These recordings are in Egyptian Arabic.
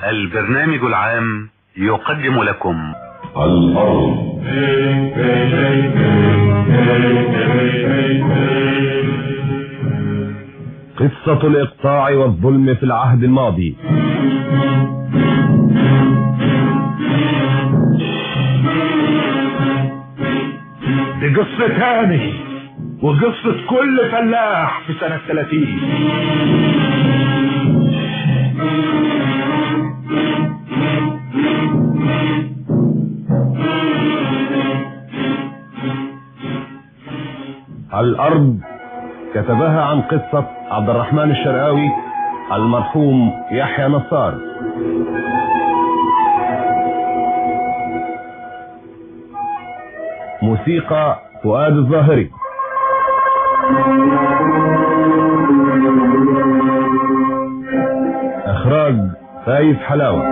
البرنامج العام يقدم لكم الأرض قصة الإقطاع والظلم في العهد الماضي دي قصة تاني وقصة كل فلاح في سنة 30 الأرض كتبها عن قصة عبد الرحمن الشرقاوي المرحوم يحيى نصار موسيقى فؤاد الظاهري إخراج فايز حلاوة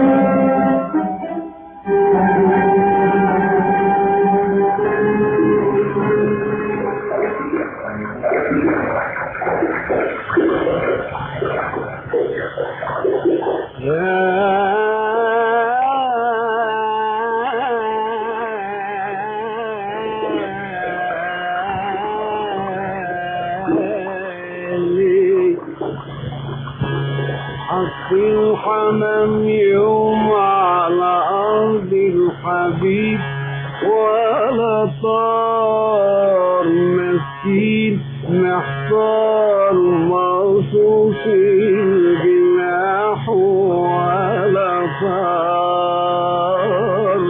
حطي الحمام يوم على أرض الحبيب ولا طار مسكين محصار مصوص الجناح ولا طار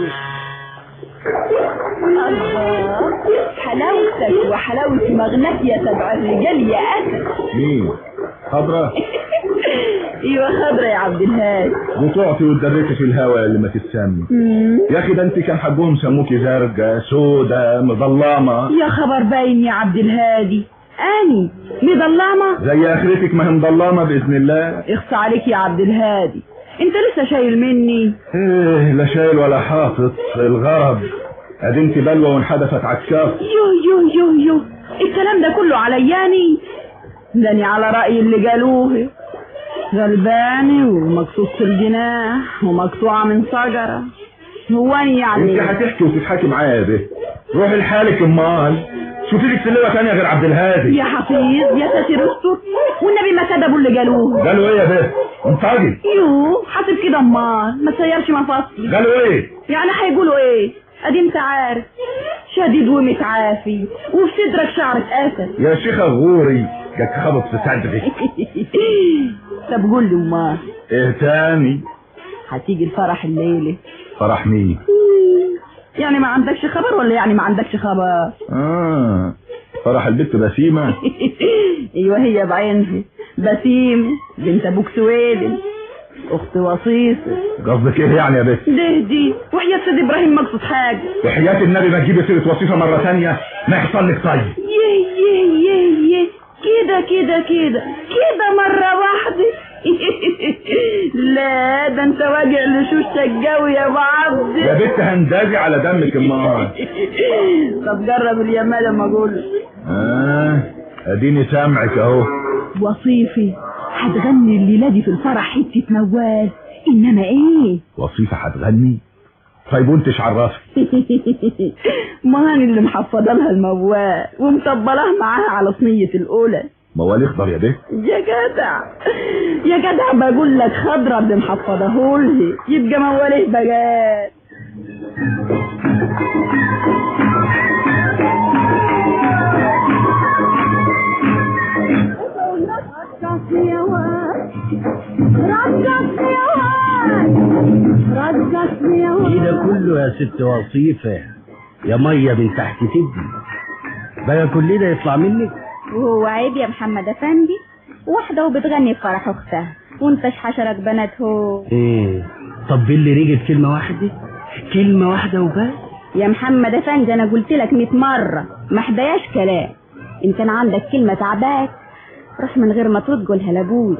الله حلاوتك وحلاوة مغناك يا سبع الرجال يا أسد مين؟ خضرة ايوه خضرة يا عبد الهادي بتعطي وتدركي في الهوا اللي ما تتسمي مم. يا اخي ده انت كان حقهم سموكي زرقاء سودة مظلمة يا خبر باين يا عبد الهادي اني مضلمة زي اخرتك ما هي مظلمة باذن الله اخص عليك يا عبد الهادي انت لسه شايل مني ايه لا شايل ولا حاطط الغرض ادي انت بلوى وانحدفت عكاف يو يو يو يو الكلام ده كله علياني داني على رأي اللي قالوه غلباني ومقصوص في الجناح ومقطوعة من شجرة هو أنا انت يعني هتحكي وتضحكي معايا يا بيه روحي لحالك امال شوفي لك سلوة تانية غير عبد الهادي يا حفيظ يا ساتر استر والنبي ما كذبوا اللي قالوه قالوا ايه يا بيه انطقي يو حاسب كده امال ما تسيرش مفاصلي قالوا ايه يعني هيقولوا ايه ادي انت عارف شديد ومتعافي وفي صدرك شعرة اسد يا شيخة غوري جاك خبط في صدري طب قول لي امال ايه تاني هتيجي الفرح الليلة فرح مين يعني ما عندكش خبر ولا يعني ما عندكش خبر اه فرح البت بسيمة ايوه هي بعينها بسيم بنت ابوك سويد اخت وصيصة قصدك ايه يعني يا بت ده دي وحياة سيد ابراهيم مقصود حاجة وحياة النبي ما تجيبي سيرة وصيفة مرة تانية ما يحصل لك طيب يه يه يه يه كده كده كده كده مرة واحدة لا ده انت واجع لشوشتك قوي يا ابو عبد يا بت هندازي على دمك امال طب جرب اليمال لما اقول اه اديني سامعك اهو وصيفي هتغني الليلة دي في الفرح حتة موال انما ايه وصيفة هتغني طيب وانت ايش عرفك ما هاني اللي محفظة لها الموال ومطبلاه معاها على صينية الأولى موال اخضر يا بت يا جدع يا جدع بقول لك خضرة اللي محفظة لها يبقى مواليه بجات ايه ده كله يا ست وصيفة يا مية من تحت تبني بقى كل ده يطلع منك وهو عيب يا محمد افندي واحدة وبتغني في فرح اختها وانتش حشرك بنات هو ايه طب اللي رجت كلمة واحدة كلمة واحدة وبس يا محمد افندي انا قلت لك 100 مرة ما حداياش كلام ان كان عندك كلمة تعباك روح من غير ما ترد قولها لابوي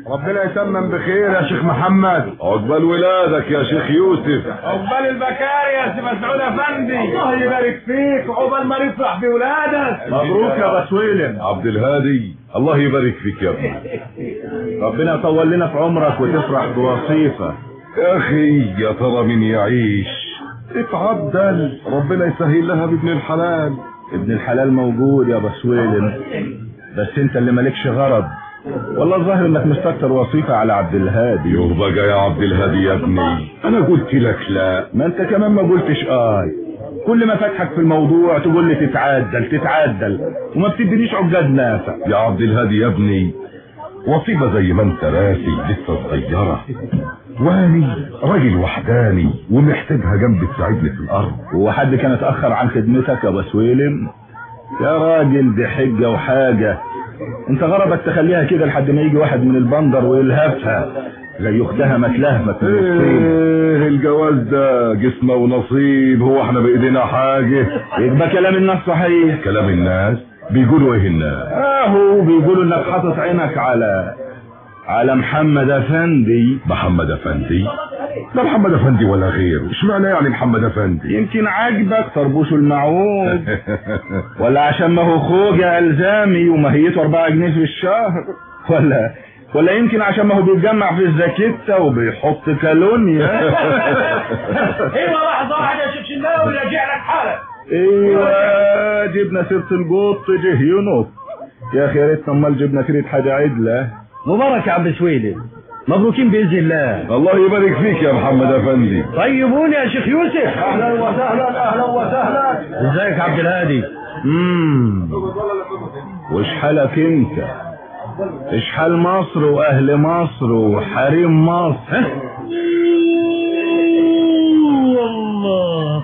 ربنا يتمم بخير يا شيخ محمد عقبال ولادك يا شيخ يوسف عقبال البكاري يا سي مسعود افندي الله يبارك فيك عقبال ما نفرح بولادك مبروك يا بسويلم عبد الهادي الله يبارك فيك يا ابني ربنا يطول لنا في عمرك وتفرح بوظيفه يا اخي يا ترى مين يعيش اتعدل ربنا يسهل لها بابن الحلال ابن الحلال موجود يا بسويلم بس انت اللي مالكش غرض والله الظاهر انك مستكتر وظيفه على عبد الهادي يرضى يا عبد الهادي يا ابني انا قلت لك لا ما انت كمان ما قلتش اي كل ما فتحك في الموضوع تقول لي تتعدل تتعدل وما بتدينيش عقاد نافع يا عبد الهادي يا ابني وصيبة زي ما انت راسي لسه صغيرة واني راجل وحداني ومحتاجها جنب تساعدني في الارض هو حد كان اتاخر عن خدمتك يا بسويلم يا راجل دي حجه وحاجه انت غرضك تخليها كده لحد ما يجي واحد من البندر ويلهفها زي اختها ما اتلهفت من الصين ايه الجواز ده جسمه ونصيب هو احنا بايدينا حاجة يبقى كلام الناس صحيح كلام الناس بيقولوا ايه الناس اهو بيقولوا انك حاطط عينك على على محمد افندي محمد افندي لا محمد افندي ولا غيره اشمعنى يعني محمد افندي يمكن عاجبك طربوش المعوج ولا عشان ما هو خوجة الزامي وماهيته 4 جنيه في الشهر ولا ولا يمكن عشان ما هو بيتجمع في الزاكيتة وبيحط كالونيا ايوه لحظه واحده يا شيخ شناوي راجع لك حالك ايوه جبنا سيرة القط جه ينط يا اخي يا ريتنا امال جبنا سيرة حاجة عدلة مبارك يا عم سويلم مبروكين باذن الله الله يبارك فيك يا محمد افندي طيبون يا شيخ يوسف اهلا وسهلا اهلا وسهلا ازيك يا عبد الهادي امم وش حالك انت ايش حال مصر واهل مصر وحريم مصر والله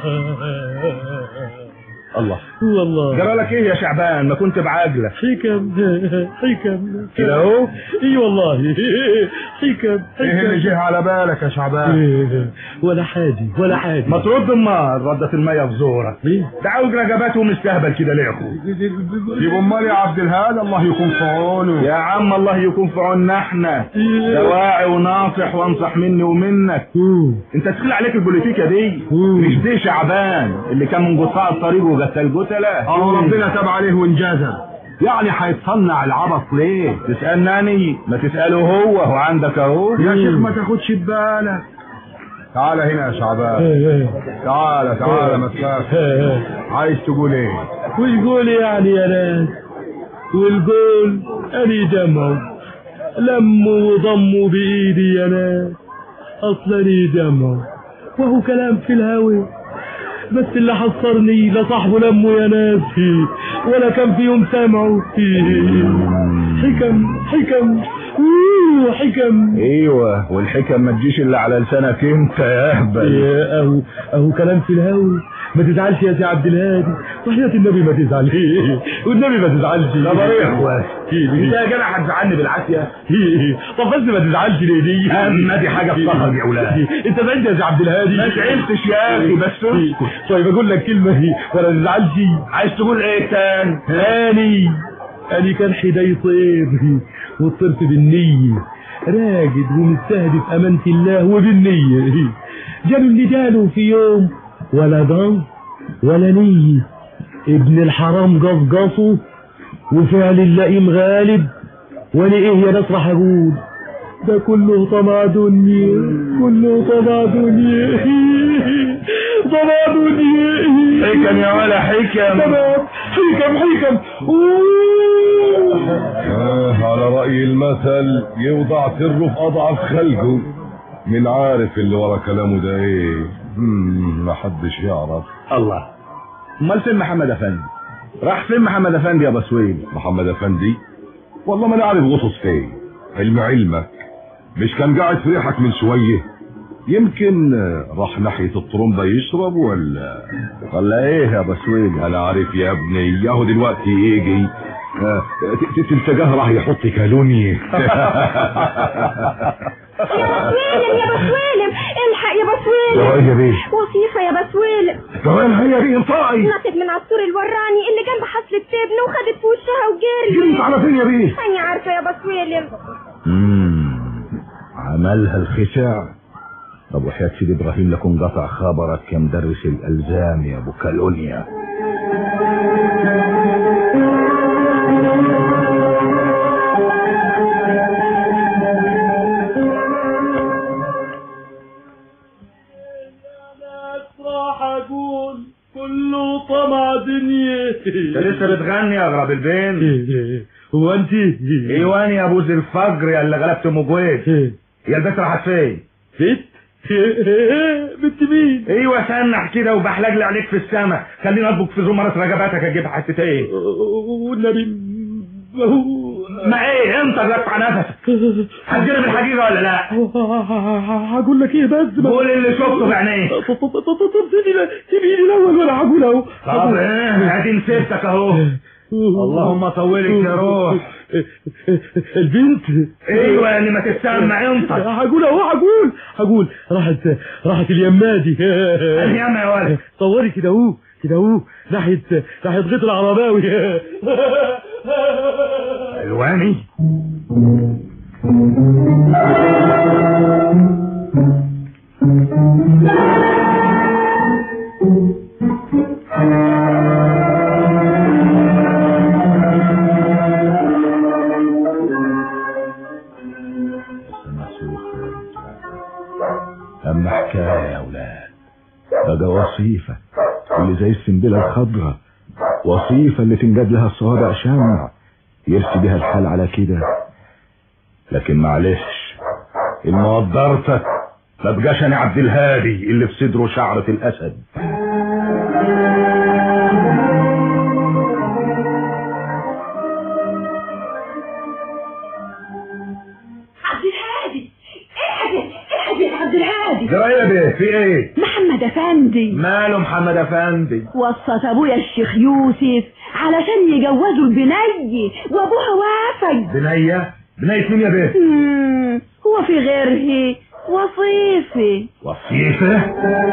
الله والله جرى لك ايه يا شعبان ما كنت بعجلة حكم حكم كده اهو اي والله حكم ايه اللي جه على بالك يا شعبان ولا حاجة ولا حاجة ما ترد امال ردت المية في زورك ليه؟ ده عاوز رجبات ومستهبل كده ليه يا اخو يبقى امال يا عبد الهادي الله يكون في عونه يا عم الله يكون في عوننا احنا ده واعي وناصح وانصح مني ومنك انت تخيل عليك البوليتيكا دي مش دي شعبان اللي كان من قطاع الطريق وغسل جتلة اه ربنا تاب عليه وانجازه يعني هيتصنع العبط ليه تسألني ما تسأله هو هو عندك اهو يا شيخ ما تاخدش ببالك تعال هنا يا شعبان تعال تعال ما تخافش عايز تقول ايه والقول يعني يا ناس والقول أني جمعوا لموا وضموا بإيدي يا ناس أصلني جمعوا وهو كلام في الهوى بس اللي حصرني لا صاحبه لمه يا ناس ولا كان فيهم سمعوا حكم حكم أوه، حكم ايوه والحكم ما تجيش الا على لسانك انت يا اهبل يا اهو اهو كلام في الهوى ما تزعلش يا سي عبد الهادي وحياة النبي ما تزعل والنبي ما تزعلش طب ايه يا اخوان انت يا جدع هتزعلني بالعافيه طب بس ما تزعلش ليه دي اما دي حاجه بصهر يا اولاد انت بعيد يا سي عبد الهادي ما زعلتش يا اخي بس اسكت طيب اقول لك كلمه هي ولا تزعلش عايز تقول ايه تاني اني اني كان حداي طير وطرت بالنية راجد ومستهدف أمانة الله وبالنية جاب اللي جاله في يوم ولا ضم ولا نية ابن الحرام قصقصه وفعل اللئيم غالب وانا ايه يا ناس راح اقول ده كله طمع دنيا كله طمع دنيا طمع دنيا حكم يا ولا حكم تمام حكم حكم أوه. آه على رأي المثل يوضع سره في أضعف خلقه من عارف اللي ورا كلامه ده ايه مم، محدش يعرف الله امال فين محمد افندي راح فين محمد افندي يا بسويل محمد افندي والله ما انا عارف غطس فين علم علمك مش كان قاعد في ريحك من شويه يمكن آه، راح ناحيه الطرمبه يشرب ولا ولا ايه يا بسويل انا عارف يا ابني ياهو دلوقتي يجي آه، ت- ت- تلتقاه راح يحط كالوني يا بسويلم يا بسويلم الحق يا بسويلم يا يا بيه وصيفة يا بسويلم كمان هيا بيه انطقي نطت من عصفور الوراني اللي جنب حفلة تبن وخدت في وشها جريت وجري على فين يا بيه أنا عارفة يا بسويلم امم عملها الخشع طب وحياة سيدي ابراهيم لكم قطع خبرك يا مدرس الالزام يا ابو كالونيا راح اقول كله طمع دنيا انت لسه بتغني يا اغرب البين هو انت ايوان يا ابوز الفجر يا اللي غلبت ام جويد يا البنت راحت فين ست بنت مين ايوه سنح كده وبحلق لي عليك في السما خليني اطبق في زمرة رجباتك اجيب حته ايه والنبي ما هو ما ايه انت قطع نفسك هتجرب الحقيقه ولا لا هقول لك ايه بس ما- قول اللي شفته بعينيك طب طب طب طب سيبيني سيبيني الاول وانا هقول اهو طب ايه ادي نسيبتك اهو اللهم طولك يا روح البنت ايوه اللي ما تستمع انت هقول اهو هقول هقول راحت راحت اليمادي اليما يا ولد صوري كده اهو كده اهو ناحيه ناحيه غيط العرباوي الواني أما حكاية يا أولاد بقى وصيفة اللي زي السنبلة الخضراء وصيفة اللي تنجد لها الصوابع شمع يرسي بها الحال على كده لكن معلش إن ما قدرتك ما بقاش انا عبد الهادي اللي في صدره شعرة الاسد عبد الهادي احدث احدث يا عبد الهادي جرايه بيه في ايه محمد افندي ماله محمد افندي وصت ابويا الشيخ يوسف علشان يجوزوا البني وابوها وافق بنية بنية مين يا بيه مم، هو في غيره وصيفي وصيفة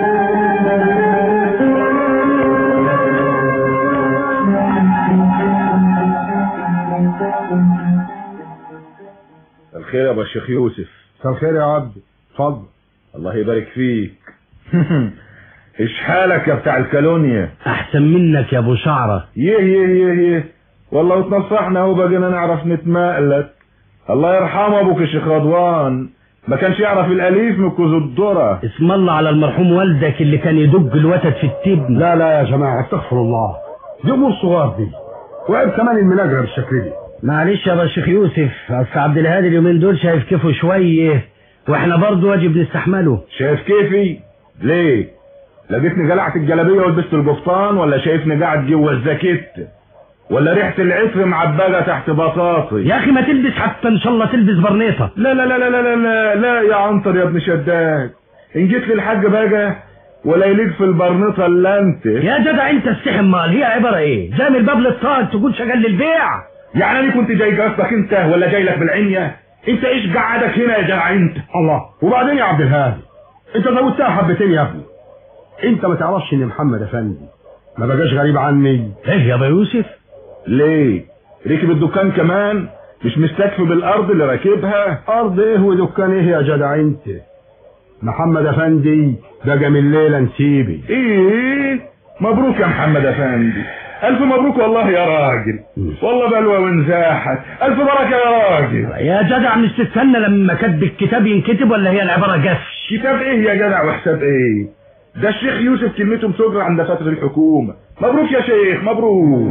الخير يا ابو الشيخ يوسف مساء الخير يا عبد اتفضل الله يبارك فيك ايش حالك يا بتاع الكالونيا احسن منك يا ابو شعره يه يه يه يه والله وتنصحنا اهو بقينا نعرف نتمائلك الله يرحمه ابوك الشيخ رضوان ما كانش يعرف الاليف من كوز الذره اسم الله على المرحوم والدك اللي كان يدق الوتد في التبن لا لا يا جماعة استغفر الله دي امور صغار دي وعيب كمان المناجرة بالشكل دي معلش يا ابو الشيخ يوسف اصل عبد الهادي اليومين دول شايف كيفه شويه واحنا برضه واجب نستحمله شايف كيفي ليه لقيتني قلعت الجلابيه ولبست القفطان ولا شايفني قاعد جوه الزاكيت ولا ريحه العطر معبقه تحت بطاطي يا اخي ما تلبس حتى ان شاء الله تلبس برنيطه لا لا لا لا لا لا لا, لا يا عنتر يا ابن شداد ان جيت للحاج بقى ولا يليق في البرنيطه الا انت يا جدع انت استحم مال هي عباره ايه جامل الباب للطاق تقول شغال للبيع يعني انا كنت جاي قصدك انت ولا جاي لك بالعنيه انت ايش قعدك هنا يا جدع انت الله وبعدين يا عبد الهادي انت زودتها حبتين يا ابني انت ما تعرفش ان محمد افندي ما بقاش غريب عني ايه يا ابو يوسف ليه ركب الدكان كمان مش مستكفي بالارض اللي راكبها ارض ايه ودكان ايه يا جدع انت محمد افندي بقى من ليلة نسيبي ايه مبروك يا محمد افندي الف مبروك والله يا راجل والله بلوى ونزاحت الف بركه يا راجل يا جدع مش تستنى لما كتب الكتاب ينكتب ولا هي العباره جفش كتاب ايه يا جدع وحساب ايه ده الشيخ يوسف كلمته مسجرة عند فترة الحكومة مبروك يا شيخ مبروك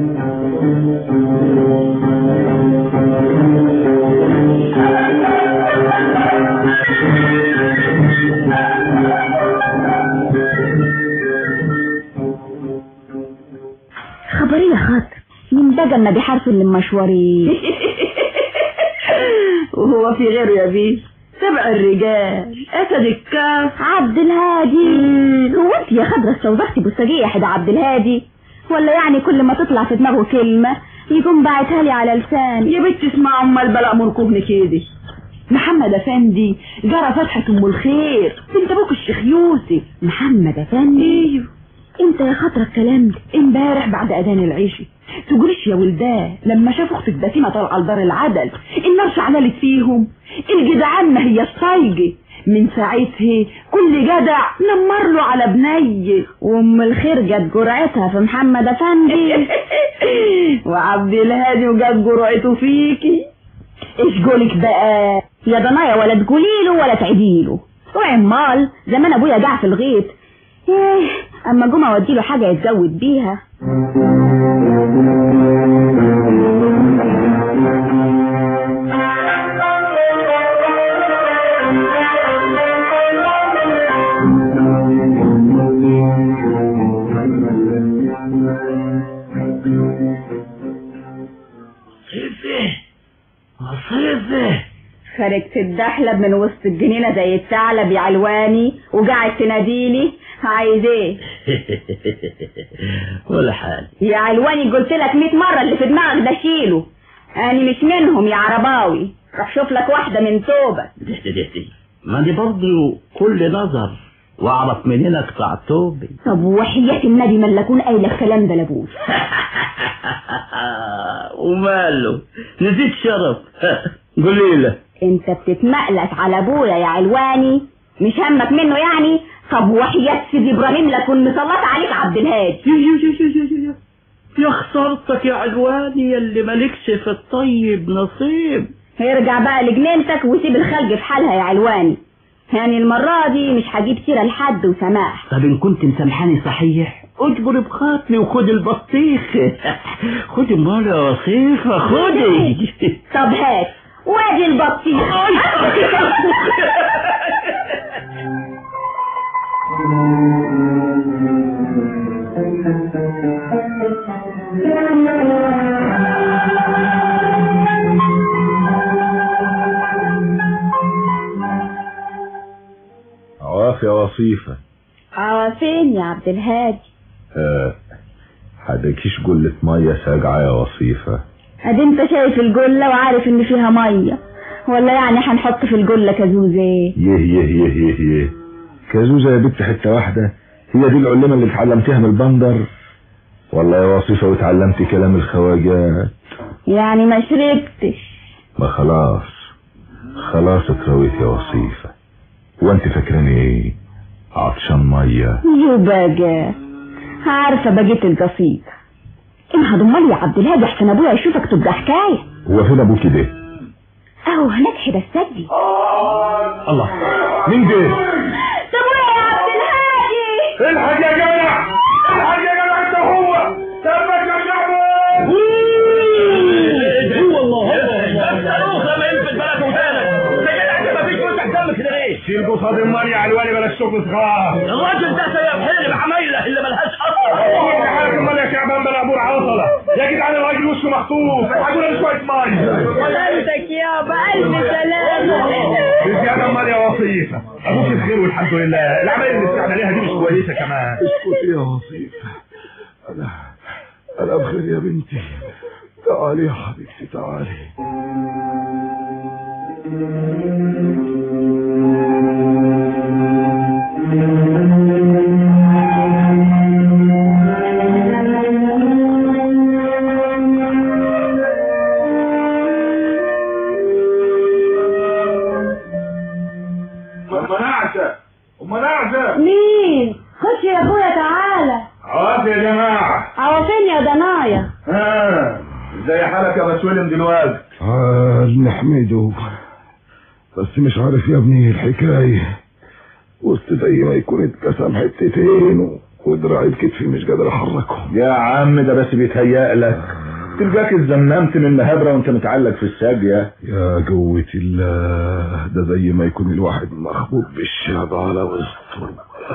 خبري يا خاطر من بقى ما بيحارسوا المشوارين وهو في غيره يا بيه سبع الرجال اسد الكاف عبد الهادي هو انت يا خضرة استوضحتي بوسجية ده عبد الهادي ولا يعني كل ما تطلع في دماغه كلمة يقوم باعتها لي على لساني يا بنت اسمع ام البلاء مركوبني كده محمد افندي جرى فتحة ام الخير بنت ابوك الشيخ يوسف محمد افندي ايوه انت يا خاطر الكلام ده امبارح بعد اذان العشاء تقوليش يا ولداه لما شاف اختك بسيمه طالعه لدار العدل ان النار شعللت فيهم الجدعان ما هي الصايجة من ساعتها كل جدع نمر له على بنيه وام الخير جت جرعتها في محمد افندي وعبد الهادي وجاب جرعته فيكي ايش قولك بقى يا ضنايا ولا تقوليله ولا تعديله وعمال زمان ابويا جاع في الغيط ايه اما جم اوديله حاجه يتزود بيها صيفي صيفي خرجت الدحلب من وسط الجنينه زي الثعلب يا علواني وقعد تناديلي عايز ايه ولا حاجة يا علواني قلت لك 100 مره اللي في دماغك ده شيله انا مش منهم يا عرباوي روح شوف لك واحده من توبه دهتي دهتي ما دي برضه كل نظر واعرف منين اقطع توبي طب وحياة النبي ما لكون قايله الكلام ده لابوس وماله نسيت شرف قولي له انت بتتمقلت على ابويا يا علواني مش همك منه يعني طب وحياة سيدي ابراهيم لكون مسلط عليك عبد الهادي يا خسارتك يا علواني اللي مالكش في الطيب نصيب ارجع بقى لجنينتك وسيب الخلق في حالها يا علواني يعني المرة دي مش هجيب سيرة لحد وسماح طب ان كنت مسامحاني صحيح اجبر بخاطري وخد البطيخ خد امال يا وصيفة خدي طب هات وادي البطيخ عواف يا وصيفة اه فين يا عبد الهادي أه حدكيش قلة مية ساجعة يا وصيفة ادي انت شايف الجلة وعارف ان فيها مية ولا يعني هنحط في الجلة كازوزة يه يه يه يه يه كازوزة يا بنت حتة واحدة هي دي العلمة اللي اتعلمتيها من البندر والله يا وصيفة واتعلمتي كلام الخواجات يعني ما شربتش ما خلاص خلاص اترويت يا وصيفة وانت فاكراني ايه عطشان مية يو بقى عارفة بقيت القصيدة انهض امال يا عبد الهادي احسن ابويا يشوفك تبقى حكاية هو فين ابوكي ده اهو هناك حدا السجي الله مين ده طب وين يا عبد الهادي الحاج يا جدع الحاج يا جدع انت هو سبك يا شعبان هو الله صاروخ لما ينفذ بلد ودانك ده كده انت ما فيش وسع دمك كده ليه شيل قصاد المال يا علواني بلاش شغل صغار الراجل ده سيب حيل بعمايله اللي ملهاش اصل انت حالك المال يا شعبان بلا عبور عوصلة يا جدعان الراجل وشه مخطوف الحقونا له شوية مية سلامتك يابا ألف سلامة بزيادة المال يا وصيفة ابوك بخير والحمد لله العمايل اللي بتعمليها دي مش كويسة كمان اسكتي يا وصيفة انا انا بخير يا بنتي تعالي يا حبيبتي تعالي ام نعسة ام نعسة مين خش يا ابويا تعالى عواف يا جماعة اهو فين يا ضنايا ها ازاي حالك يا مسولم دلوقتي تعال نحمده بس مش عارف يا ابني الحكاية وسط زي ما يكون اتقسم حتتين و- ودراعي بكتفي مش قادر احركهم يا عم ده بس بيتهيأ لك تلقاك اتزممت من مهابرة وانت متعلق في الساقية يا قوة الله ده زي ما يكون الواحد مخبوط بالشعب على وسطه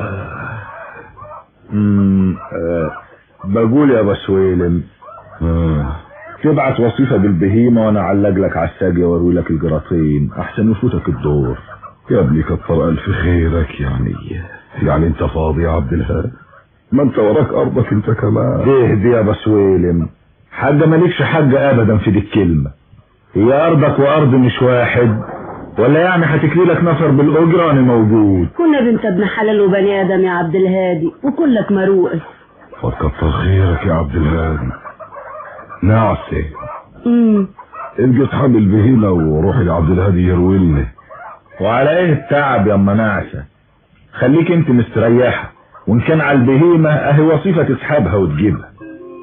امم آه بقول يا بسويلم آه. تبعت وصيفة بالبهيمة وانا اعلق لك على الساقية واروي لك الجراطين احسن يفوتك الدور يا ابني كتر الف خيرك يعني يعني انت فاضي يا عبد الهاد ما انت وراك ارضك انت كمان ده دي يا بسويلم حاجة مالكش حاجة ابدا في دي الكلمة هي ارضك وارض مش واحد ولا يعني هتكلي لك نفر بالاجرة انا موجود كنا بنت ابن حلال وبني ادم يا عبد الهادي وكلك مروءس فكتر خيرك يا عبد الهادي نعسة امم ابقى اتحمل بهيمة وروحي لعبد الهادي يرويني وعلى ايه التعب يا اما نعسة خليك انت مستريحة وان كان على البهيمة اهي وصيفة تسحبها وتجيبها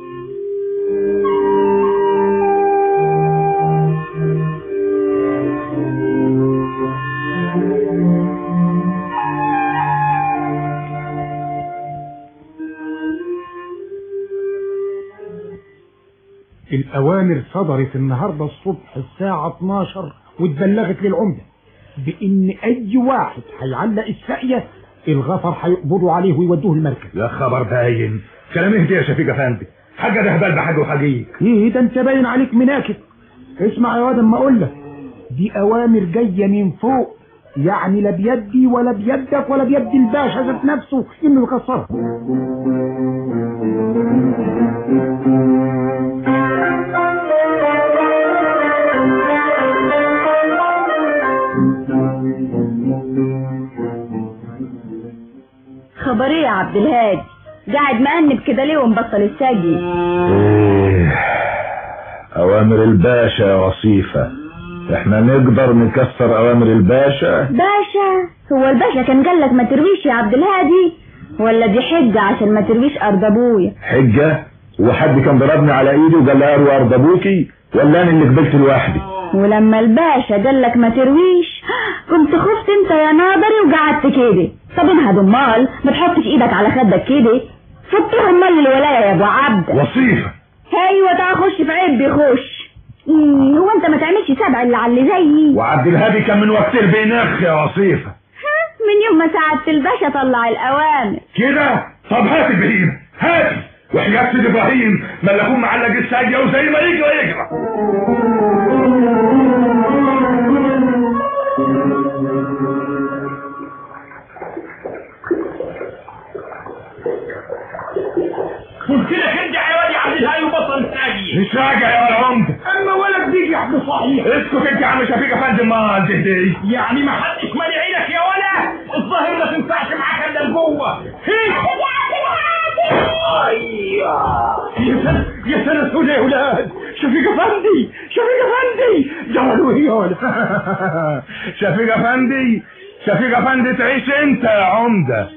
الأوامر صدرت النهاردة الصبح الساعة 12 واتبلغت للعمدة بإن أي واحد هيعلق الساقية الغفر هيقبضوا عليه ويودوه المركز يا خبر باين كلام اهدي يا شفيق افندي حاجة ده هبال بحاجة وحقيق ايه ده انت باين عليك مناكب اسمع يا واد اما اقول لك دي اوامر جايه من فوق يعني لا بيدي ولا بيدك ولا بيد الباشا ذات نفسه انه يكسرها خبر ايه يا عبد الهادي قاعد مأنب كده ليه ومبطل السجي إيه، اوامر الباشا يا وصيفة احنا نقدر نكسر اوامر الباشا باشا هو الباشا كان قال لك ما ترويش يا عبد الهادي ولا دي حجة عشان ما ترويش أرض أبويا حجة وحد كان ضربني على ايدي وقال لي اروي ارض ابوكي ولا انا اللي قبلت لوحدي ولما الباشا قال لك ما ترويش كنت خفت انت يا ناظري وقعدت كده طب انهض امال ما تحطش ايدك على خدك كده فطر امال الولايه يا ابو عبد وصيفة ايوه تعال خش في عيب بيخش إيه، هو انت ما تعملش سبع اللي على اللي زيي وعبد الهادي كان من وقت البينخ يا وصيفة ها، من يوم ما ساعدت الباشا طلع الاوامر كده طب هات البهيمة هات وحياة سيد ابراهيم ما اللي اكون معلق الساجة وزي ما يجرى يجرى كده كده يا واد يا عبد الهادي وبطل الساقية مش راجع يا عمد اما ولد بيجي يا عبد صحيح اسكت انت يا عم شفيق افندي ما تهدي يعني ما حدش مالي عينك يا ولا الظاهر ما تنفعش معاك الا لجوه يا سنة يا سنة سودة يا ولاد شفيق افندي شفيق افندي جرالوا ايه يا ولد شفيق افندي شفيق افندي تعيش انت يا عمده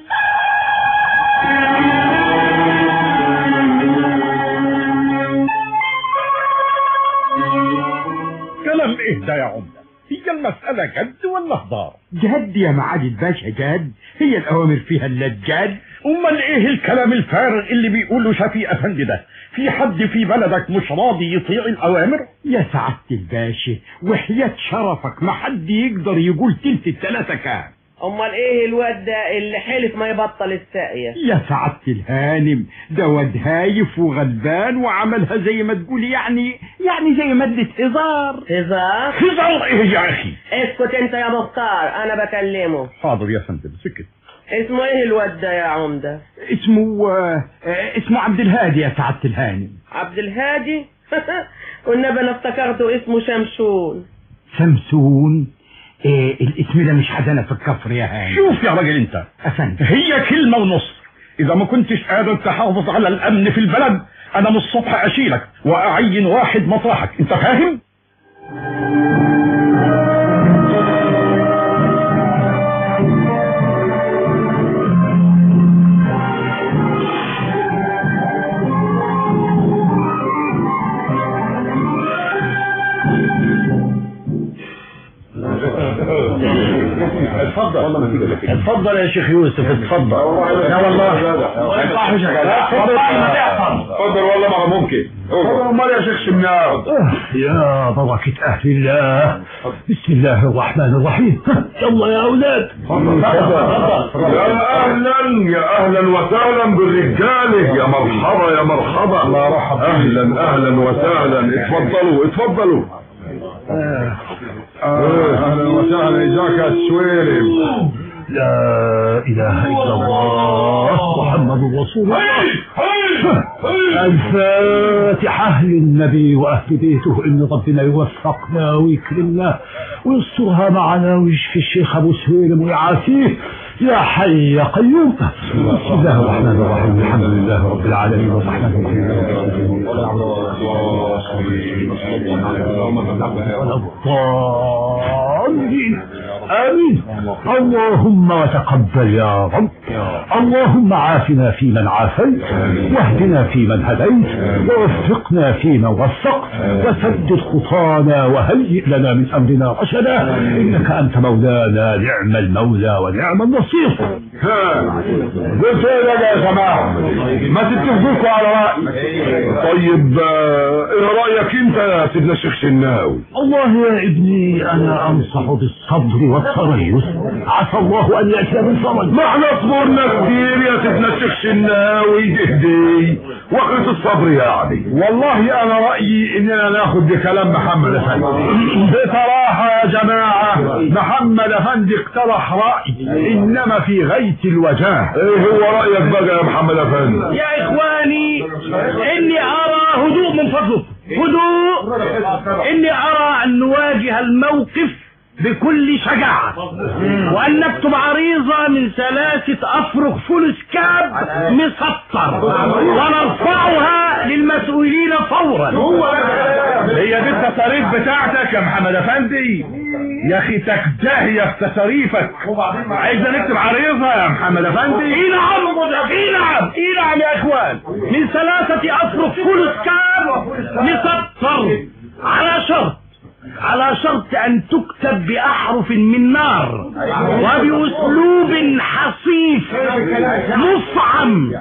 كلام ايه ده يا عمدة هي المسألة جد ولا هزار جد يا معالي الباشا جد هي الأوامر فيها الا الجد أمال إيه الكلام الفارغ اللي بيقوله شفيق أفندي ده في حد في بلدك مش راضي يطيع الأوامر يا سعادة الباشا وحياة شرفك ما حد يقدر يقول تلت التلاتة كام امال ايه الواد ده اللي حلف ما يبطل الساقية يا سعادة الهانم ده واد هايف وغلبان وعملها زي ما تقول يعني يعني زي مادة هزار هزار هزار ايه يا اخي اسكت انت يا مختار انا بكلمه حاضر يا فندم سكت اسمه ايه الواد ده يا عمدة اسمه آه، آه، اسمه عبد الهادي يا سعادة الهانم عبد الهادي والنبي انا افتكرته اسمه شمشون سمسون إيه الاسم ده مش حدنا في الكفر يا هاني شوف يا راجل انت افندم هي كلمة ونص اذا ما كنتش قادر تحافظ على الامن في البلد انا من الصبح اشيلك واعين واحد مطرحك انت فاهم اتفضل اتفضل يا شيخ يوسف اتفضل لا والله ما يصحش يا جدع اتفضل اتفضل والله ما ممكن امال يا شيخ شمنار يا بركة أهل الله بسم الله الرحمن الرحيم يلا يا أولاد يا اهلا يا اهلا وسهلا بالرجاله يا مرحبا يا مرحبا اهلا اهلا وسهلا اتفضلوا اتفضلوا آه، اهلا وسهلا اجاك يا السويرم لا إله إلا الله محمد رسول الله الفاتحة للنبي وأهل بيته إن ربنا يوفقنا ويكرمنا ويسترها معنا ويشفي الشيخ أبو سويلم ويعافيه يا حي يا قيوم بسم الله الرحمن الرحيم الحمد لله رب العالمين الرحمن الرحيم الضالين آمين اللهم وتقبل يا رب اللهم عافنا فيمن عافيت واهدنا فيمن هديت ووفقنا فيمن وفقت وسدد خطانا وهيئ لنا من أمرنا رشدا إنك أنت مولانا نعم المولى ونعم النصير ها قلت ايه بقى يا جماعه ما تتفقوا على راي طيب آه، ايه رايك انت يا سيدنا الشيخ شناوي الله يا ابني أنا أنصح بالصبر والتريث عسى الله أن يأتي بالفرج ما احنا صبرنا كتير يا سيدنا الشيخ شناوي اهدي وقت الصبر يعني والله انا رايي اننا ناخد بكلام محمد افندي بصراحه يا جماعه محمد افندي اقترح راي انما في غايه الوجاه ايه هو رايك بقى يا محمد افندي يا إخواني إني أرى هدوء من فضلكم هدوء إني أرى أن نواجه الموقف بكل شجاعة وأن نكتب عريضة من ثلاثة أفرق فلوس كاب مسطر ونرفعها للمسؤولين فورا هي دي التصاريف بتاعتك يا محمد افندي يا اخي تكدهية في تصاريفك عايزنا نكتب عريضة يا محمد افندي اي نعم اي نعم اي نعم يا اخوان من ثلاثة افرق فلوس كاب مسطر على شرط على شرط ان تكتب باحرف من نار وباسلوب حصيف مفعم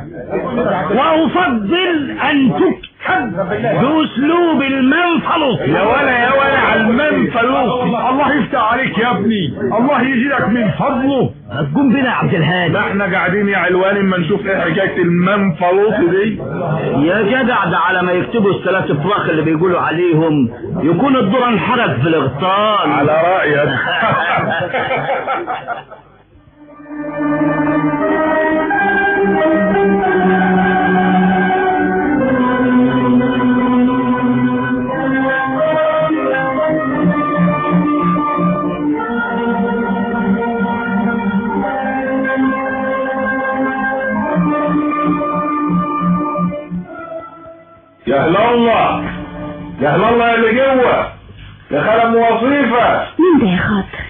وافضل ان تكتب باسلوب المنفلوط يا ولا يا ولا على المنفلوط الله يفتح عليك يا ابني الله يجيلك من فضله هتقوم بنا يا عبد الهادي ده احنا قاعدين يا علوان اما نشوف ايه حكايه المنفلوط دي يا جدع ده على ما يكتبوا الثلاث فراخ اللي بيقولوا عليهم يكون الدور انحرق في الاغصان على رايك يا هلا الله يا هلا الله اللي جوه يا خالم وظيفه مين ده يا خاطر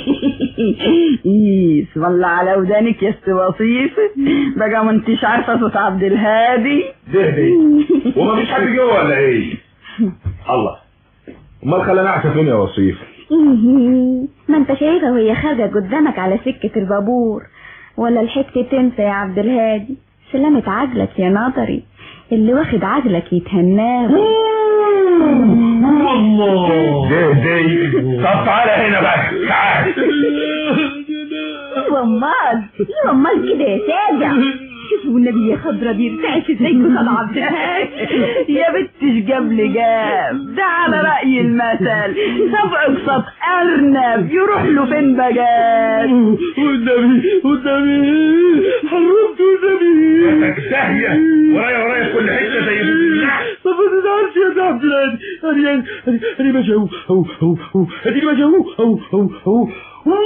اسم الله على ودانك يا ست وصيفة بقى ما انتش عارفة صوت عبد الهادي ده دي وما فيش حد جوه ولا ايه الله امال خلاني اعشى فين يا وصيف ما انت شايفها وهي خارجة قدامك على سكة البابور ولا الحكت تنسى يا عبد الهادي سلامة عجلك يا نظري اللي واخد عجلك يتهناه ده دي طب تعالى هنا بقى تعال ومال ايه ومال كده يا ساجع شوفوا النبي يا خضرة بيرتعش ازاي كنت عبد الهادي يا بنتش قبل جاب ده على رأي المثل سبعك صب أرنب يروح له فين بقى والنبي والنبي حرمت والنبي داهيه ورايا ورايا في كل حته زي طب ما تزعلش يا عبد الهادي انا انا انا ماشي اهو اهو اهو اهو اديني ماشي اهو اهو اهو اهو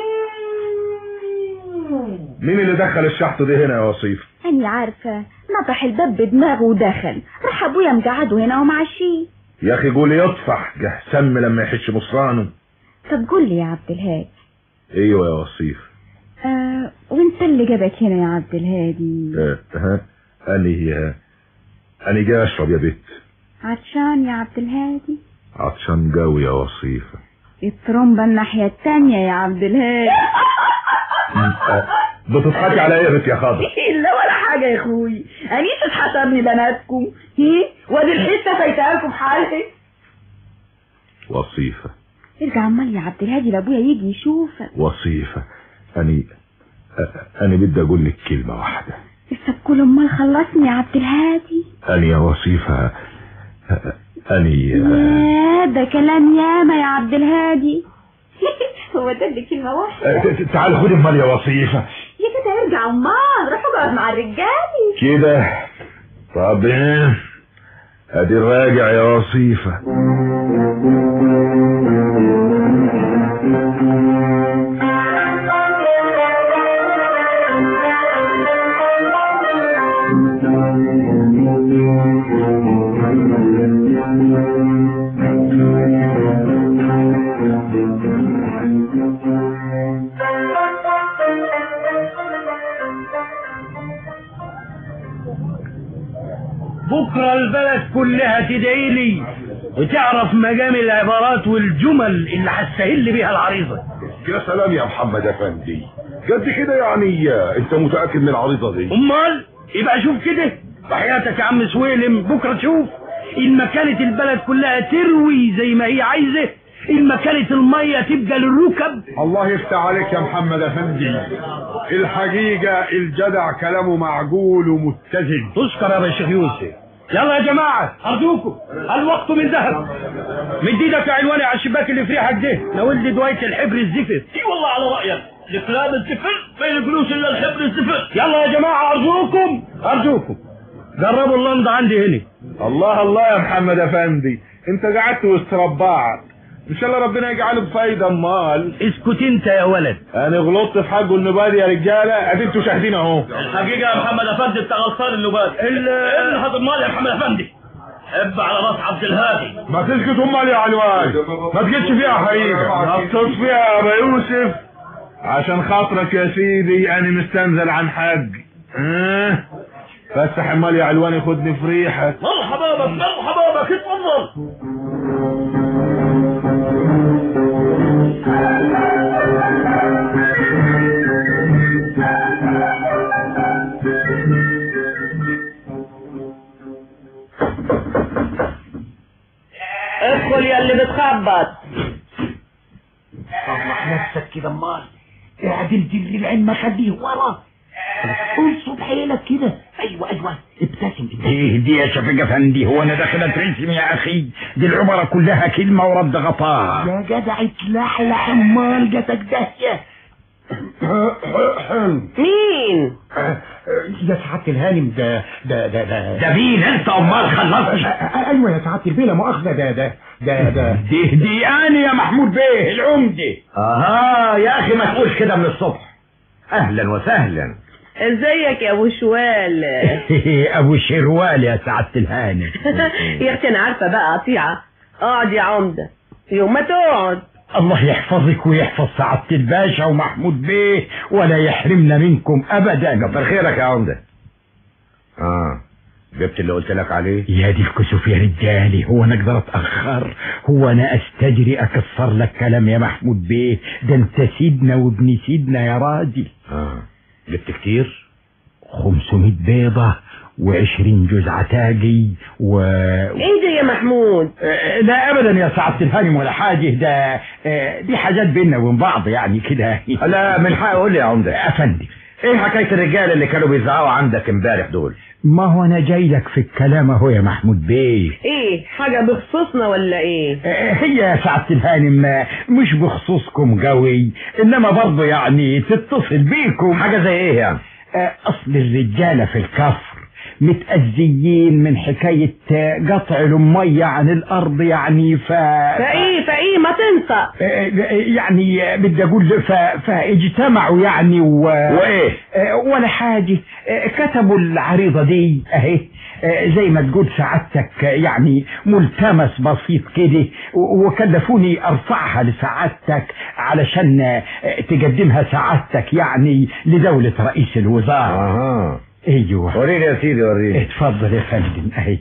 مين اللي دخل الشحط دي هنا يا وصيف أنا عارفة نطح الباب بدماغه ودخل راح أبويا مقعده هنا ومعشيه يا اخي قول يطفح جه سم لما يحش مصرانه طب قول لي يا عبد الهادي ايوه يا وصيف آه وانت اللي جابك هنا يا عبد الهادي اه ها اني ها اني جاي اشرب يا بت عطشان يا عبد الهادي عطشان قوي يا وصيفه الترومبة الناحية التانية يا عبد الهادي آه، بتضحكي على ايه يا بت يا خضر لا ولا حاجة يا اخوي انيسة حسبني بناتكم هي وادي الحتة فايتها لكم حالك وصيفه ارجع امال يا عبد الهادي لابويا يجي يشوفك وصيفه اني آه، اني بدي اقول لك كلمه واحده طب كل امال خلصني يا عبد الهادي اني يا وصيفه آه، اني يا ده كلام ياما يا عبد الهادي هو ده اللي كلمة واحدة آه، ت- تعال خد امال يا وصيفه يا كده ارجع امال روح اقعد مع الرجال كده طب ايه ادي الراجع يا وصيفة بكرة البلد كلها تدعي لي وتعرف مجامع العبارات والجمل اللي هتسهل بيها العريضة يا سلام يا محمد افندي قد كده يعني آه، انت متاكد من العريضه دي امال يبقى شوف كده وحياتك يا عم سويلم بكرة تشوف إن ما كانت البلد كلها تروي زي ما هي عايزة إن ما كانت المية تبقى للركب الله يفتح عليك يا محمد افندي الحقيقة الجدع كلامه معقول ومتزن تشكر يا شيخ يوسف يلا يا جماعة أرجوكم الوقت من ذهب مد ايدك يا عنواني على الشباك اللي في ريحك ده ناول لي دواية الحبر الزفر اي والله على رايك الكلام الزفر بين الفلوس الا الحبر الزفر يلا يا جماعة أرجوكم أرجوكم جربوا اللندا عندي هنا الله الله يا محمد افندي انت قعدت وسط رباعك ان شاء الله ربنا يجعله بفايدة امال اسكت انت يا ولد انا غلطت في حقه النبادي يا رجالة ادي انتوا شاهدين اهو الحقيقه يا محمد افندي انت غلطان اللباد ابن هذا المال يا محمد افندي اب على راس عبد الهادي ما تسكت امال يا علوان ما تجيش فيها حقيقة ما تقص فيها يا ابا يوسف عشان خاطرك يا سيدي انا مستنزل عن حق اه فسح امال يا علوان خدني في ريحك مرحبا بك مرحبا بك اتفضل ادخل يا اللي بتخبط صلح نفسك كده امال اعدل جر العين ما خليه ورا انصب حيلك كده ايوه ايوه ابتسم ابتسم ايه دي يا شفيق افندي هو انا داخل اترسم يا اخي دي العبارة كلها كلمة ورد غطاء يا جدع اتلحلح امال جاتك دهيه مين يا سعادة الهانم ده ده ده ده ده مين انت امال خلصت ايوه يا سعادة البيه لا مؤاخذة ده ده ده ده دي دي انا يا محمود بيه العمدة اها يا اخي ما تقولش كده من الصبح اهلا وسهلا ازيك يا ابو شوال ابو شروال يا سعادة الهانم يا اختي انا عارفه بقى قطيعه اقعد يا عمده يوم ما تقعد الله يحفظك ويحفظ سعادة الباشا ومحمود بيه ولا يحرمنا منكم ابدا كتر خيرك يا عمده اه جبت اللي قلت لك عليه يا دي الكسوف يا رجالي هو انا اقدر اتاخر هو انا استجري اكسر لك كلام يا محمود بيه ده انت سيدنا وابن سيدنا يا راجل اه جبت كتير 500 بيضة وعشرين جوز عتاقي و ايه ده يا محمود آه، لا ابدا يا سعادة الهانم ولا حاجة ده آه، دي حاجات بيننا وبين بعض يعني كده لا من حق قول لي يا عمده افندي ايه حكايه الرجاله اللي كانوا بيزعقوا عندك امبارح دول ما هو انا جاي لك في الكلام اهو يا محمود بيه ايه حاجه بخصوصنا ولا ايه آه، هي يا سعادة الهانم آه، مش بخصوصكم قوي انما برضه يعني تتصل بيكم حاجه زي ايه يعني آه، اصل الرجالة في الكفر متأذيين من حكاية آه، قطع المية عن الارض يعني ف فايه فايه ما تنطق آه، يعني آه، بدي اقول ف... فاجتمعوا يعني و... وايه آه، ولا حاجة آه، كتبوا العريضة دي اهي آه، زي ما تقول سعادتك آه، يعني ملتمس بسيط كده و- وكلفوني ارفعها لسعادتك علشان آه، تقدمها سعادتك يعني لدولة رئيس الوزراء اها ايوه وريني يا سيدي وريني اتفضل يا فندم اهي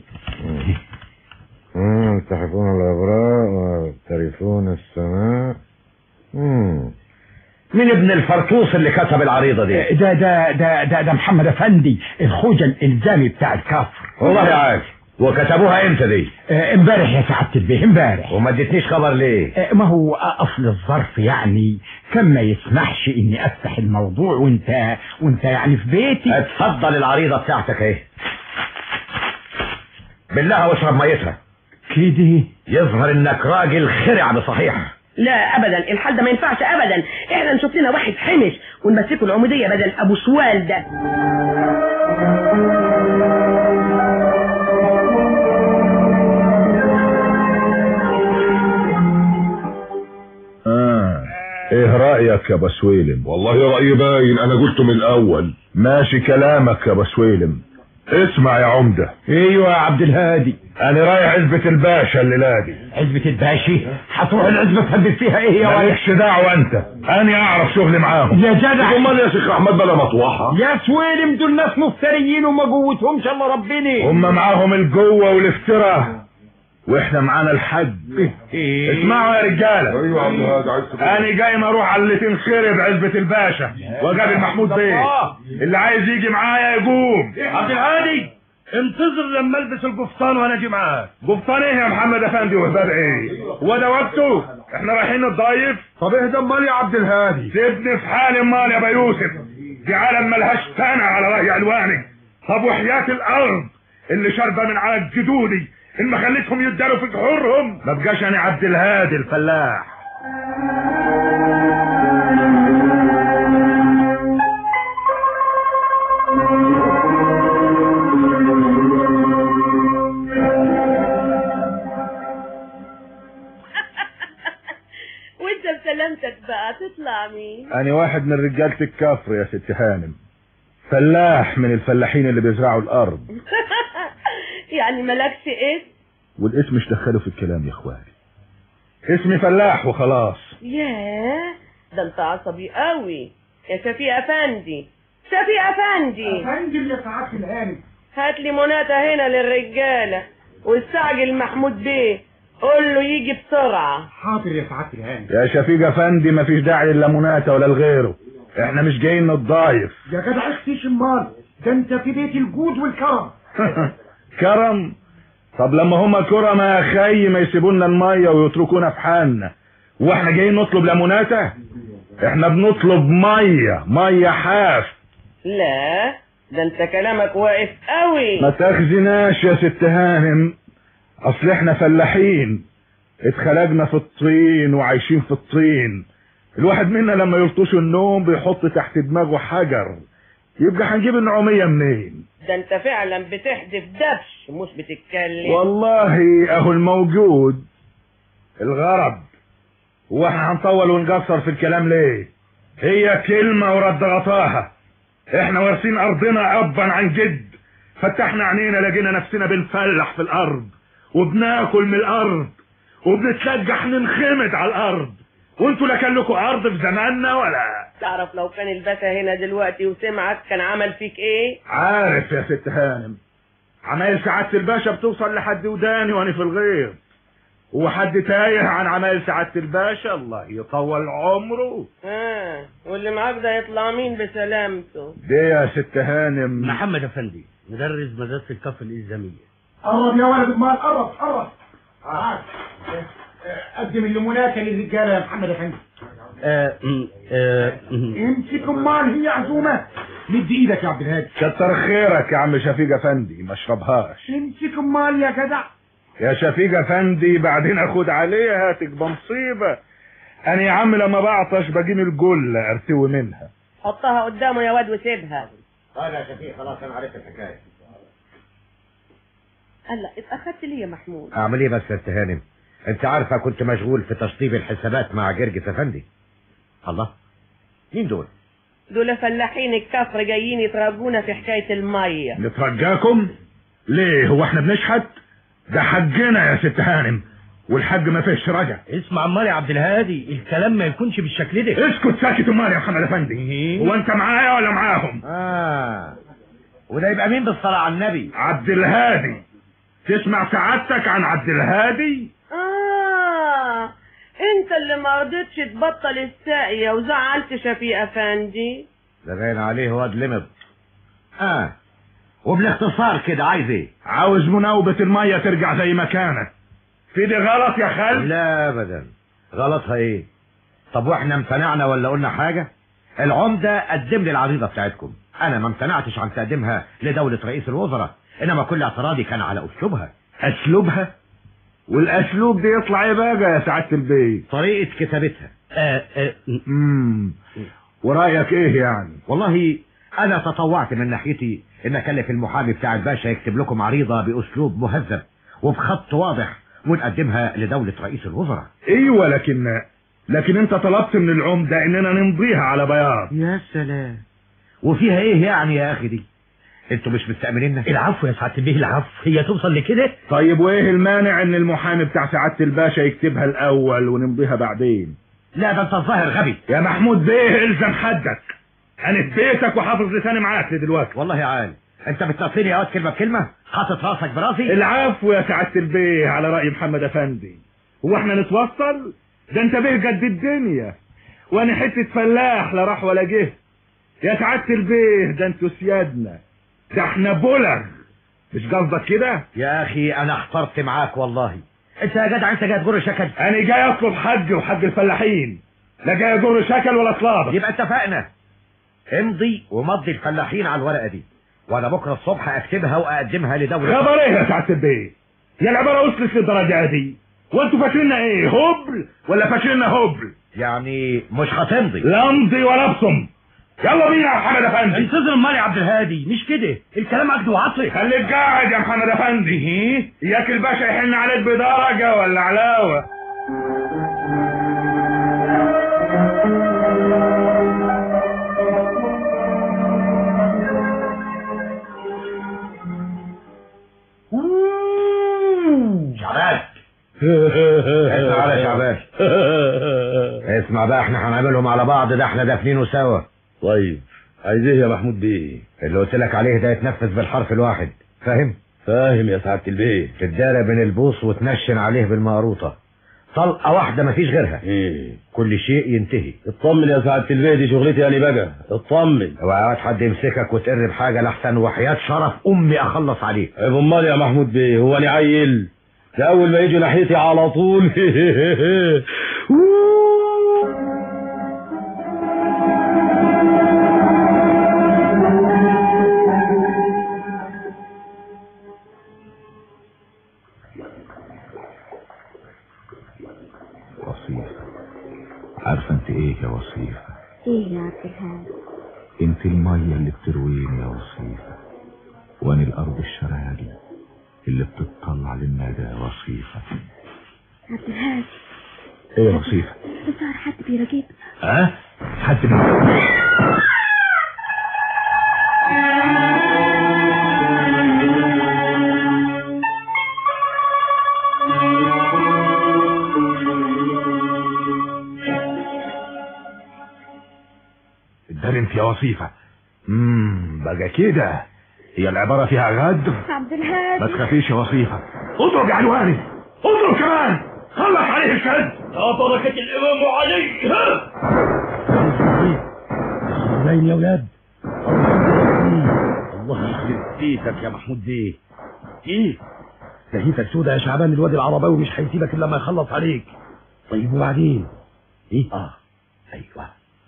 مم، تحفون الابراء وترثون السماء مم. مين ابن الفرطوس اللي كتب العريضه دي آه، ده ده ده ده, ده محمد افندي الخوجة الالزامي بتاع الكفر والله عارف وكتبوها امتى دي آه، امبارح يا سعادة البيه امبارح وما اديتنيش خبر ليه آه، ما هو اصل الظرف يعني كان ما يسمحش اني افتح الموضوع وانت وانت يعني في بيتي اتفضل العريضه بتاعتك اهي بالله واشرب ميتها كده يظهر انك راجل خرع بصحيح لا ابدا الحال ده ما ينفعش ابدا احنا نشوف لنا واحد حمش ونمسكه العموديه بدل ابو شوال ده آه. ايه رأيك يا بسويلم والله رأيي باين انا قلته من الاول ماشي كلامك يا بسويلم اسمع يا عمدة ايوه يا عبد الهادي انا رايح عزبة الباشا الليلة دي عزبة الباشي هتروح العزبة تهبب فيها ايه يا ولد مالكش دعوة انت انا اعرف شغلي معاهم يا جدع امال يا شيخ احمد بلا مطوحة يا سويلم دول ناس مفتريين وما جوتهمش الا ربنا هم معاهم الجوة والافتراء واحنا معانا الحج اسمعوا يا رجالة ايوه يا عبد الهادي عايز انا جاي ما اروح على اللي تنخرب عزبة الباشا واقابل محمود بيه اللي عايز يجي معايا يقوم عبد الهادي انتظر لما البس القفطان وانا اجي معاك قبطان ايه يا محمد افندي وهباب ايه هو ده وقته احنا رايحين نتضايف طب اهدى امال يا عبد الهادي سيبني في حالي امال يا ابا يوسف دي عالم ملهاش تانع على رأي الواني طب وحياة الارض اللي شاربه من على جدودي ان ما خليتهم يداروا في جحورهم ما بقاش انا عبد الهادي الفلاح وانت بسلامتك بقى تطلع مين انا واحد من رجالة الكفر يا ست هانم فلاح من الفلاحين اللي بيزرعوا الارض يعني مالكش اسم والاسم مش دخله في الكلام يا اخواني اسمي فلاح وخلاص ياه ده انت عصبي قوي يا شفيق افندي شفيق افندي افندم يا سعاده الهانم هات لي مناته هنا للرجاله واستعجل محمود بيه قول له يجي بسرعه حاضر يا سعاده الهانم يا شفيق افندي مفيش داعي للمناتة ولا لغيره احنا مش جايين نتضايف يا جدع اختي شمال ده انت في بيت الجود والكرم كرم طب لما هما كرم يا خي ما يسيبونا المية ويتركونا في حالنا واحنا جايين نطلب لمناتة احنا بنطلب مية مية حاف لا ده انت كلامك واقف قوي ما تاخذناش يا ست هانم اصل احنا فلاحين اتخلقنا في الطين وعايشين في الطين الواحد منا لما يلطش النوم بيحط تحت دماغه حجر يبقى هنجيب النعومية منين ده انت فعلا بتحدف دبش مش بتتكلم والله اهو الموجود الغرض هو احنا هنطول ونقصر في الكلام ليه هي كلمة ورد غطاها احنا وارثين ارضنا ابا عن جد فتحنا عينينا لقينا نفسنا بنفلح في الارض وبناكل من الارض وبنتلجح ننخمد على الارض وانتوا لا كان لكم ارض في زماننا ولا تعرف لو كان الباشا هنا دلوقتي وسمعك كان عمل فيك ايه عارف يا ست هانم عمايل سعادة الباشا بتوصل لحد وداني وانا في الغير وحد تايه عن عمايل سعادة الباشا الله يطول عمره ها واللي معاك ده يطلع مين بسلامته دي يا ست هانم محمد افندي مدرس مدرسه الكف الالزاميه قرب يا ولد امال قرب قرب تعال قدم الليموناتة للرجالة يا محمد افندي آه م- آه م- امسك امال هي عزومة مد ايدك يا عبد الهادي كتر خيرك يا عم شفيق افندي ما اشربهاش امسك امال يا جدع يا شفيق افندي بعدين اخد عليها تبقى مصيبة انا يا عم لما بعطش بجيب الجلة ارتوي منها حطها قدامه يا واد وسيبها طيب يا شفيق خلاص انا عرفت الحكايه هلا اتاخدت ليه يا محمود اعمل ايه بس يا ست هانم انت عارفه كنت مشغول في تشطيب الحسابات مع جرجس افندي الله مين دول دول فلاحين الكفر جايين يترجونا في حكايه الميه نترجاكم ليه هو احنا بنشحت ده حجنا يا ست هانم والحج ما فيش رجع اسمع عمال يا عبد الهادي الكلام ما يكونش بالشكل ده اسكت ساكت امال يا محمد افندي هو انت معايا ولا معاهم اه وده يبقى مين بالصلاه على النبي عبد الهادي تسمع سعادتك عن عبد الهادي اه انت اللي ما رضيتش تبطل الساقية وزعلت شفيق افندي ده باين عليه واد لمض اه وبالاختصار كده عايز ايه عاوز مناوبة المية ترجع زي ما كانت في دي غلط يا خال لا ابدا غلطها ايه طب واحنا امتنعنا ولا قلنا حاجه العمده قدم لي العريضه بتاعتكم انا ما امتنعتش عن تقديمها لدوله رئيس الوزراء انما كل اعتراضي كان على اسلوبها اسلوبها والاسلوب دي يطلع ايه بقى يا سعادة البيت طريقه كتابتها آه آه امم ورأيك ايه يعني والله انا تطوعت من ناحيتي ان اكلف المحامي بتاع الباشا يكتب لكم عريضه باسلوب مهذب وبخط واضح ونقدمها لدوله رئيس الوزراء ايوه لكن لكن انت طلبت من العمدة اننا نمضيها على بياض يا سلام وفيها ايه يعني يا اخي دي انتوا مش مستأمنيننا العفو يا سعاده البيه العفو هي توصل لكده طيب وايه المانع ان المحامي بتاع سعادة الباشا يكتبها الاول ونمضيها بعدين لا ده انت الظاهر غبي يا محمود بيه الزم حدك انا في بيتك وحافظ لساني معاك دلوقتي والله يا عال انت بتنصيني يا واد كلمه بكلمه حاطط راسك براسي العفو يا سعادة البيه على رأي محمد افندي هو احنا نتوصل ده انت بيه قد الدنيا وانا حتة فلاح لا راح ولا جه يا سعادة البيه ده انتوا سيادنا ده احنا بلغ مش قصدك كده يا اخي انا احترت معاك والله انت يا جدع انت جاي تجر شكل انا جاي اطلب حج وحج الفلاحين لا جاي اجر شكل ولا طلابه يبقى اتفقنا امضي ومضي الفلاحين على الورقه دي وانا بكره الصبح اكتبها واقدمها لدوله خبر ايه يا سعادة البيه يا العبارة وصلت للدرجة دي وانتوا فاكريننا ايه هبل ولا فاكريننا هبل يعني مش هتمضي لا امضي ولا ابصم يلا بينا يا محمد افندي انتظر امال يا عبد الهادي مش كده الكلام عقد وعطلي خليك قاعد يا محمد افندي هي اياك الباشا يحن عليك بدرجة ولا علاوة شعبان اسمع يا شعبان اسمع بقى احنا هنعملهم على بعض ده احنا دافنينه سوا طيب عايز ايه يا محمود بيه اللي قلت لك عليه ده يتنفذ بالحرف الواحد فاهم فاهم يا سعاده البيه تدارى بين البوص وتنشن عليه بالمقروطه طلقه واحده مفيش غيرها ايه كل شيء ينتهي اطمن يا سعاده البيه دي شغلتي انا بقى اطمن اوعى حد يمسكك وتقر بحاجه لحسن وحياه شرف امي اخلص عليك عيب امال يا محمود بيه هو انا عيل ده اول ما يجوا ناحيتي على طول وصيفة عارفة انت ايه يا وصيفة ايه يا عبد الهادي انت المية اللي بترويني يا وصيفة وانا الارض الشراجي اللي بتطلع للنادى يا وصيفة عبد الهادي ايه يا وصيفة ظهر حد بيراقبنا ها حد من اداني انت يا وصيفة امم بقى كده هي العبارة فيها غدر عبد ما الهادي تخافيش يا وصيفة اضرب يا علواني اضرب كمان خلص عليه الشد يا بركة الإمام علي ها باين يا ولاد الله يخرب بيتك يا محمود بيه ايه لهيتك سودة يا شعبان الواد العرباوي مش هيسيبك الا لما يخلص عليك طيب وبعدين ايه اه ايوه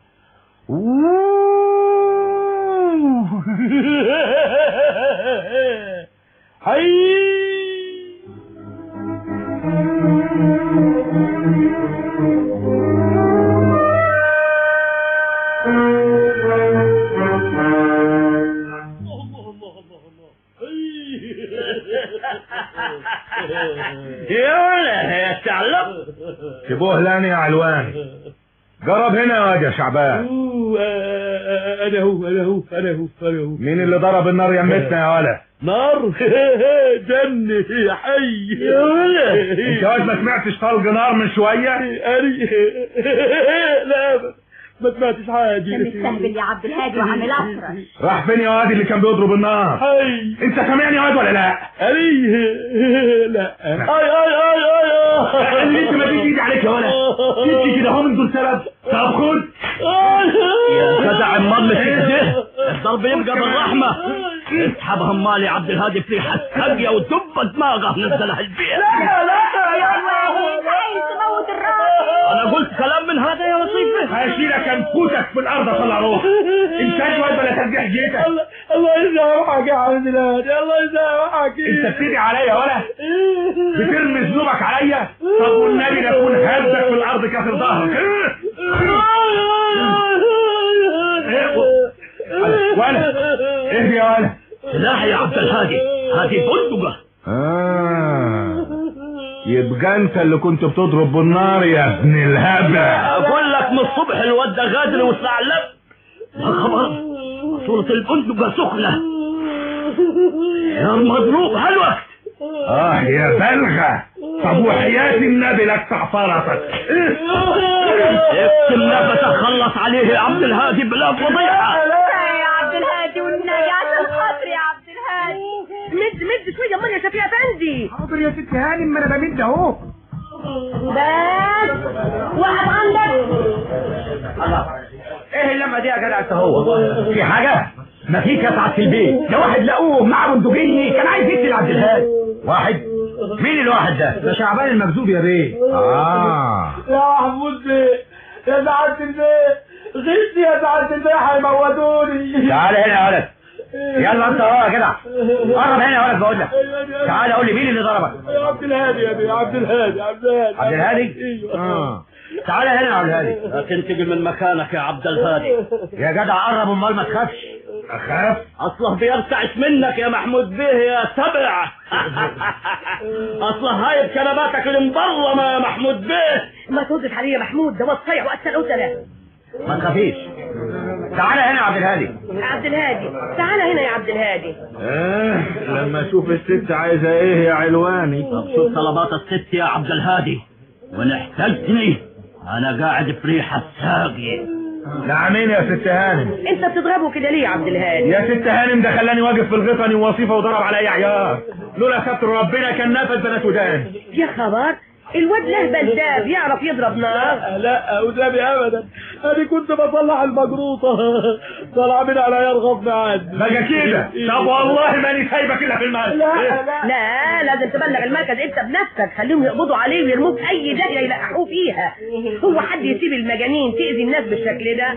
يا يا تعلم سيبوه لاني يا علوان جرب هنا يا واد يا شعبان انا هو انا هو انا هو انا هو مين اللي ضرب النار يمتنا يا ولا نار جنة يا حي يا ولد انت واد ما سمعتش طلق نار من شوية أري لا ما سمعتش حاجة انت مستهبل يا عبد الهادي وعامل افرش راح فين يا واد اللي كان بيضرب النار حي انت سامعني يا واد ولا لا أري لا اي اي اي اي اللي انت ما تيجي ايدي عليك يا ولا انت كده هم دول سبب طب خد يا جدع امال كده الضرب يبقى بالرحمة اسحب همالي عبد الهادي في حساقية ودب دماغه نزلها البيت لا لا عايز تموت الراجل انا قلت كلام من هذا يا وصيفة هشيلك انفوتك في الارض اطلع روح انت واد ولا ترجع جيتك الله يسامحك يا عبد الهادي الله يسامحك انت بتدعي عليا يا ولا بترمي ذنوبك عليا طب والنبي لاكون هزك في الارض كسر ظهرك ولا اهدي يا ولا سلاح يا عبد الهادي هذه بندقة آه. يبقى انت اللي كنت بتضرب بالنار يا ابن الهبل اقول لك من الصبح الواد ده غادر وثعلب يا خبر صورة البندقة سخنة يا مضروب هالوقت اه يا بلغة طب وحياة النبي لك تعفرتك اكتم نفسك خلص عليه يا عبد الهادي بلا فضيحة يا عبد الهادي والنبي عشان خاطري يا عبد الهادي مد مد شويه امال يا شفيع افندي حاضر يا ست هانم ما انا بمد اهو بس وقف عندك ايه اللمه دي يا جدع انت هو في حاجه ما في كسعة في البيت ده واحد لقوه معاه بندقية كان عايز يقتل عبد الهادي واحد مين الواحد ده ده شعبان المكذوب يا بيه اه يا محمود بيه يا سعادة البيه غشت يا سعادة البيه هيموتوني تعال هنا يا ولد يلا انت اهو يا جدع قرب هنا يا ولد بقول لك تعال قول لي مين اللي ضربك يا عبد الهادي يا بيه عبد الهادي عبد الهادي عبد الهادي ايوه اه تعال هنا يا عبد الهادي تنتقل من مكانك يا عبد الهادي يا جدع قرب امال ما تخافش اخاف اصله بيرتعش منك يا محمود بيه يا سبع اصله هاي بكنباتك المبرمة يا محمود بيه ما توقف عليه يا محمود ده وصيع واكثر اوتله ما تخافيش تعال هنا يا عبد الهادي عبد الهادي تعال هنا يا عبد الهادي اه لما اشوف الست عايزة ايه يا علواني طب شوف طلبات الست يا عبد الهادي وان احتجتني انا قاعد في ريحة ساقي نعمين يا ست هانم انت بتضربه كده ليه يا عبد الهادي يا ست هانم ده خلاني واقف في الغطني ووصيفة وضرب عليا عيار لولا ستر ربنا كان نفذ بنات ودان يا خبر الواد لهبل ده بيعرف يضرب نار لا قدامي ابدا انا كنت بصلح المجروطه طلع من على عيال غصب عني بقى كده طب والله ماني سايبك الا في المال لا لا لا لازم تبلغ المركز انت بنفسك خليهم يقبضوا عليه ويرموك اي داهيه يلقحوه فيها هو حد يسيب المجانين تاذي الناس بالشكل ده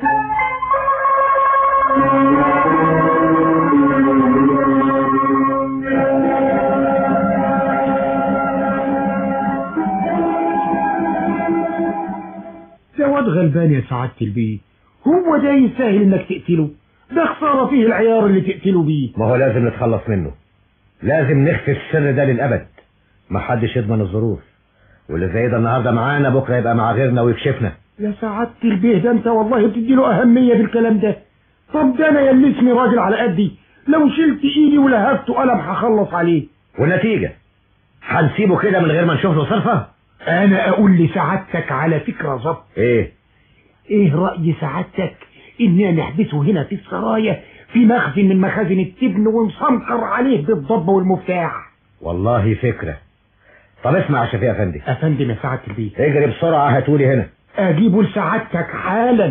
ده واد غلبان يا سعادة البيه هو ده يستاهل انك تقتله ده خسارة فيه العيار اللي تقتله بيه ما هو لازم نتخلص منه لازم نخفي السر ده للابد ما حدش يضمن الظروف واللي زي ده النهارده معانا بكره يبقى مع غيرنا ويكشفنا يا سعادة البيه ده انت والله بتديله اهمية بالكلام ده طب ده انا يلي اسمي راجل على قدي لو شلت ايدي ولهفته قلم هخلص عليه والنتيجه هنسيبه كده من غير ما نشوف له صرفه انا اقول لسعادتك على فكرة ظبط ايه ايه رأي سعادتك اننا نحبسه هنا في السرايا في مخزن من مخازن التبن ونسنكر عليه بالضبة والمفتاح والله فكره طب اسمع يا شفيق افندي افندم يا سعادة البيه اجري بسرعه هاتولي هنا اجيبه لسعادتك حالا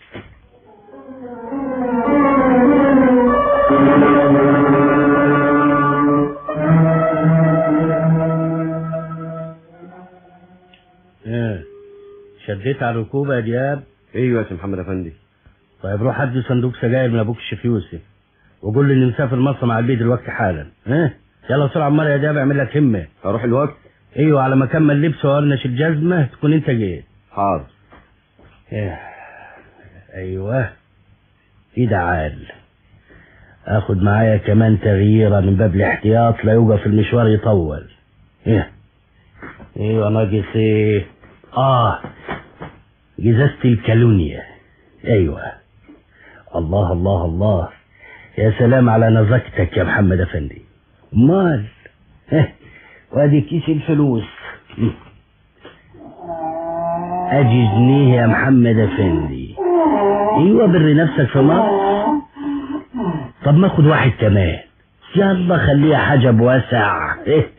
ايه شديت على الركوبة يا دياب ايوه يا سي محمد افندي طيب روح هات لي صندوق سجاير من ابوك الشيخ يوسف وقول له اني مسافر مصر مع البيت دلوقتي حالا ها يلا بسرعه عمال يا دياب اعمل لك همه اروح الوقت ايوه على ما اكمل لبس وارنش الجزمه تكون انت جيت حاضر إيه. ايوه كده عال اخد معايا كمان تغييره من باب الاحتياط لا يوقف المشوار يطول ايه ايوه ناقص ايه اه جزازة الكالونيا ايوه الله الله الله يا سلام على نزكتك يا محمد افندي امال إيه، وادي كيس الفلوس مم. ادي جنيه يا محمد افندي ايوه بر نفسك في مصر طب ما اخد واحد كمان يلا خليها حاجه بواسع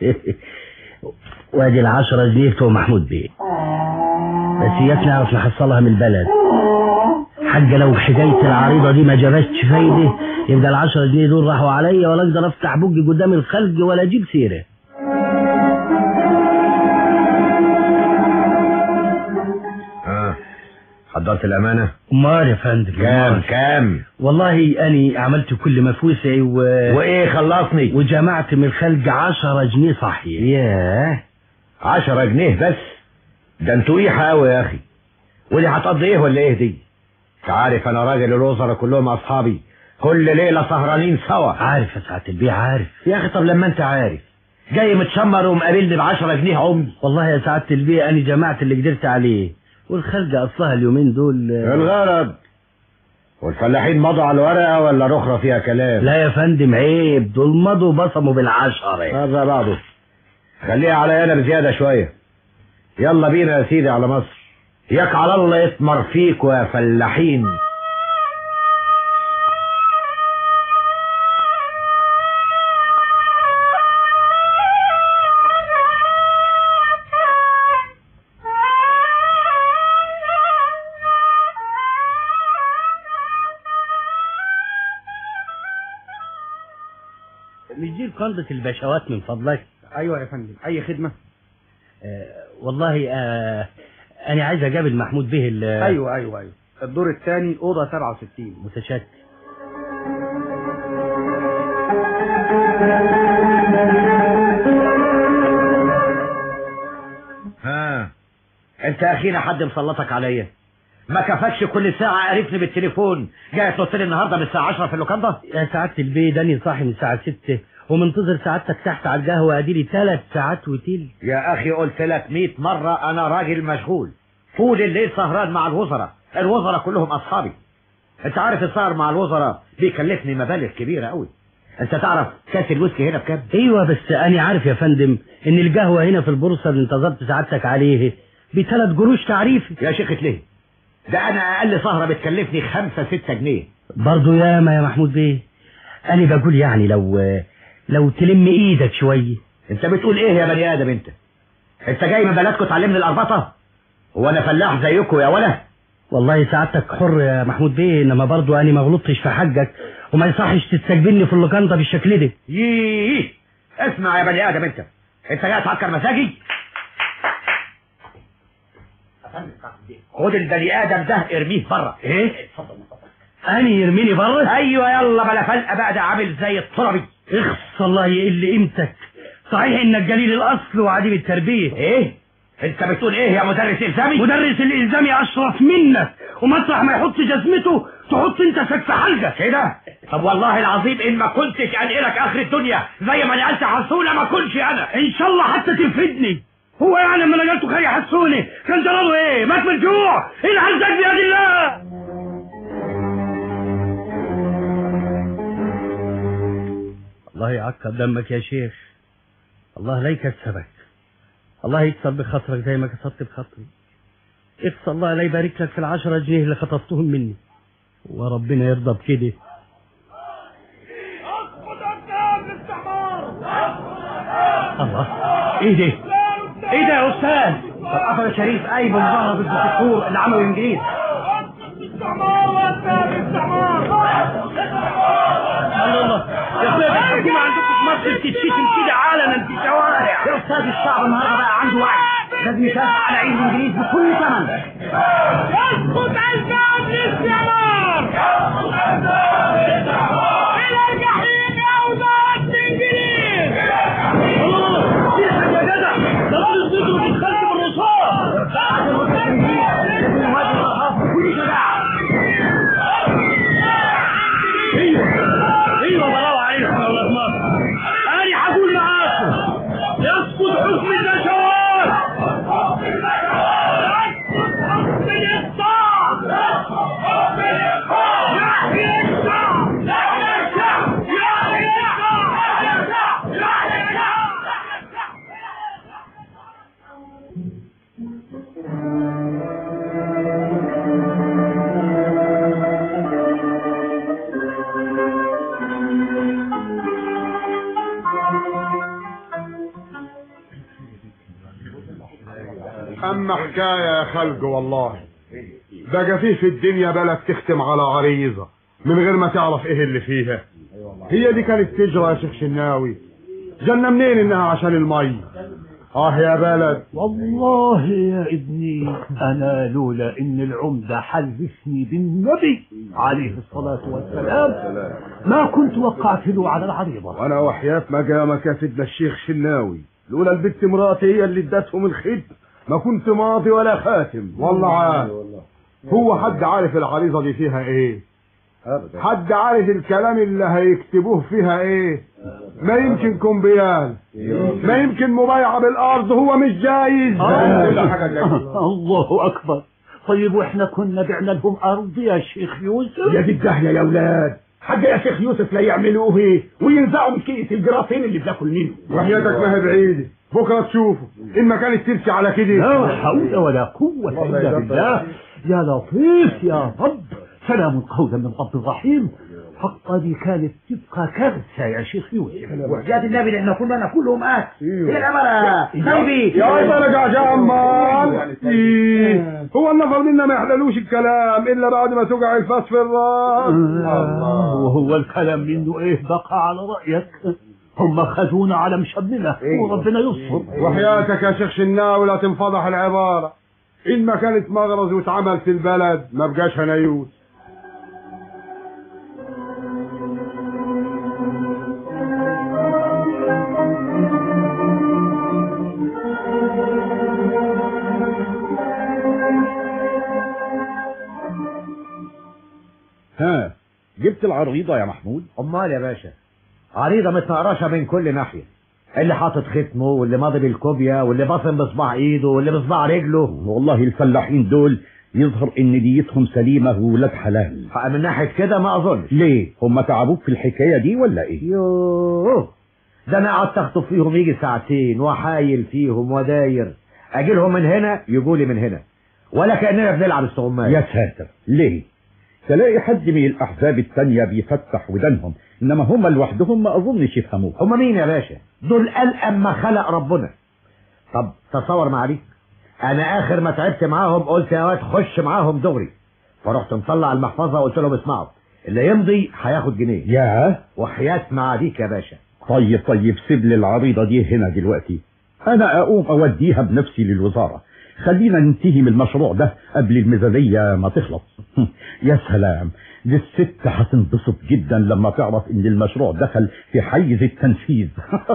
وادي العشرة جنيه بتوع محمود بيه بس اياك نعرف نحصلها من البلد حاجة لو حكاية العريضة دي ما جابتش فايدة يبقى العشرة جنيه دول راحوا عليا ولا اقدر افتح بوجي قدام الخلق ولا اجيب سيرة اه حضرت الامانه امال يا فندم كام أمال. كام والله اني عملت كل ما في وسعي و... وايه خلصني وجمعت من الخلق عشرة جنيه صحيح ياه عشرة جنيه بس ده انتوا ايه قوي يا اخي ودي هتقضي ايه ولا ايه دي انت عارف انا راجل الوزراء كلهم اصحابي كل ليله سهرانين سوا عارف يا سعادة البيه عارف يا اخي طب لما انت عارف جاي متشمر ومقابلني بعشرة جنيه عمي والله يا سعادة البيه أنا جمعت اللي قدرت عليه والخلقة أصلها اليومين دول الغرض والفلاحين مضوا على الورقة ولا الأخرى فيها كلام لا يا فندم عيب دول مضوا بصموا بالعشرة هذا بعضه خليها على انا بزيادة شوية يلا بينا يا سيدي على مصر ياك على الله يثمر فيك يا فلاحين مش دي قندة البشوات من فضلك ايوه يا فندم اي خدمه آه والله آه انا عايز اقابل محمود به ال- ايوه ايوه ايوه الدور الثاني اوضه 67 متشكر ها انت يا اخينا حد مسلطك عليا ما كفاكش كل ساعة قرفني بالتليفون جاي تنط لي النهارده من الساعة 10 في اللوكاندا يا سعادة البيه داني صاحي من الساعة 6 ومنتظر سعادتك تحت على القهوة اديلي ثلاث ساعات وتل يا اخي قلت لك 100 مرة انا راجل مشغول طول الليل سهران مع الوزراء الوزراء كلهم اصحابي انت عارف السهر مع الوزراء بيكلفني مبالغ كبيرة قوي انت تعرف كاس الويسكي هنا بكام ايوه بس انا عارف يا فندم ان القهوة هنا في البورصة اللي انتظرت سعادتك عليه بثلاث قروش تعريفي يا شيخ ليه ده انا اقل سهرة بتكلفني خمسة ستة جنيه برضو ياما يا محمود بيه انا بقول يعني لو لو تلم ايدك شوية انت بتقول ايه يا بني ادم انت انت جاي من بلدكم تعلمني الاربطة هو انا فلاح زيكم يا ولا والله سعادتك حر يا محمود بيه انما برضو انا ما غلطتش في حقك وما يصحش تستقبلني في اللوكاندا بالشكل ده ييه اسمع يا بني ادم انت انت جاي تعكر مزاجي خد البني ادم ده ارميه بره ايه اني يرميني بره ايوه يلا بلا فلقه بقى ده عامل زي التربي اخص الله يقل قيمتك صحيح انك جليل الاصل وعديم التربيه ايه انت بتقول ايه يا مدرس الزامي مدرس الالزامي اشرف منك ومطرح ما يحط جزمته تحط انت سك في حلقك كده طب والله العظيم ان ما كنتش انقلك اخر الدنيا زي ما نقلت حسونه ما كنش انا ان شاء الله حتى تفيدني هو يعني لما نقلته خي حسوني كان جلاله ايه مات من الجوع ايه الحزك بيد الله الله يعكر دمك يا شيخ الله لا يكسبك الله يكسر بخاطرك زي ما كسرت بخاطري اقصى الله لا يبارك لك في العشرة جنيه اللي خطفتهم مني وربنا يرضى بكده الله ايه ده ايه ده يا استاذ طب يا شريف اي بمظاهره ضد الدكتور اللي عمله الانجليز الله يا اخويا الحكومة عندكم في مصر بتتشتم كده علنا في الشوارع يا استاذ الشعب النهارده بقى عنده وعي لازم يدافع على عين الانجليز بكل ثمن اسقط الباب للثمار الى الجحيم يا وزارة الانجليز يا جدع ده طول صدره بيتخلف بالرصاص ايوه ايوه براوة عليكم يا ولاد مصر انا هقول معاكم يسقط حكم البشوات اما حكايه يا خلق والله بقى فيه في الدنيا بلد تختم على عريضه من غير ما تعرف ايه اللي فيها هي دي كانت تجرى يا شيخ شناوي جنة منين انها عشان المي اه يا بلد والله يا ابني انا لولا ان العمدة حلفني بالنبي عليه الصلاة والسلام ما كنت وقعت له على العريضة وانا وحياة مقامك يا سيدنا الشيخ شناوي لولا البت مراتي هي اللي ادتهم الخد ما كنت ماضي ولا خاتم والله عارف هو حد عارف العريضة دي فيها ايه حد عارف الكلام اللي هيكتبوه فيها ايه ما يمكن كومبيال ما يمكن مبايعة بالارض هو مش جايز الله اكبر طيب واحنا كنا بعنا لهم ارض يا شيخ يوسف يا دي الدهية يا ولاد حاجة يا شيخ يوسف لا يعملوه ايه وينزعوا من كيس الجرافين اللي بناكل منه وحياتك ما هي بعيدة بكرة تشوفه إن ما كانت ترسي على كده لا حول ولا قوة إلا بالله يا لطيف يا رب سلام قولا من رب رحيم حقا دي كانت تبقى كارثة يا شيخ يوسف وحجات النبي اللي احنا كنا ناكلهم اكل ايه الامانه نبي يا بلق يا عمال إيه. هو النفر منا ما يحللوش الكلام إلا بعد ما تقع الفاس في الراس وهو الكلام منه ايه بقى على رأيك هم خذونا على مشمنا وربنا يستر وحياتك يا شيخ شناوي لا تنفضح العبارة إن ما كانت مغرز واتعمل في البلد ما بقاش هنيوس ها جبت العريضة يا محمود امال يا باشا عريضة متنقرشة من كل ناحية اللي حاطط ختمه واللي ماضي بالكوبيا واللي باصم بصباع ايده واللي بصباع رجله والله الفلاحين دول يظهر ان نيتهم سليمة وولاد حلال من ناحية كده ما اظنش ليه هم تعبوك في الحكاية دي ولا ايه يوه ده انا قعدت اخطب فيهم يجي ساعتين وحايل فيهم وداير اجي لهم من هنا يجوا لي من هنا ولا كاننا بنلعب استغماية يا ساتر ليه تلاقي حد من الاحزاب التانية بيفتح ودانهم انما هم لوحدهم ما اظنش يفهموك هم مين يا باشا دول ألأم ما خلق ربنا طب تصور معليك انا اخر ما تعبت معاهم قلت يا واد خش معاهم دغري فرحت مطلع المحفظه وقلت لهم اسمعوا اللي يمضي هياخد جنيه يا وحياة معاديك يا باشا طيب طيب سيب لي العريضة دي هنا دلوقتي انا اقوم اوديها بنفسي للوزارة خلينا ننتهي من المشروع ده قبل الميزانية ما تخلص يا سلام دي الست هتنبسط جدا لما تعرف ان المشروع دخل في حيز التنفيذ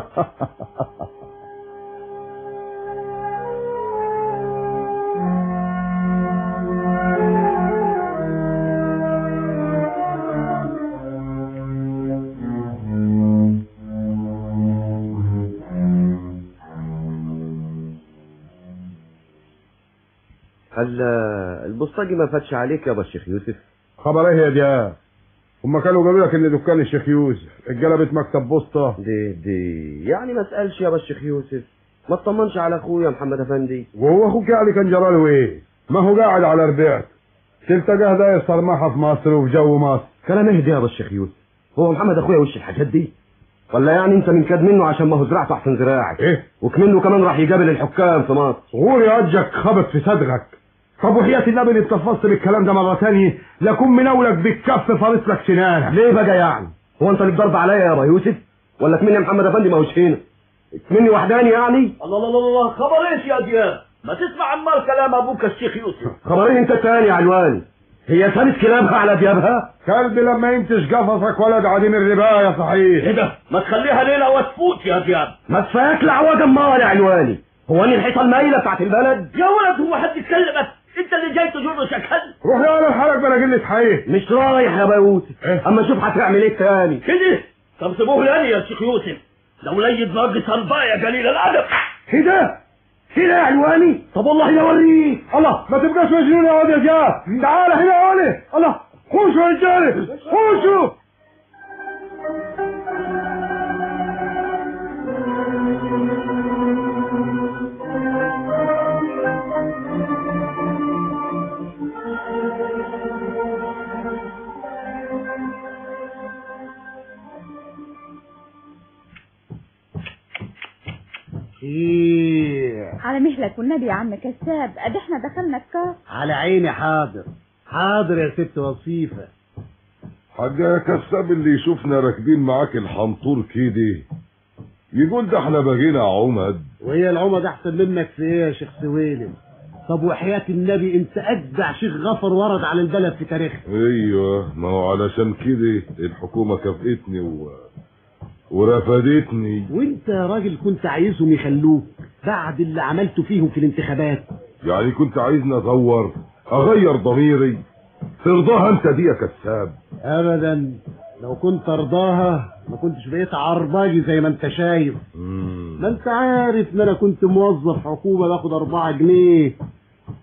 هل البوسطجي ما فاتش عليك يا ابو الشيخ يوسف خبر ايه يا دياب هم كانوا قالوا لك ان دكان الشيخ يوسف اتجلبت مكتب بوسطة دي دي يعني ما اسالش يا ابو الشيخ يوسف ما اطمنش على اخويا محمد افندي وهو اخوك يعني كان جراله ايه ما هو قاعد على ربيعته تلتقاه ده يصرمحها في مصر وفي جو مصر كلام اهدي يا ابو الشيخ يوسف هو محمد اخويا وش الحاجات دي ولا يعني انت من كاد منه عشان ما هو زرعته احسن زراعي ايه وكمنه كمان راح يقابل الحكام في مصر غوري اجك خبط في صدرك طب وحياة النبي اللي اتفصت بالكلام ده مرة تانية لكون مناولك بالكف فارس لك سنانك ليه بقى يعني هو انت اللي بضرب عليا يا ابو يوسف ولا كمني يا محمد افندي ما هوش هنا كمني وحداني يعني الله الله الله الله خبر ايش يا دياب ما تسمع عمال كلام ابوك الشيخ يوسف خبر ايه انت تاني يا علوان هي ثالث كلامها على ديابها كلب لما ينتج قفصك ولد عديم الرباية صحيح ايه ده ما تخليها ليلة وتفوت يا دياب ما تفاك لعوج امال يا علواني هو اني الحيطه المايله بتاعت البلد يا ولد هو حد يكلمك انت اللي جاي تجر شكل روح يا ولد حالك بلا قلة حقيقة مش رايح يا ابو يوسف اما اشوف هتعمل ايه تاني كده طب سيبوه لاني يا شيخ يوسف لو ليد ناقص الباية قليل الادب كده كده يا علواني طب والله لا اوريك الله ما تبقاش مجنون يا واد يا جاب تعال هنا يا ولد الله خشوا يا رجاله خشوا ايه على مهلك والنبي يا عم كساب ادي احنا دخلنا الكار على عيني حاضر حاضر يا ست وصيفة حاجة يا كساب اللي يشوفنا راكبين معاك الحنطور كده يقول ده احنا بقينا عمد وهي العمد احسن منك في ايه يا شيخ سويلم طب وحياة النبي انت اجدع شيخ غفر ورد على البلد في تاريخها ايوه ما هو علشان كده الحكومة كافئتني و... ورفدتني وانت يا راجل كنت عايزهم يخلوك بعد اللي عملته فيهم في الانتخابات يعني كنت عايزني ادور اغير ضميري ترضاها انت دي يا كساب ابدا لو كنت ارضاها ما كنتش بقيت عرباجي زي ما انت شايف ما انت عارف ان انا كنت موظف حكومة باخد اربعة جنيه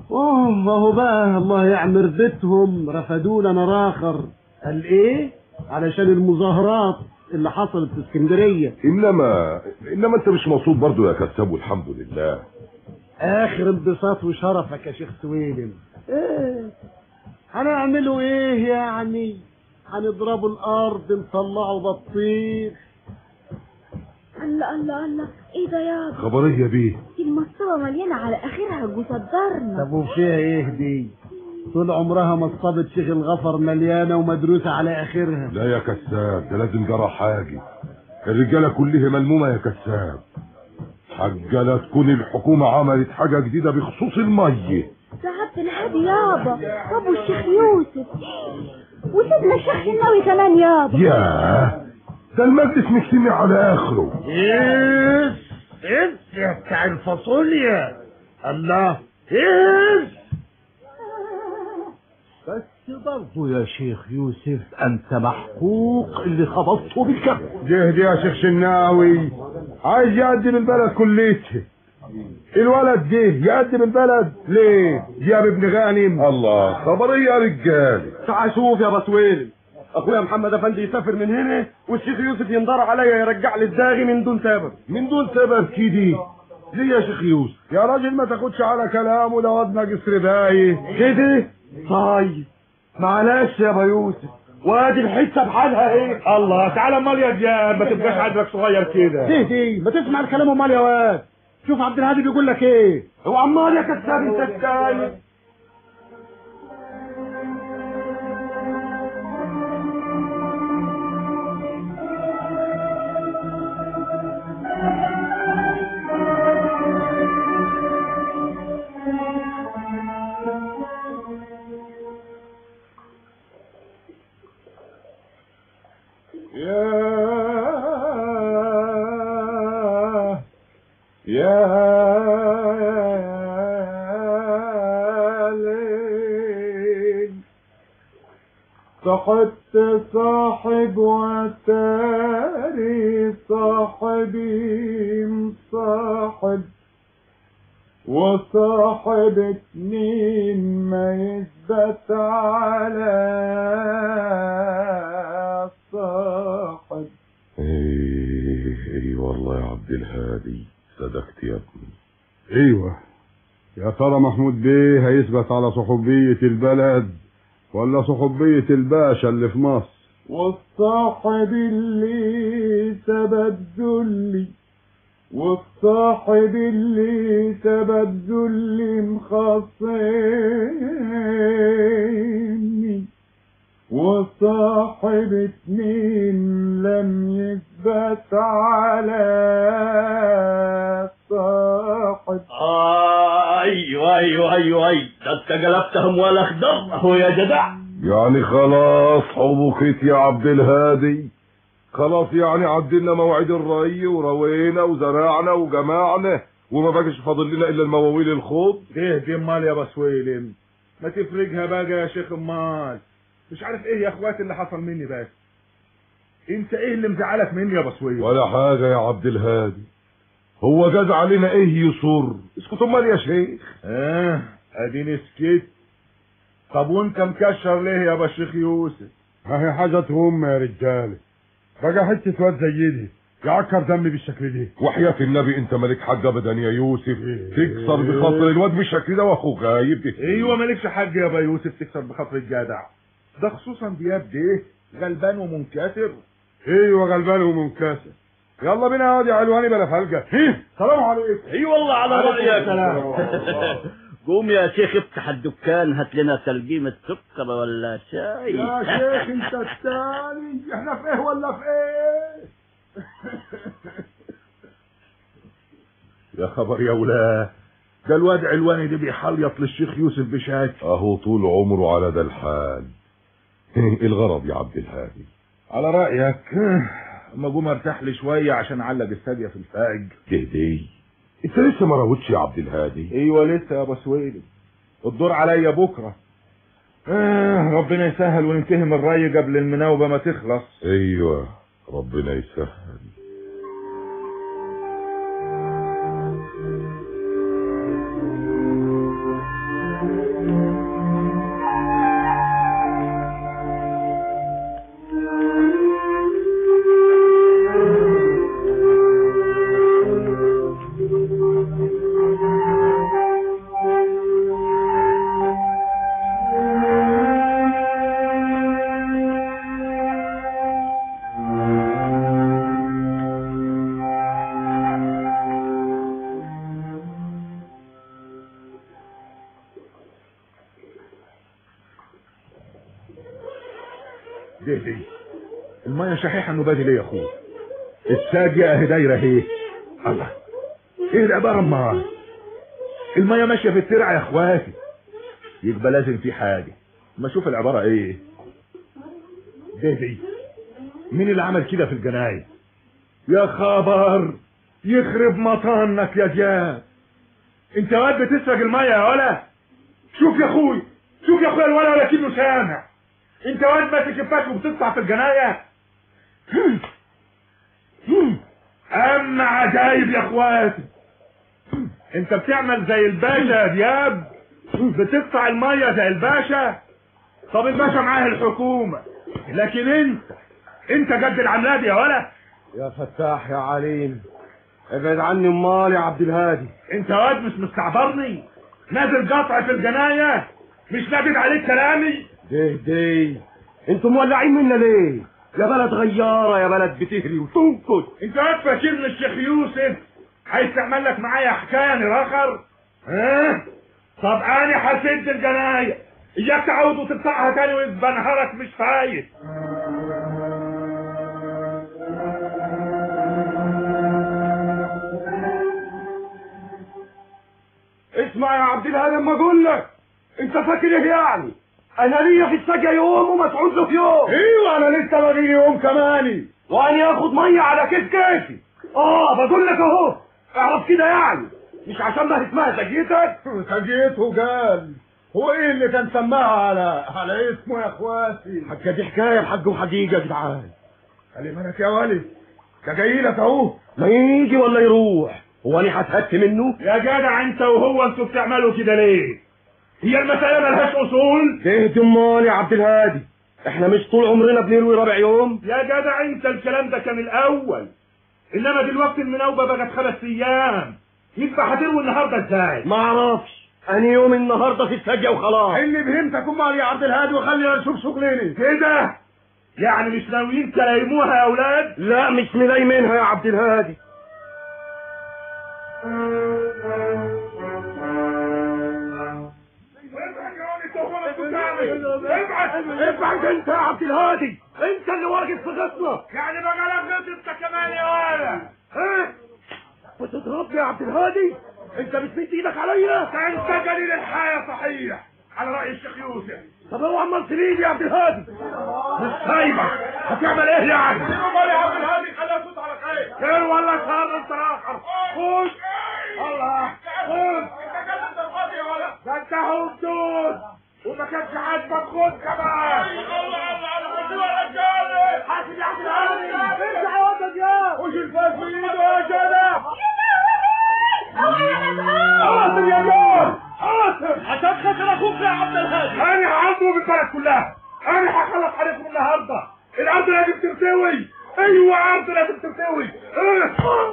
اوه اهو بقى الله يعمر بيتهم رفدونا نار اخر قال ايه علشان المظاهرات اللي حصلت في اسكندريه انما انما انت مش مبسوط برضو يا كتاب والحمد لله اخر انبساط وشرفك يا شيخ سويلم ايه هنعملوا ايه يعني هنضربوا الارض نطلعوا بطيخ الله الله الله ايه ده يابا خبريه بيه دي المصطبة مليانة على اخرها وصدرنا طب وفيها ايه دي طول عمرها مصطبة شيخ الغفر مليانة ومدروسة على اخرها لا يا كساب ده لازم جرى حاجه الرجاله كلها ملمومه يا كساب حاجه لا تكون الحكومه عملت حاجه جديده بخصوص الميه ده عبد الهادي يابا وابو الشيخ يوسف وسيدنا الشيخ حناوي كمان يابا ياه ده المجلس مجتمع على اخره ايه ايه يا بتاع الفاصوليا الله ايه بس برضه يا شيخ يوسف انت محقوق اللي خبطته بالكف جهد يا شيخ شناوي عايز يقدم البلد كليته الولد جه يقدم البلد ليه جاب ابن غانم الله خبريه يا رجال تعال شوف يا بسويل اخويا محمد افندي يسافر من هنا والشيخ يوسف ينظر عليا يرجع لي الداغي من دون سبب من دون سبب كده ليه يا شيخ يوسف يا راجل ما تاخدش على كلامه ده ودنا جسر باي كده طيب معلش يا ابو يوسف وادي الحته بحالها ايه الله تعالى امال يا دياب ما تبقاش عندك صغير كده دي دي ما تسمع الكلام امال يا واد شوف عبد الهادي بيقول لك ايه هو عمال يا كذاب انت الثاني يا يا ليل صحبت صاحب وتاري صاحبي مصاحب وصاحب اتنين ما يثبت على صاحب ايه ايه والله يا عبد الهادي صدقت يا ابني ايوه يا ترى محمود بيه هيثبت على صحوبية البلد ولا صحوبية الباشا اللي في مصر والصاحب اللي ثبت ذلي والصاحب اللي ثبت ذلي مخاصمني وصاحب اتنين لم يثبت على صاحب آه ايوه ايوه ايوه ايوه ده انت قلبتهم ولا اخضر اهو يا جدع يعني خلاص حبكت يا عبد الهادي خلاص يعني عدلنا موعد الري وروينا وزرعنا وجمعنا وما بقاش فاضل لنا الا المواويل الخوض ايه دي امال يا بسويلم ما تفرجها بقى يا شيخ امال مش عارف ايه يا اخواتي اللي حصل مني بس انت ايه اللي مزعلك مني يا بسويلم ولا حاجه يا عبد الهادي هو جاز علينا ايه يصر اسكت امال يا شيخ اه اديني سكت طب وانت مكشر ليه يا بشيخ يوسف هي حاجة تهم يا رجالة بقى حتة واد زي دي يعكر دمي بالشكل دي وحياة النبي انت مالك حاجة ابدا يا يوسف تكسر بخاطر الواد بالشكل ده واخوك غايب ايوه مالكش حاج يا با يوسف تكسر بخاطر الجدع ده خصوصا دياب ده غلبان ومنكسر ايوه غلبان ومنكسر يلا بينا يا واد يا علواني بلا فلقة سلام عليكم اي والله على عليكم رايك السلام. قوم يا شيخ افتح الدكان هات لنا تلقيمة سكر ولا شاي يا شيخ انت الثاني احنا في ايه ولا في ايه يا خبر يا ولا ده الواد علواني ده بيحليط للشيخ يوسف بشكل اهو طول عمره على ده الحال ايه الغرض يا عبد الهادي على رايك اما اقوم ارتاح لي شويه عشان اعلق الساديه في الفاج تهدي انت لسه ما راوتش يا عبد الهادي ايوه لسه يا بسويلي الدور عليا بكره آه ربنا يسهل وننتهي من الري قبل المناوبه ما تخلص ايوه ربنا يسهل دي دي المية شحيحة انه بادي ليه يا اخويا الساقية اهي دايرة اهي الله ايه العبارة امال المية ماشية في الترع يا اخواتي يبقى لازم في حاجة ما اشوف العبارة ايه دي دي مين اللي عمل كده في الجناين يا خبر يخرب مطانك يا جاب انت واد بتسرق المية يا ولا شوف يا اخوي شوف يا اخويا الولا ولا كأنه سامع انت واد ماسك الفاش وبتطلع في الجناية اما عجايب يا اخواتي انت بتعمل زي الباشا يا دياب بتقطع المية زي الباشا طب الباشا معاه الحكومة لكن انت انت جد العملة دي يا ولا يا فتاح يا عليم ابعد عني امال يا عبد الهادي انت واد مش مستعبرني نازل قطع في الجناية مش نادد عليك كلامي دي دي انتوا مولعين منا ليه يا بلد غيارة يا بلد بتهري وتنكد انت واد فاكرني الشيخ يوسف عايز تعمل لك معايا حكايه نراخر ها طب انا هسد الجنايه اياك تعود وتقطعها تاني ويبقى نهارك مش فايت اسمع يا عبد الهادي اما اقول لك انت فاكر ايه يعني انا ليا في السجا يوم ومسعود له في يوم ايوه انا لسه باقي يوم كمان وانا اخد ميه على كيف كيفي اه بقول لك اهو اعرف كده يعني مش عشان ما اسمها سجيتك سجيته قال هو ايه اللي كان سماها على على اسمه يا اخواتي حاجه دي حكايه بحق وحقيقه يا جدعان خلي بالك يا ولد ده جاي لك اهو ما يجي ولا يروح هو انا هتهت منه يا جدع انت وهو انتوا بتعملوا كده ليه هي المسألة ملهاش أصول اهدي امال يا عبد الهادي احنا مش طول عمرنا بنروي رابع يوم يا جدع انت الكلام ده كان الأول إنما دلوقتي المناوبة بقت خمس أيام يبقى هتروي النهاردة إزاي؟ ما اعرفش انا يوم النهارده في السجا وخلاص اللي فهمتك امال يا عبد الهادي وخلينا نشوف شغلنا كده يعني مش ناويين تلايموها يا أولاد؟ لا مش ملايمينها يا عبد الهادي ابعد انت يا عبد الهادي انت اللي واقف في غصنك يعني بقى لك غلط انت كمان يا ولد ها بتضربني يا عبد الهادي انت مش مد ايدك عليا ده انت جليل الحياة صحيح على رأي الشيخ يوسف طب هو عمال تريد يا عبد الهادي مش سايبك هتعمل ايه يعني؟ سيبه يا عبد الهادي خليها صوت على خير خير ولا شر انت اخر خش الله خش ده انت هردود وما كانش عاجبك خد كمان الله الله على خدوه يا رجاله حاسب يا عبد الهادي ارجع يا واد يا خش الفاس في ايده يا جدع قاتل يا جون قاتل عشان خاطر اخوك يا عبد الهادي انا هعضه بالبلد كلها انا هخلص عليكم النهارده الارض لازم ترتوي ايوه ارض لازم ترتوي اه.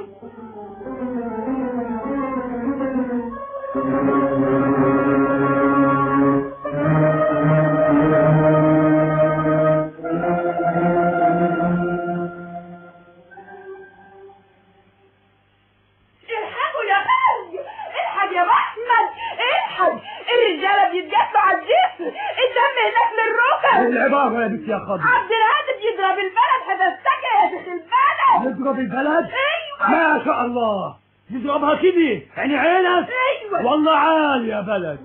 الحقوا يا خالي الحق يا احمد الحق الرجاله بيتجسوا على الجسر الدم هناك للركب العبارة يا بنت يا خضر عبد الهادي بيضرب البلد حدثتك يا شيخ البلد نضرب البلد ايوه ما شاء الله نضربها كده يعني عينك ايوه والله عال يا بلد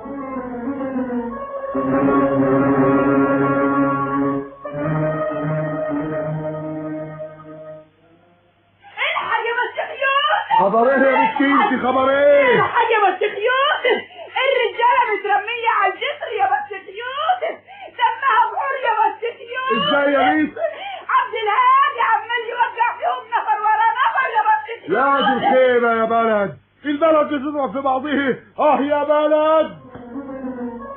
الحق يا مسيح يوسف خبر ايه يا مسكينتي خبر ايه الحق يا مسيح يوسف الرجاله مترميه على الجسر يا مسيح يوسف دمها بحور يا مسيح يوسف ازاي يا بنت عبد الهادي عمال يوقع فيهم نفر ورا نفر يا مسيح يا دي يوسف الخيبة يا بلد البلد بتضرب في بعضه اه يا بلد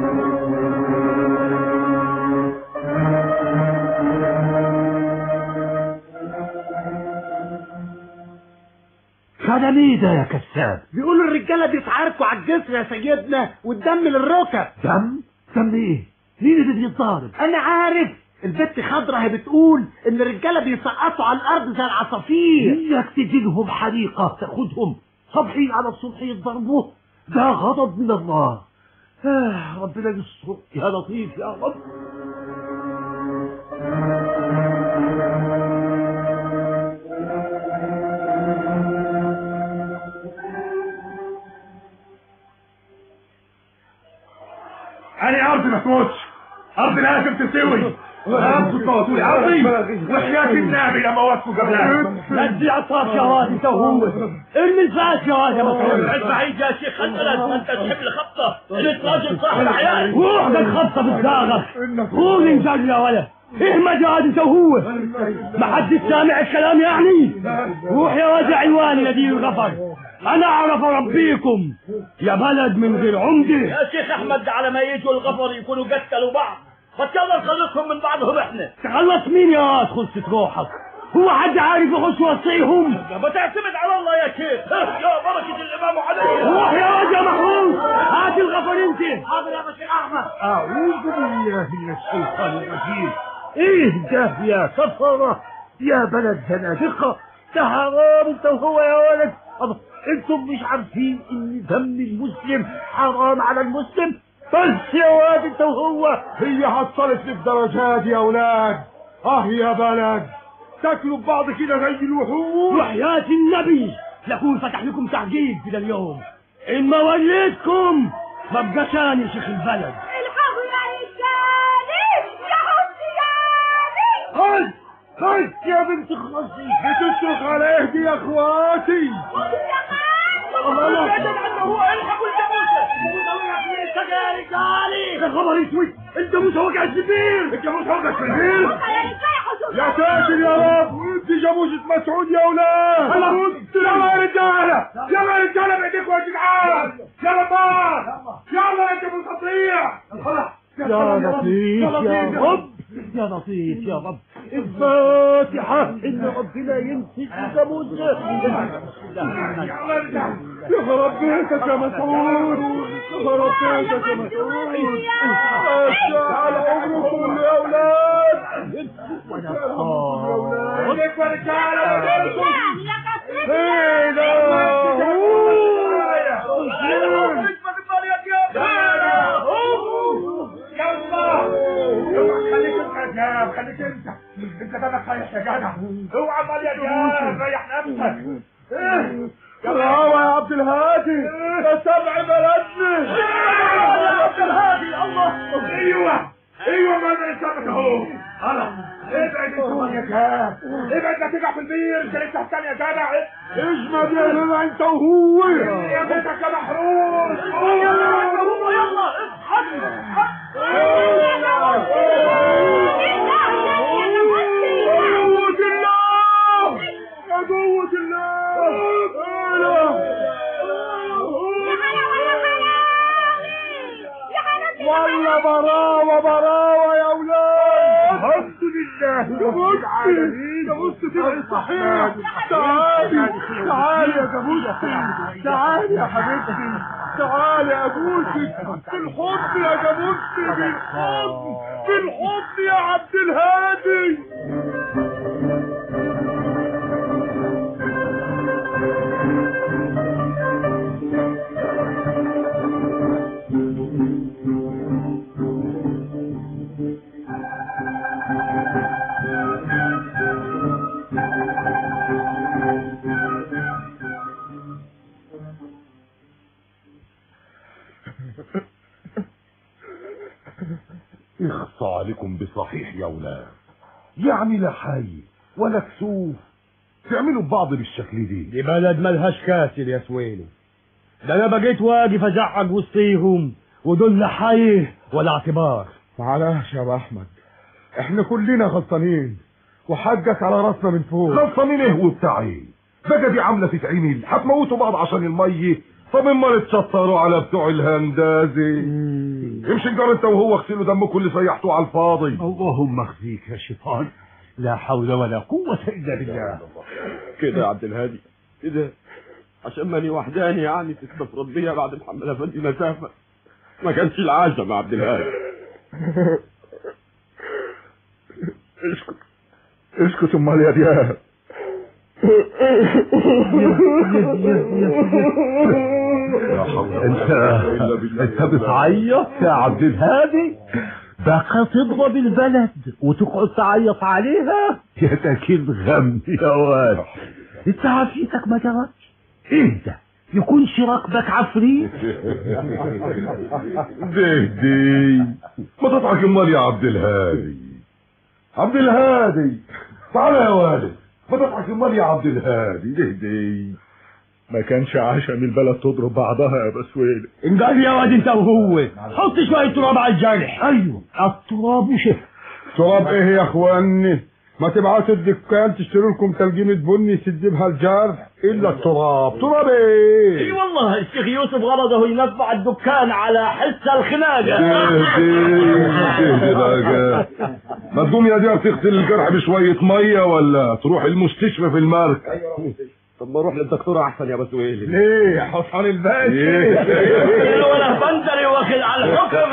كلام ايه ده يا كذاب بيقولوا الرجاله بيتعاركوا على الجسر يا سيدنا والدم للركب دم دم ايه مين اللي بيتضارب انا عارف البت خضرة هي بتقول ان الرجاله بيسقطوا على الارض زي العصافير اياك تجيلهم حريقة تاخدهم صبحي على الصبح يضربوه ده غضب من الله آه ربنا يستر يا لطيف يا رب أنا أرضي ما تموتش أرضي لازم تسوي أنتوا تموتوا أرضي وحياة النبي لما وصفوا قبلها ندي عطاك يا واد انت وهو ارمي الفاس يا واد يا مسعود بعيد يا شيخ البلد ما انت تحب الخبطه انت راجل صاحب الحياه روح بالخبطة بالداغة قول انزل يا ولد احمد يا واد انت وهو ما حد سامع الكلام يعني روح يا واد يا عواني يا دين الغفر انا اعرف اربيكم يا بلد من غير عمده يا شيخ احمد على ما يجوا الغفر يكونوا قتلوا بعض فتلا نخلصهم من بعضهم احنا تخلص مين يا واد خلصة روحك هو حد عارف يخش وصيهم ما تعتمد على الله يا شيخ يا بركه الامام علي روح يا واد يا محمود هات الغفر انت حاضر يا بشير احمد أعوذ بالله من الشيطان الرجيم إيه ده يا كفرة يا بلد زنادقة ده حرام انت وهو يا ولد الله، انتم مش عارفين ان دم المسلم حرام على المسلم بس يا واد انت وهو هي حصلت في الدرجات يا أولاد آه يا بلد تاكلوا ببعض كده زي الوحوش وحياة النبي لكون فتح لكم تعجيل كده اليوم ان ما وليتكم ما بقاش انا يا شيخ البلد الحقوا يا رجالي يا حسياني خد خد يا بنت خلاصي بتصرخ على اهدي يا اخواتي الله هو الحقوا الجاموسه يا رجالي يا خبر اسود الجاموسه وقعت في البير الجاموسه وقعت في البير يا ساتر يا رب انت جاموسة مسعود يا اولاد يلا يا رجاله يلا يا رجاله بايديكم يا جدعان يلا بار يلا انت بالقطيع يا لطيف يا رب يا لطيف يا رب الفاتحة إن ربنا يمسك الجاموسة يا خرب بيتك يا مسعود يا خرب بيتك يا مسعود على عمركم يا اولاد عليكم يا رجاله ايه ده خليك انت يا جاب خليك انت انت دمك رايح يا جدع اوعى مال يا جاب ريح نفسك براوة يا عبد الهادي ده سبع بلدنا يا عبد الهادي الله ايوه ايوه ما انا سبك اهو خلاص ابعد انت يا جاب ابعد لا تقع في البير انت لسه هتاني يا جدع اجمد يا جدع انت وهو يا بيتك يا محروس يلا انت وهو يلا اصحى قوة الله يا قوة الله والله براوة براوة يا أولاد الحمد لله رب العالمين جاموستي تبقى صحيح تعالي تعالي يا جاموستي تعالي يا حبيبتي تعالي أبوسك بالحب يا جاموستي بالحب بالحب يا عبد الهادي اخصى عليكم بصحيح يا ولاد يعني لا حي ولا كسوف تعملوا ببعض بالشكل دي دي بلد ملهاش كاسر يا سويني ده انا بقيت واقف ازعج وسطيهم ودول لا حي ولا اعتبار معلش يا ابو احمد احنا كلنا غلطانين وحقك على راسنا من فوق غلطانين ايه وبتاع ايه بقى دي عامله تتعمل هتموتوا بعض عشان الميه طب امال تشطروا على بتوع الهندازي امشي انجر انت وهو اغسلوا دمكم اللي سيحتوه على الفاضي اللهم اخزيك يا شيطان لا حول ولا قوة إلا بالله كده يا عبد الهادي كده عشان ماني وحداني يعني تستفرد بيا بعد محمد افندي مسافة ما كانش العشم يا عبد الهادي اسكت اسكت امال يا دياب انت انت بتعيط يا عبد الهادي بقى تضرب البلد وتقعد تعيط عليها يا تاكيد غم يا واد انت عافيتك ما جرتش انت يكونش راكبك عفريت دي دي ما تضحك امال يا عبد الهادي عبد الهادي تعال يا والد ما تضحك امال يا عبد الهادي دي دي ما كانش عشم البلد تضرب بعضها يا بسويل انقل يا واد انت وهو حط شويه تراب على الجرح ايوه التراب وشف تراب ايه يا اخواني ما تبعتوا الدكان تشتروا لكم تلقيمة بني يسد بها الجرح الا التراب تراب ايه اي والله الشيخ يوسف غرضه ينفع الدكان على حس الخناقه ما تقوم يا ديار تغسل الجرح بشوية مية ولا تروح المستشفى في المركز طب ما اروح للدكتور احسن يا بسويل ليه حصان الباشا ولا بندري واخد على الحكم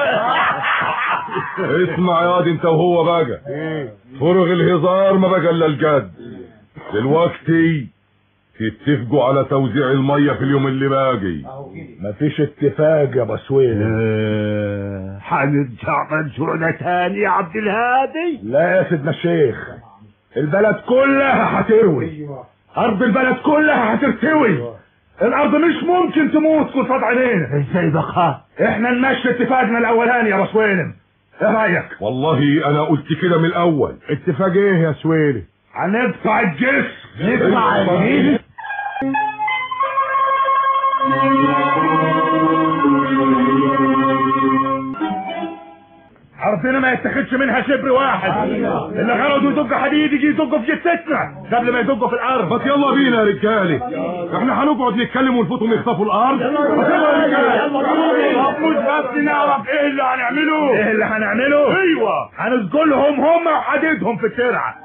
اسمع يا دي انت وهو بقى فرغ الهزار ما بقى الا الجد دلوقتي تتفقوا على توزيع المية في اليوم اللي باقي مفيش اتفاق يا بسويل هنرجع منشورنا تاني يا عبد الهادي لا يا سيدنا الشيخ البلد كلها هتروي ارض البلد كلها هترتوي الارض مش ممكن تموت قصاد عينينا ازاي بقى احنا نمشي اتفاقنا الاولاني يا بسويلم ايه رايك والله انا قلت كده من الاول اتفاق ايه يا سويلم هندفع الجسم ندفع الجسم ارضنا ما يتخدش منها شبر واحد اللي غرضوا يدق حديد يجي يدقوا في جثتنا قبل ما يدقوا في الارض بس يلا بينا يا رجاله احنا هنقعد نتكلم ونفوتهم يخطفوا الارض بس يلا يا رجاله مش بس نعرف ايه اللي هنعمله ايه اللي هنعمله ايوه هنسجلهم هم وحديدهم في الترعه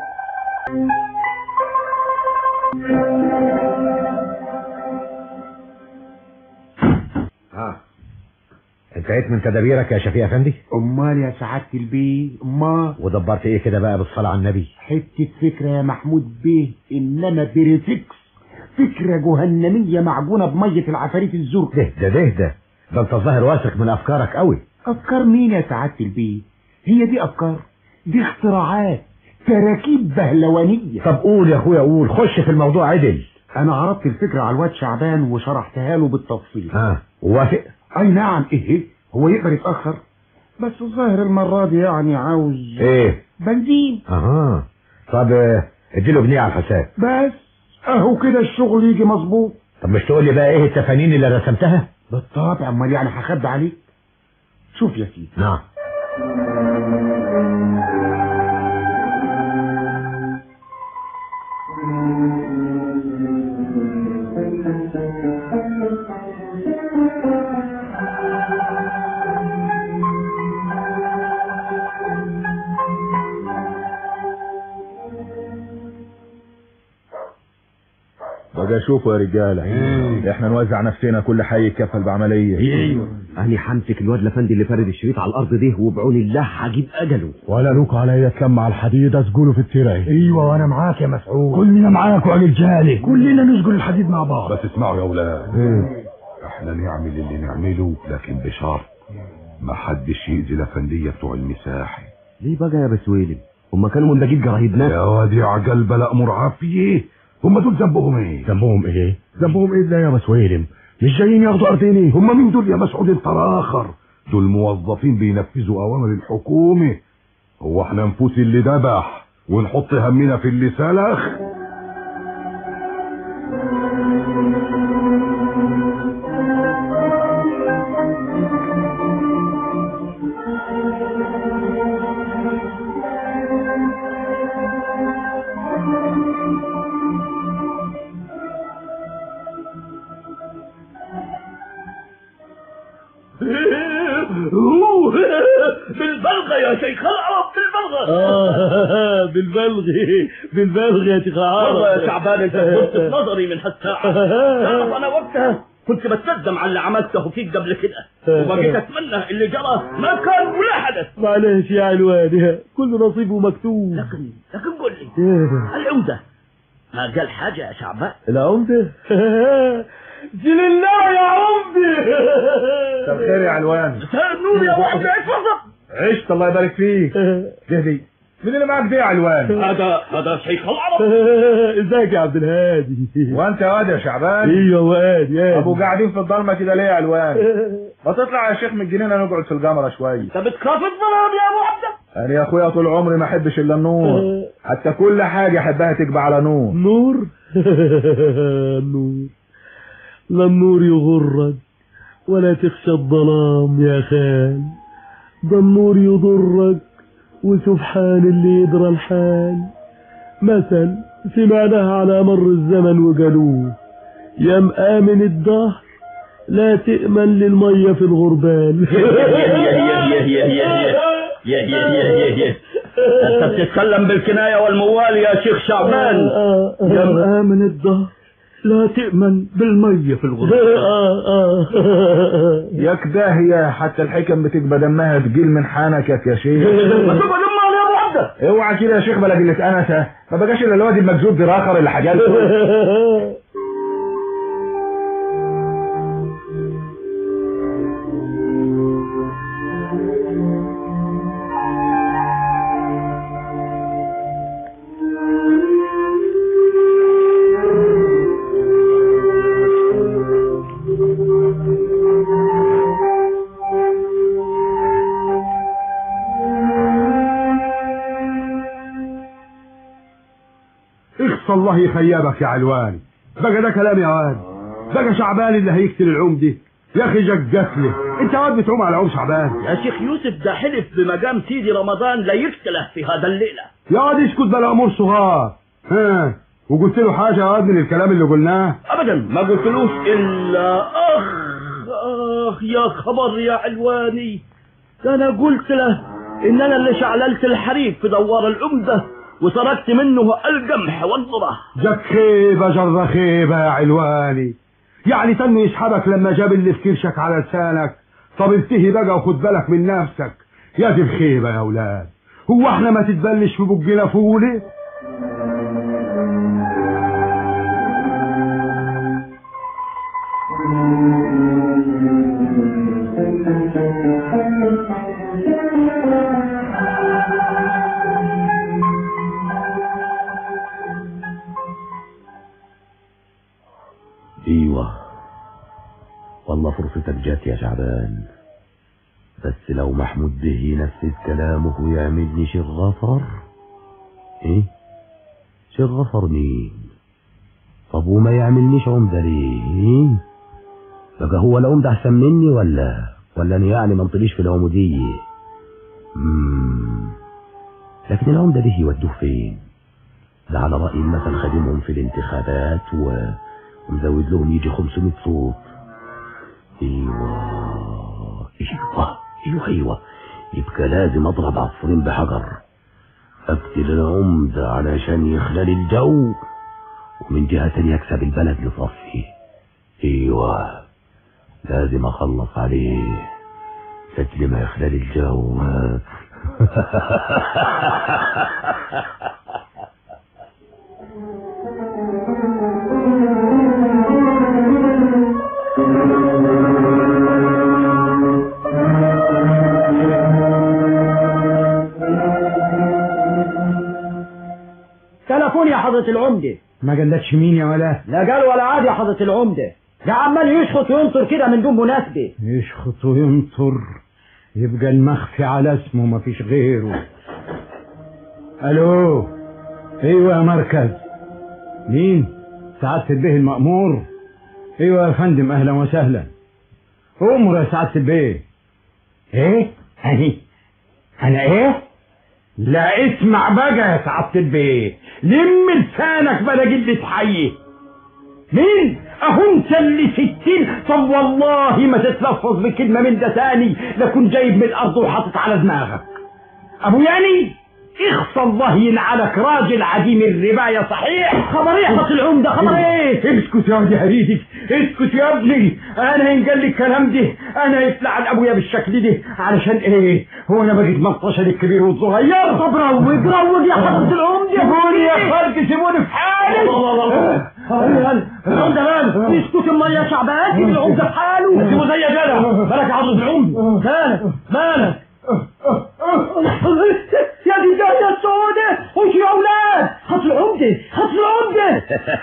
ها انتهيت من تدابيرك يا شفيق افندي امال يا سعادة البيه امال ودبرت ايه كده بقى بالصلاة على النبي حتة فكرة يا محمود بيه انما بريفكس فكرة جهنمية معجونة بمية العفاريت الزرق ده ده ده ده ده انت الظاهر واثق من افكارك قوي افكار مين يا سعادة البيه هي دي افكار دي اختراعات تراكيب بهلوانية طب قول يا اخويا قول خش في الموضوع عدل انا عرضت الفكرة على الواد شعبان وشرحتها له بالتفصيل ها وافق اي نعم ايه هو يقدر يتأخر بس الظاهر المرة دي يعني عاوز ايه بنزين اها طب اه، اديله جنيه على الحساب بس اهو كده الشغل يجي مظبوط طب مش تقول لي بقى ايه التفانين اللي رسمتها بالطبع امال يعني هخبي عليك شوف يا سيدي نعم بقى شوفوا يا رجاله احنا نوزع نفسنا كل حي يكفل بعمليه ايوه انا همسك الواد لفندي اللي فارد الشريط على الارض ده وبعون الله هجيب اجله ولا لوك عليا تلم على الحديد اسجله في الترعي ايوه وانا معاك يا مسعود كلنا معاك يا رجاله كلنا نسجل الحديد مع بعض بس اسمعوا يا اولاد احنا نعمل اللي نعمله لكن بشرط ما حدش يأذي الافندية بتوع المساحة ليه بقى يا بسويلم هما كانوا من بجيب جرايدنا يا واد يا عجل بلا امور عافية هم دول ذنبهم ايه ذنبهم ايه ذنبهم ايه ده يا مسويلم مش جايين ياخدوا ارضيني هم مين دول يا مسعود انت الاخر دول موظفين بينفذوا اوامر الحكومة هو احنا نفوس اللي ذبح ونحط همنا في اللي سلخ ايوه بالبلغه يا شيخ العرب بالبلغه آه بالبلغ بالبلغ يا شيخ عرب والله يا شعبان انت كنت في نظري من هالساعه تعرف انا وقتها كنت بتندم على اللي عملته فيك قبل كده وبقيت اتمنى اللي جرى ما كان ولا حدث معلش يا علوان كل نصيبه مكتوب لكن لكن قول لي العمده ما قال حاجه يا شعبان العمدة جل الله يا عمدة مساء الخير يا علوان مساء النور يا واحد اتفضل عشت الله يبارك فيك جهدي مين اللي معاك ده يا علوان هذا هذا شيخ العرب ازيك يا عبد الهادي وانت يا واد يا شعبان ايوه واد يا ابو قاعدين في الضلمه كده ليه يا علوان ما تطلع يا شيخ من الجنينه نقعد في القمره شويه انت بتخاف الظلام يا ابو عبده انا يا اخويا طول عمري ما احبش الا النور حتى كل حاجه احبها تكبى على نور نور نور لا النور يغرك ولا تخشى الظلام يا خال ده النور يضرك وسبحان اللي يدرى الحال مثل سمعناها على مر الزمن وقالوه يا مآمن الدهر لا تأمن للمية في الغربال يا يا يا يا يا انت بتتكلم بالكنايه والموال يا شيخ شعبان يا مآمن الدهر لا تأمن بالمية في الغرفة يا كداهية حتى الحكم بتبقى دمها تقيل من حنكك يا شيخ ما تبقى دمها يا ابو عبده اوعى كده يا شيخ بلا قلة انسة ما بقاش الا الواد المكذوب دي راخر اللي حاجاته اخص الله يخيبك يا علوان بقى ده كلام يا واد بقى شعبان اللي هيقتل العمدة يا اخي جقت له انت واد بتعوم على عم شعبان يا شيخ يوسف ده حلف بمقام سيدي رمضان لا يقتله في هذا الليله يا واد اسكت بلا امور صغار ها وقلت له حاجه يا واد من الكلام اللي قلناه ابدا ما قلتلوش الا اخ اخ يا خبر يا علواني ده انا قلت له ان انا اللي شعللت الحريق في دوار العمده وتركت منه القمح والذره جاك خيبه جر خيبه يا علواني يعني تنه يسحبك لما جاب اللي في كرشك على لسانك طب انتهي بقى وخد بالك من نفسك يا دي الخيبه يا اولاد هو احنا ما تتبلش في بقنا فوله ايوه والله فرصتك جات يا شعبان بس لو محمود به ينفذ كلامه ويعملني شيخ غفر ايه شيخ غفر مين طب وما يعملنيش عمدة ليه إيه؟ بقى هو العمدة احسن مني ولا ولا انا يعني ما انطليش في العمودية مم. لكن العمدة دي يودوه فين ده على رأي المثل خادمهم في الانتخابات و... ومزود لهم يجي 500 صوت ايوه ايوه ايوه ايوه يبقى لازم اضرب عصفورين بحجر اقتل العمدة علشان يخلل الجو ومن جهة تانية اكسب البلد لصفي ايوه لازم اخلص عليه شكل ما يخلل الجو تلفون يا حضرة العمدة ما قالكش مين يا ولا لا قال ولا عاد يا حضرة العمدة ده عمال يشخط وينطر كده من دون مناسبة يشخط وينطر يبقى المخفي على اسمه ما فيش غيره الو ايوه يا مركز مين سعادة البيه المأمور ايوه يا فندم اهلا وسهلا امر يا سعادة البيه ايه انا انا ايه لا اسمع بقى يا سعادة البيه لم لسانك بلا جلة حي مين اهو انت اللي ستين طب والله ما تتلفظ بكلمة من ده تاني لكن جايب من الارض وحاطط على دماغك ابو يعني اخص الله ينعلك راجل عديم الرباية صحيح خبر ايه حط العمدة خبر ايه اسكت يا ولدي هريدك اسكت يا ابني انا ينقال لي الكلام ده انا يطلع ابويا بالشكل ده علشان ايه هو انا بقيت ملطشة الكبير والصغير طب روج روج يا حضرة العمدة سيبوني يا خالد سيبوني في حالي العمدة ماله اسكت امال يا شعبان سيب العمدة في حاله سيبه زي جدع مالك يا حضرة العمدة مالك مالك يا دي الدنيا السوداء خش يا اولاد خط العمدة خط العمدة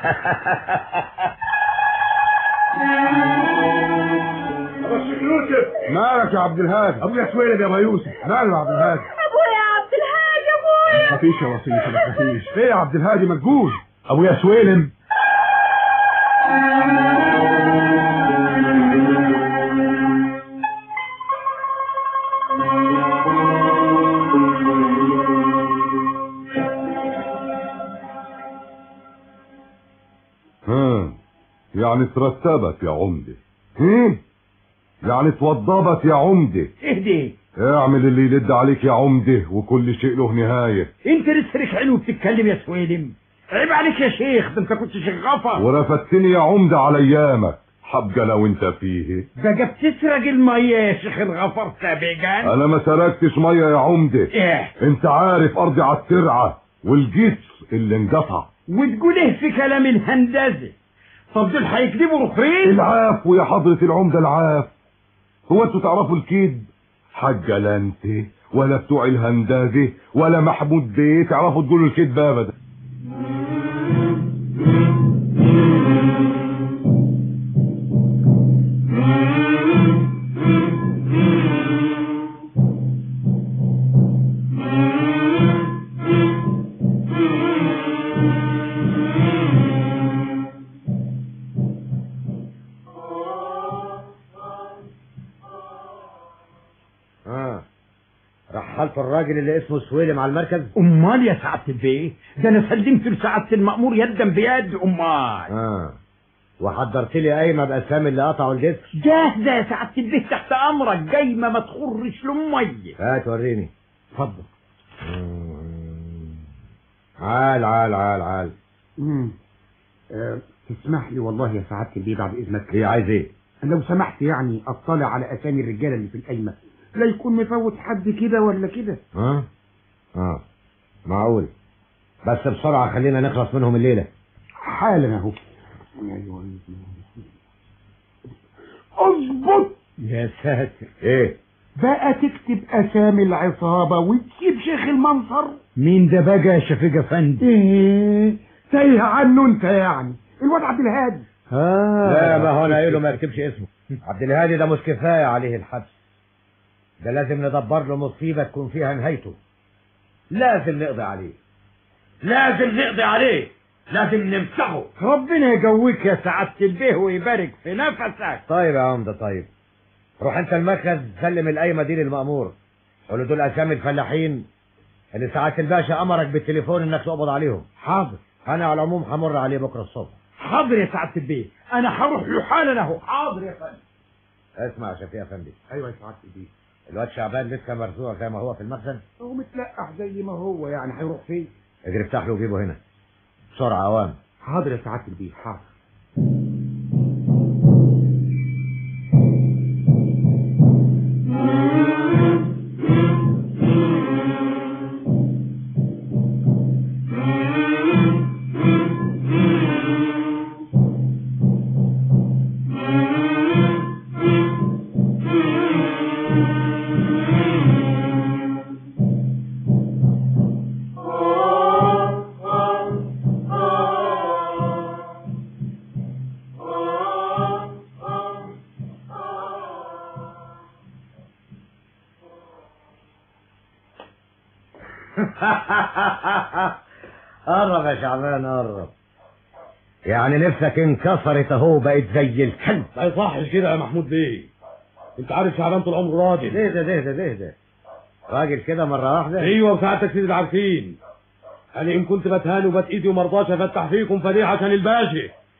يوسف مالك يا عبد الهادي ابويا سويلم يا ابو يوسف ماله يا عبد الهادي ابويا يا عبد الهادي ابويا ما فيش يا وصية ما تخافيش ايه يا عبد الهادي مجهول ابويا سويلم ها يعني ترتبت يا عمدة هم؟ يعني توضبت يا عمدة اهدي اعمل اللي يلد عليك يا عمدة وكل شيء له نهاية انت لسه حلو وبتتكلم يا سويلم عيب عليك يا شيخ ده انت كنت شغافة ورفتني يا عمدة على ايامك حبقى لو انت فيه بقى بتسرق المية يا شيخ الغفر سابقا انا ما سرقتش مية يا عمدة ايه انت عارف ارضي على الترعة والجسر اللي انقطع وتقول ايه في كلام الهندسة طب دول هيكذبوا رخرين العفو يا حضرة العمدة العفو هو انتوا تعرفوا الكذب حاجة لا انت ولا بتوع الهندازة ولا محمود بيه تعرفوا تقولوا الكذب ابدا اه رحلت الراجل اللي اسمه سويلم على المركز امال يا سعادة البيه ده انا سلمت لسعادة المأمور يدا بيد امال اه وحضرت لي قايمه باسامي اللي قطعوا الجسر جاهزة يا سعادة البيه تحت امرك جايمة ما تخرش لمية هات وريني اتفضل عال عال عال عال مم. أه تسمح لي والله يا سعادة البيه بعد إذنك ايه عايز ايه لو سمحت يعني أطلع على أسامي الرجالة اللي في القايمة لا يكون مفوت حد كده ولا كده اه اه معقول بس بسرعه خلينا نخلص منهم الليله حالا أهو اظبط يا ساتر ايه بقى تكتب أسامي العصابة وتجيب شيخ المنصر مين ده بقى يا شفيق افندي ايه تايه عنه انت يعني الواد عبد الهادي آه. لا ما هو انا قايله ما يكتبش اسمه عبد الهادي ده مش كفايه عليه الحبس ده لازم ندبر له مصيبه تكون فيها نهايته لازم نقضي عليه لازم نقضي عليه لازم نمسحه ربنا يقويك يا سعادة البيه ويبارك في نفسك طيب يا عمده طيب روح انت المركز سلم القايمه دي للمأمور قول له دول اسامي الفلاحين اللي سعاده الباشا امرك بالتليفون انك تقبض عليهم حاضر انا على العموم همر عليه بكره الصبح حاضر يا سعادة البيه انا هروح له حالا اهو حاضر يا فندم اسمع يا شفيق افندي ايوه يا سعادة البيه الواد شعبان لسه مرزوع زي ما هو في المخزن هو متلقح زي ما هو يعني هيروح فين اجري افتح له وجيبه هنا بسرعه اوام حاضر يا سعادة البيه حاضر قرب يا شعبان قرب يعني نفسك انكسرت اهو بقت زي الكلب ما يصحش كده يا محمود بيه انت عارف شعبان طول عمره راجل ليه ده ليه ده ليه ده راجل كده مرة واحدة ايوه وساعتك سيدي عارفين انا ان كنت بتهان وبت ايدي ومرضاش افتح فيكم فدي عشان الباشا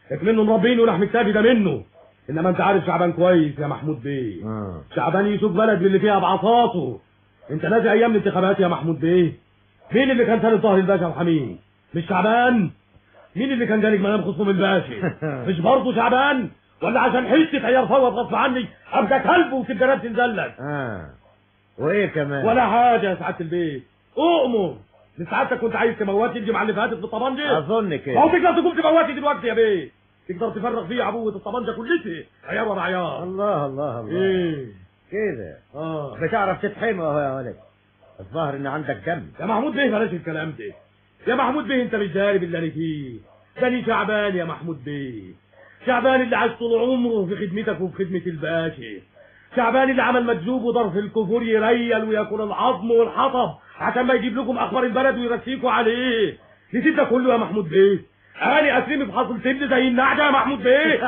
منه مربين ولحم التابي ده منه انما انت عارف شعبان كويس يا محمود بيه آه. شعبان يسوق بلد من اللي فيها بعصاته انت ناسي ايام الانتخابات يا محمود بيه مين اللي كان ثالث ظهر الباشا وحميد مش شعبان مين اللي كان جالك منام خصم الباشا مش برضه شعبان ولا عشان حته عيار فوت غصب عني ابقى كلب وسجارات تنزلك اه وايه كمان ولا حاجه يا سعاده البيت اؤمر من سعادتك كنت عايز تموتني دي مع اللي فاتت في الطبنجه اظن كده ما هو تقدر تقوم تموتني دلوقتي يا بيه تقدر تفرغ فيه عبوه الطبنجه كلتها عيار ورا عيار الله الله الله ايه كده اه بتعرف تتحمى اهو يا ولد الظاهر ان عندك دم يا محمود بيه بلاش الكلام ده يا محمود بيه انت مش داري باللي انا فيه ده أنا شعبان يا محمود بيه شعبان اللي عاش طول عمره في خدمتك وفي خدمة الباشا شعبان اللي عمل مجذوب وضرف الكفور يريل وياكل العظم والحطب عشان ما يجيب لكم اخبار البلد ويرسيكوا عليه نسيت ده كله يا محمود بيه انا اسلمي في حصل تبن زي النعجه يا محمود بيه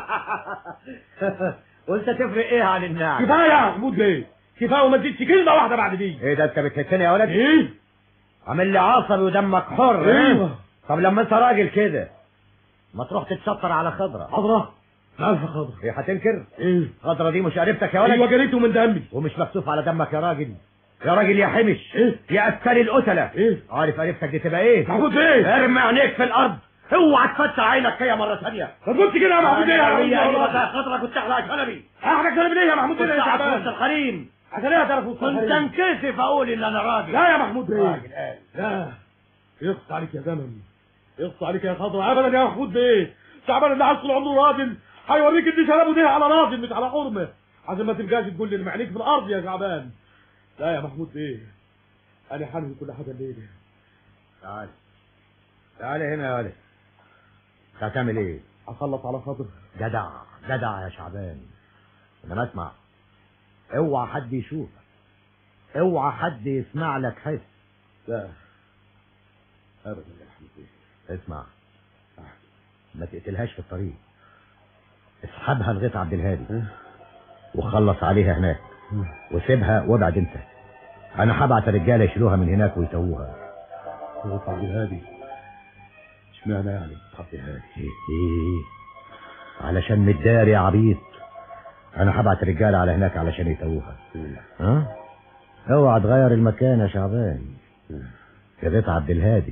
وانت تفرق ايه عن النعم كفايه يا محمود بيه كفايه وما تزيدش كلمه واحده بعد دي ايه ده انت بتهتني يا ولد ايه عامل لي عصبي ودمك حر ها؟ ايوه طب لما انت راجل كده ما تروح تتشطر على خضره خضره مالها خضره ايه هتنكر ايه خضره دي مش قريبتك يا ولد ايوه جريته من دمي ومش مكتوف على دمك يا راجل يا راجل يا حمش ايه يا اكل القتله ايه عارف قريبتك دي تبقى ايه محمود بيه ارمي عينيك في الارض اوعى تفتح عينك هي مره ثانيه ما تقولش كده يا محمود بيه يا هي محمود ايوه بيه. خضره كنت احلق شنبي احنا كلام ليه يا محمود بيه كنت يا قاعد في شعبان وسط الحريم عشان ايه هتعرف وسط كنت الحريم؟ انكسف اقول ان انا راجل لا يا محمود بيه راجل قال لا يقص عليك يا زمن يقص عليك يا خضرة ابدا يا محمود بيه شعبان اللي عاش طول عمره راجل هيوريك ان شربه ده على راجل مش على حرمه عشان ما تبقاش تقول لي المعنيك في الارض يا شعبان لا يا محمود بيه انا حامل كل حاجه الليله تعال تعال هنا يا ولد انت هتعمل ايه اخلص على خاطر جدع جدع يا شعبان انما اسمع اوعى حد يشوفك اوعى حد يسمع لك حس لا ابدا يا محمود بيه اسمع ما تقتلهاش في الطريق اسحبها لغايه عبد الهادي وخلص عليها هناك وسيبها وابعد انت انا هبعت رجاله يشيلوها من هناك ويتوها هو عبد الهادي اشمعنى يعني عبد الهادي ايه ايه علشان متداري يا عبيط انا هبعت رجاله على هناك علشان يتوها ها اوعى تغير المكان يا شعبان يا بيت عبد الهادي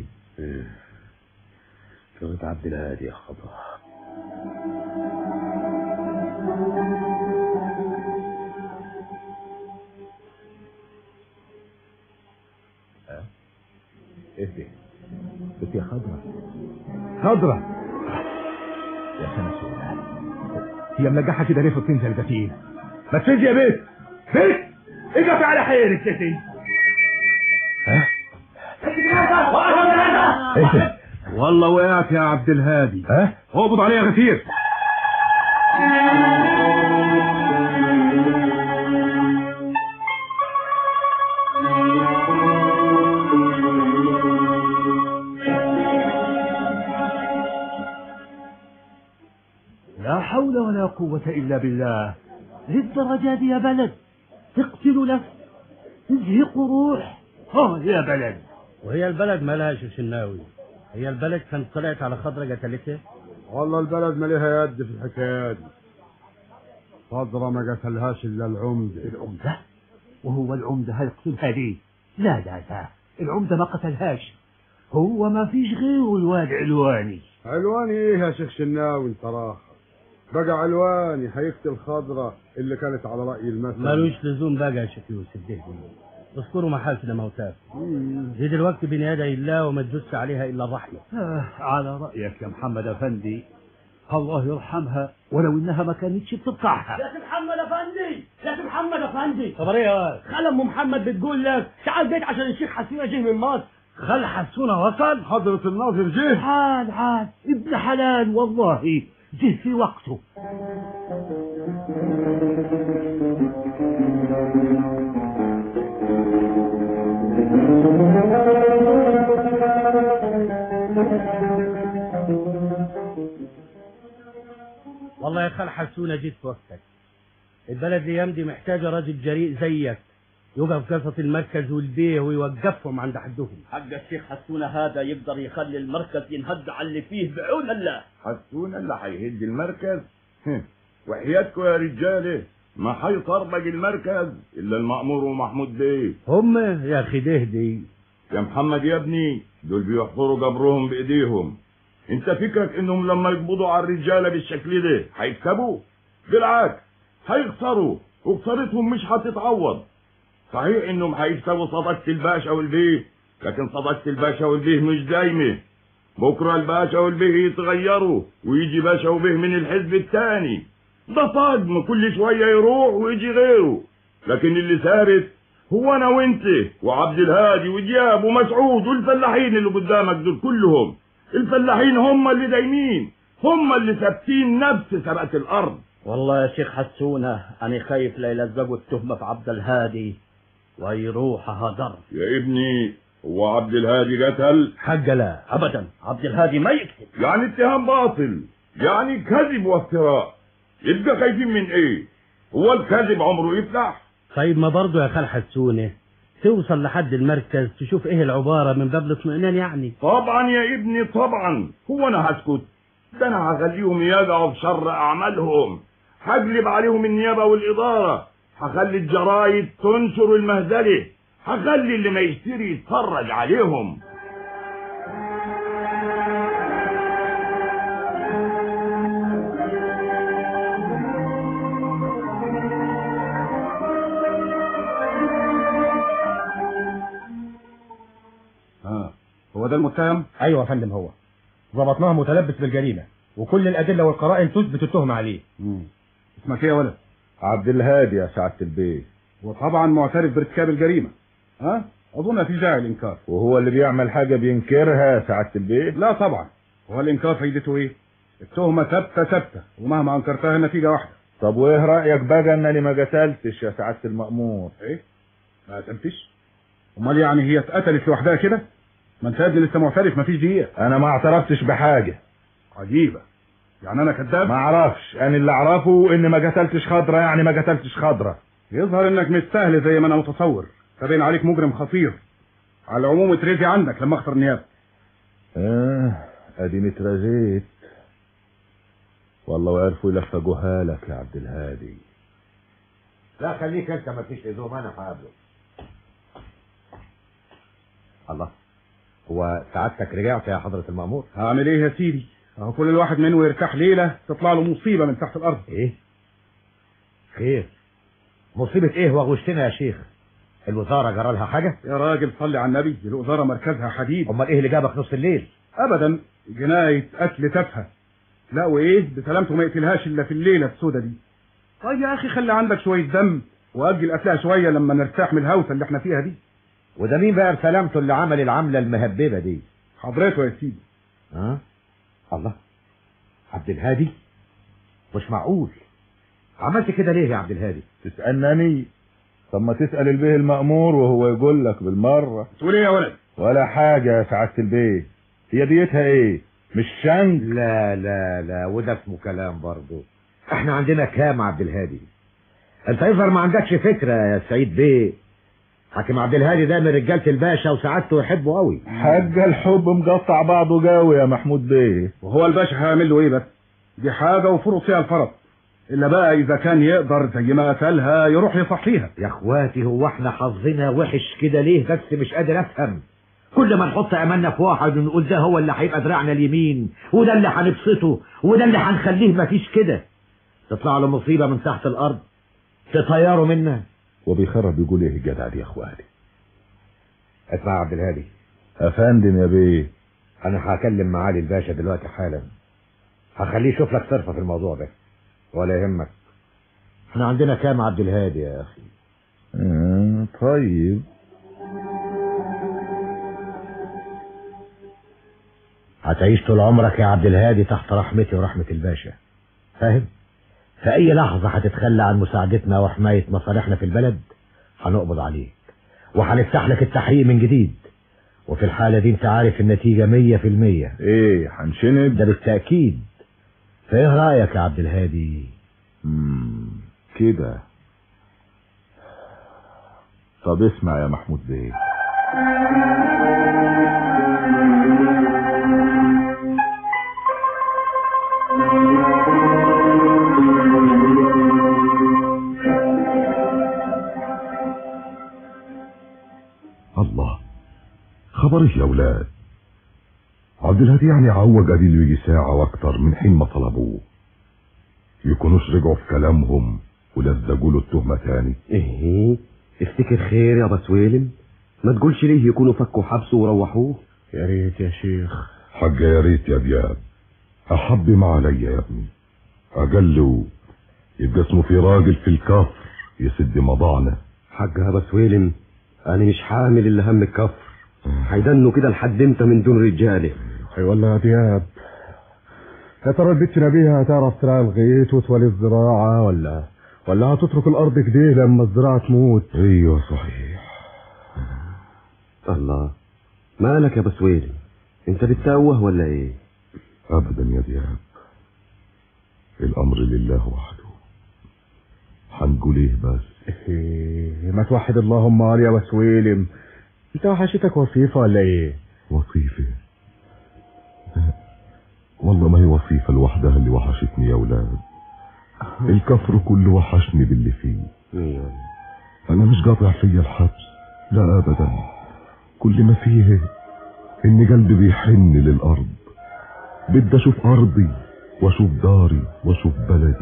لغايه عبد الهادي يا خضرة اهدي بنت يا خضرة خضرة يا سنة هي ملجحة كده ليه في الطين زي البتين ما تفيد يا بيت بيت اجف على حيرك يا سيدي ها ايه ده والله وقعت يا عبد الهادي ها اقبض عليه يا غفير لا حول ولا قوة إلا بالله للدرجة دي يا بلد تقتل نفس تزهق روح اه يا بلد وهي البلد مالها يا شناوي هي البلد كانت طلعت على خضرة قتلتها والله البلد ما ليها يد في الحكاية دي خضرة ما قتلهاش الا العمدة العمدة وهو العمدة هيقتلها ليه لا لا لا العمدة ما قتلهاش هو ما فيش غيره الواد علواني علواني ايه يا شيخ شناوي انت راخر بقى علواني هيقتل خضرة اللي كانت على رأي المثل ملوش لزوم بقى يا شيخ يوسف ده اذكروا محاسن موتاكم دي دلوقتي بين يدي الله وما تجوز عليها الا الرحمه آه على رأيك يا محمد أفندي الله يرحمها ولو إنها ما كانتش بتقطعها يا سي محمد افندي يا سي محمد افندي خبر ايه يا واد؟ خال ام محمد بتقول لك تعال بيت عشان الشيخ حسينه جه من مصر خال حسونه وصل حضرة الناظر جه عاد عاد ابن حلال والله جه في وقته والله يا خال حسونه جيت في وقتك البلد الايام دي محتاجه راجل جريء زيك يقف قصة المركز والبيه ويوقفهم عند حدهم حق الشيخ حسونة هذا يقدر يخلي المركز ينهد على اللي فيه بعون الله حسون اللي هيهد المركز هم، وحياتكم يا رجاله ما هيطربق المركز الا المأمور ومحمود بيه هم يا اخي ده دي يا محمد يا ابني دول بيحفروا قبرهم بايديهم انت فكرك انهم لما يقبضوا على الرجاله بالشكل ده هيكسبوا بالعكس هيخسروا وخسارتهم مش هتتعوض صحيح انهم هيكسبوا صدقة الباشا والبيه لكن صدقة الباشا والبيه مش دايمة بكرة الباشا والبيه يتغيروا ويجي باشا وبيه من الحزب التاني ده طقم كل شوية يروح ويجي غيره لكن اللي ثابت هو انا وانت وعبد الهادي ودياب ومسعود والفلاحين اللي قدامك دول كلهم الفلاحين هم اللي دايمين هم اللي ثابتين نفس ثبات الارض والله يا شيخ حسونة أنا خايف لا يلزقوا التهمة في عبد الهادي ويروح هدر يا ابني هو عبد الهادي قتل حق لا أبدا عبد الهادي ما يكتب يعني اتهام باطل يعني كذب وافتراء يبقى خايفين من ايه هو الكذب عمره يفلح طيب ما برضه يا خال حسونة توصل لحد المركز تشوف ايه العبارة من باب الاطمئنان يعني طبعا يا ابني طبعا هو انا هسكت ده انا هخليهم يقعوا في شر اعمالهم هقلب عليهم النيابه والاداره هخلي الجرايد تنشر المهزله هخلي اللي ما يشتري يتفرج عليهم اه هو ده المتهم ايوه يا فندم هو ظبطناه متلبس بالجريمه وكل الادله والقرائن تثبت التهمه عليه اسمك ايه يا ولد عبد الهادي يا سعادة البيه وطبعا معترف بارتكاب الجريمه ها اظن مفيش داعي للانكار وهو اللي بيعمل حاجة بينكرها يا سعادة البيه لا طبعا هو الانكار فايدته ايه التهمه ثابته ثابته ومهما انكرتها النتيجه واحده طب وايه رأيك بقى انني ما قتلتش يا سعادة المأمور ايه ما قتلتش امال يعني هي اتقتلت لوحدها كده ما انت يا ابني لسه معترف مفيش دقيقه انا ما اعترفتش بحاجة عجيبه يعني انا كذاب ما اعرفش انا اللي اعرفه ان ما قتلتش خضرة يعني ما قتلتش خضرة يظهر انك مش سهل زي ما انا متصور فبين عليك مجرم خطير على العموم اترزي عندك لما اختار نيابه اه اديني اترزيت والله وعرفوا يلفقوها لك يا عبد الهادي لا خليك انت ما فيش لزوم انا هقابله الله هو سعادتك رجعت يا حضرة المأمور هعمل ايه يا سيدي اهو كل الواحد منه يرتاح ليله تطلع له مصيبه من تحت الارض ايه خير مصيبة ايه وغشتنا يا شيخ الوزارة جرى لها حاجة يا راجل صلي على النبي دي الوزاره مركزها حديد امال ايه اللي جابك نص الليل ابدا جنايه قتل تافهه لا وايه بسلامته ما يقتلهاش الا في الليله السودة دي طيب يا اخي خلي عندك شويه دم واجل قتلها شويه لما نرتاح من الهوسه اللي احنا فيها دي وده مين بقى بسلامته اللي عمل العملة المهببة دي حضرته يا سيدي ها الله عبد الهادي مش معقول عملت كده ليه يا عبد الهادي تسألني طب ما تسأل البيه المأمور وهو يقول لك بالمرة تقول ايه يا ولد ولا حاجة يا سعادة البيه هي ديتها ايه مش شنك لا لا لا وده اسمه كلام برضه احنا عندنا كام عبد الهادي انت يظهر ما عندكش فكرة يا سعيد بيه حاكم عبد الهادي ده من رجالة الباشا وسعادته يحبه قوي حاجة الحب مقطع بعضه جاوي يا محمود بيه وهو الباشا هيعمل له ايه بس دي حاجه وفرض فيها الفرض الا بقى اذا كان يقدر زي ما قتلها يروح يصحيها يا اخواتي هو احنا حظنا وحش كده ليه بس مش قادر افهم كل ما نحط املنا في واحد ونقول ده هو اللي هيبقى دراعنا اليمين وده اللي هنبسطه وده اللي هنخليه مفيش كده تطلع له مصيبه من تحت الارض تطيره منا وبيخرب يقول ايه الجدع دي يا اخواني اسمع يا عبد الهادي افندم يا بيه انا هكلم معالي الباشا دلوقتي حالا هخليه يشوف لك صرفه في الموضوع ده ولا يهمك احنا عندنا كام عبد الهادي يا اخي آه طيب هتعيش طول عمرك يا عبد الهادي تحت رحمتي ورحمة الباشا فاهم في اي لحظة هتتخلى عن مساعدتنا وحماية مصالحنا في البلد هنقبض عليك وهنفتح لك التحقيق من جديد وفي الحالة دي انت عارف النتيجة مية في المية ايه هنشند ده بالتأكيد فايه رأيك يا عبد الهادي مم، كده طب اسمع يا محمود بيه الله خبر ايه يا اولاد عبد الهادي يعني عوج اديله يجي ساعة واكتر من حين ما طلبوه يكونوش رجعوا في كلامهم ولزجوا له التهمة تاني ايه افتكر خير يا بسويلم ما تقولش ليه يكونوا فكوا حبسه وروحوه يا ريت يا شيخ حاجة يا ريت يا دياب أحب ما عليا يا ابني أجل يبقى اسمه في راجل في الكفر يسد مضاعنا حاج يا بسويلم انا مش حامل الا هم الكفر هيدنوا كده لحد امتى من دون رجاله اي والله يا دياب يا ترى البت نبيها هتعرف تراعي الغيط وتولي الزراعة ولا ولا هتترك الأرض كده لما الزراعة تموت ايوه صحيح الله مالك يا بسويلم انت بتتوه ولا ايه أبدا يا دياب الأمر لله وحده هنقول ايه بس إيه ما توحد اللهم قال يا بسويلم انت وحشتك وصيفة ولا ايه وصيفة والله ما هي وصيفة لوحدها اللي وحشتني يا ولاد الكفر كله وحشني باللي فيه انا مش قاطع فيا الحبس لا ابدا كل ما فيه ان قلبي بيحن للارض بدي اشوف ارضي واشوف داري واشوف بلدي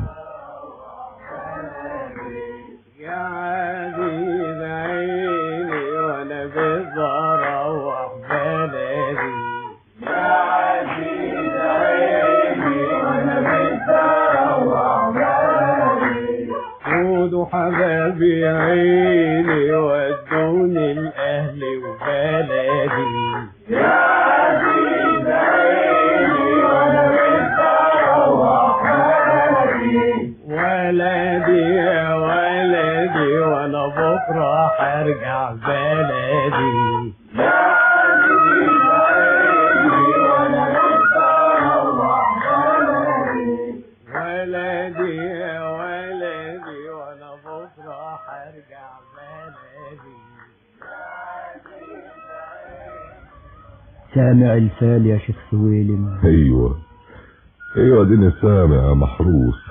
يا عزيز عيني وانا بروح بلدي يا عزيز عيني وانا بروح بلدي خدوا حبايبي عيني ودوني لاهلي وبلدي يا عزيز عيني وانا بروح بلدي ولدي يا ولدي وانا بكره هرجع بلدي يا عزيز عيني وانا بروح بلدي ولدي يا ولدي وانا بكره هرجع بلدي سامع الفال يا شيخ سويلم ايوه ايوه ديني سامع يا محروس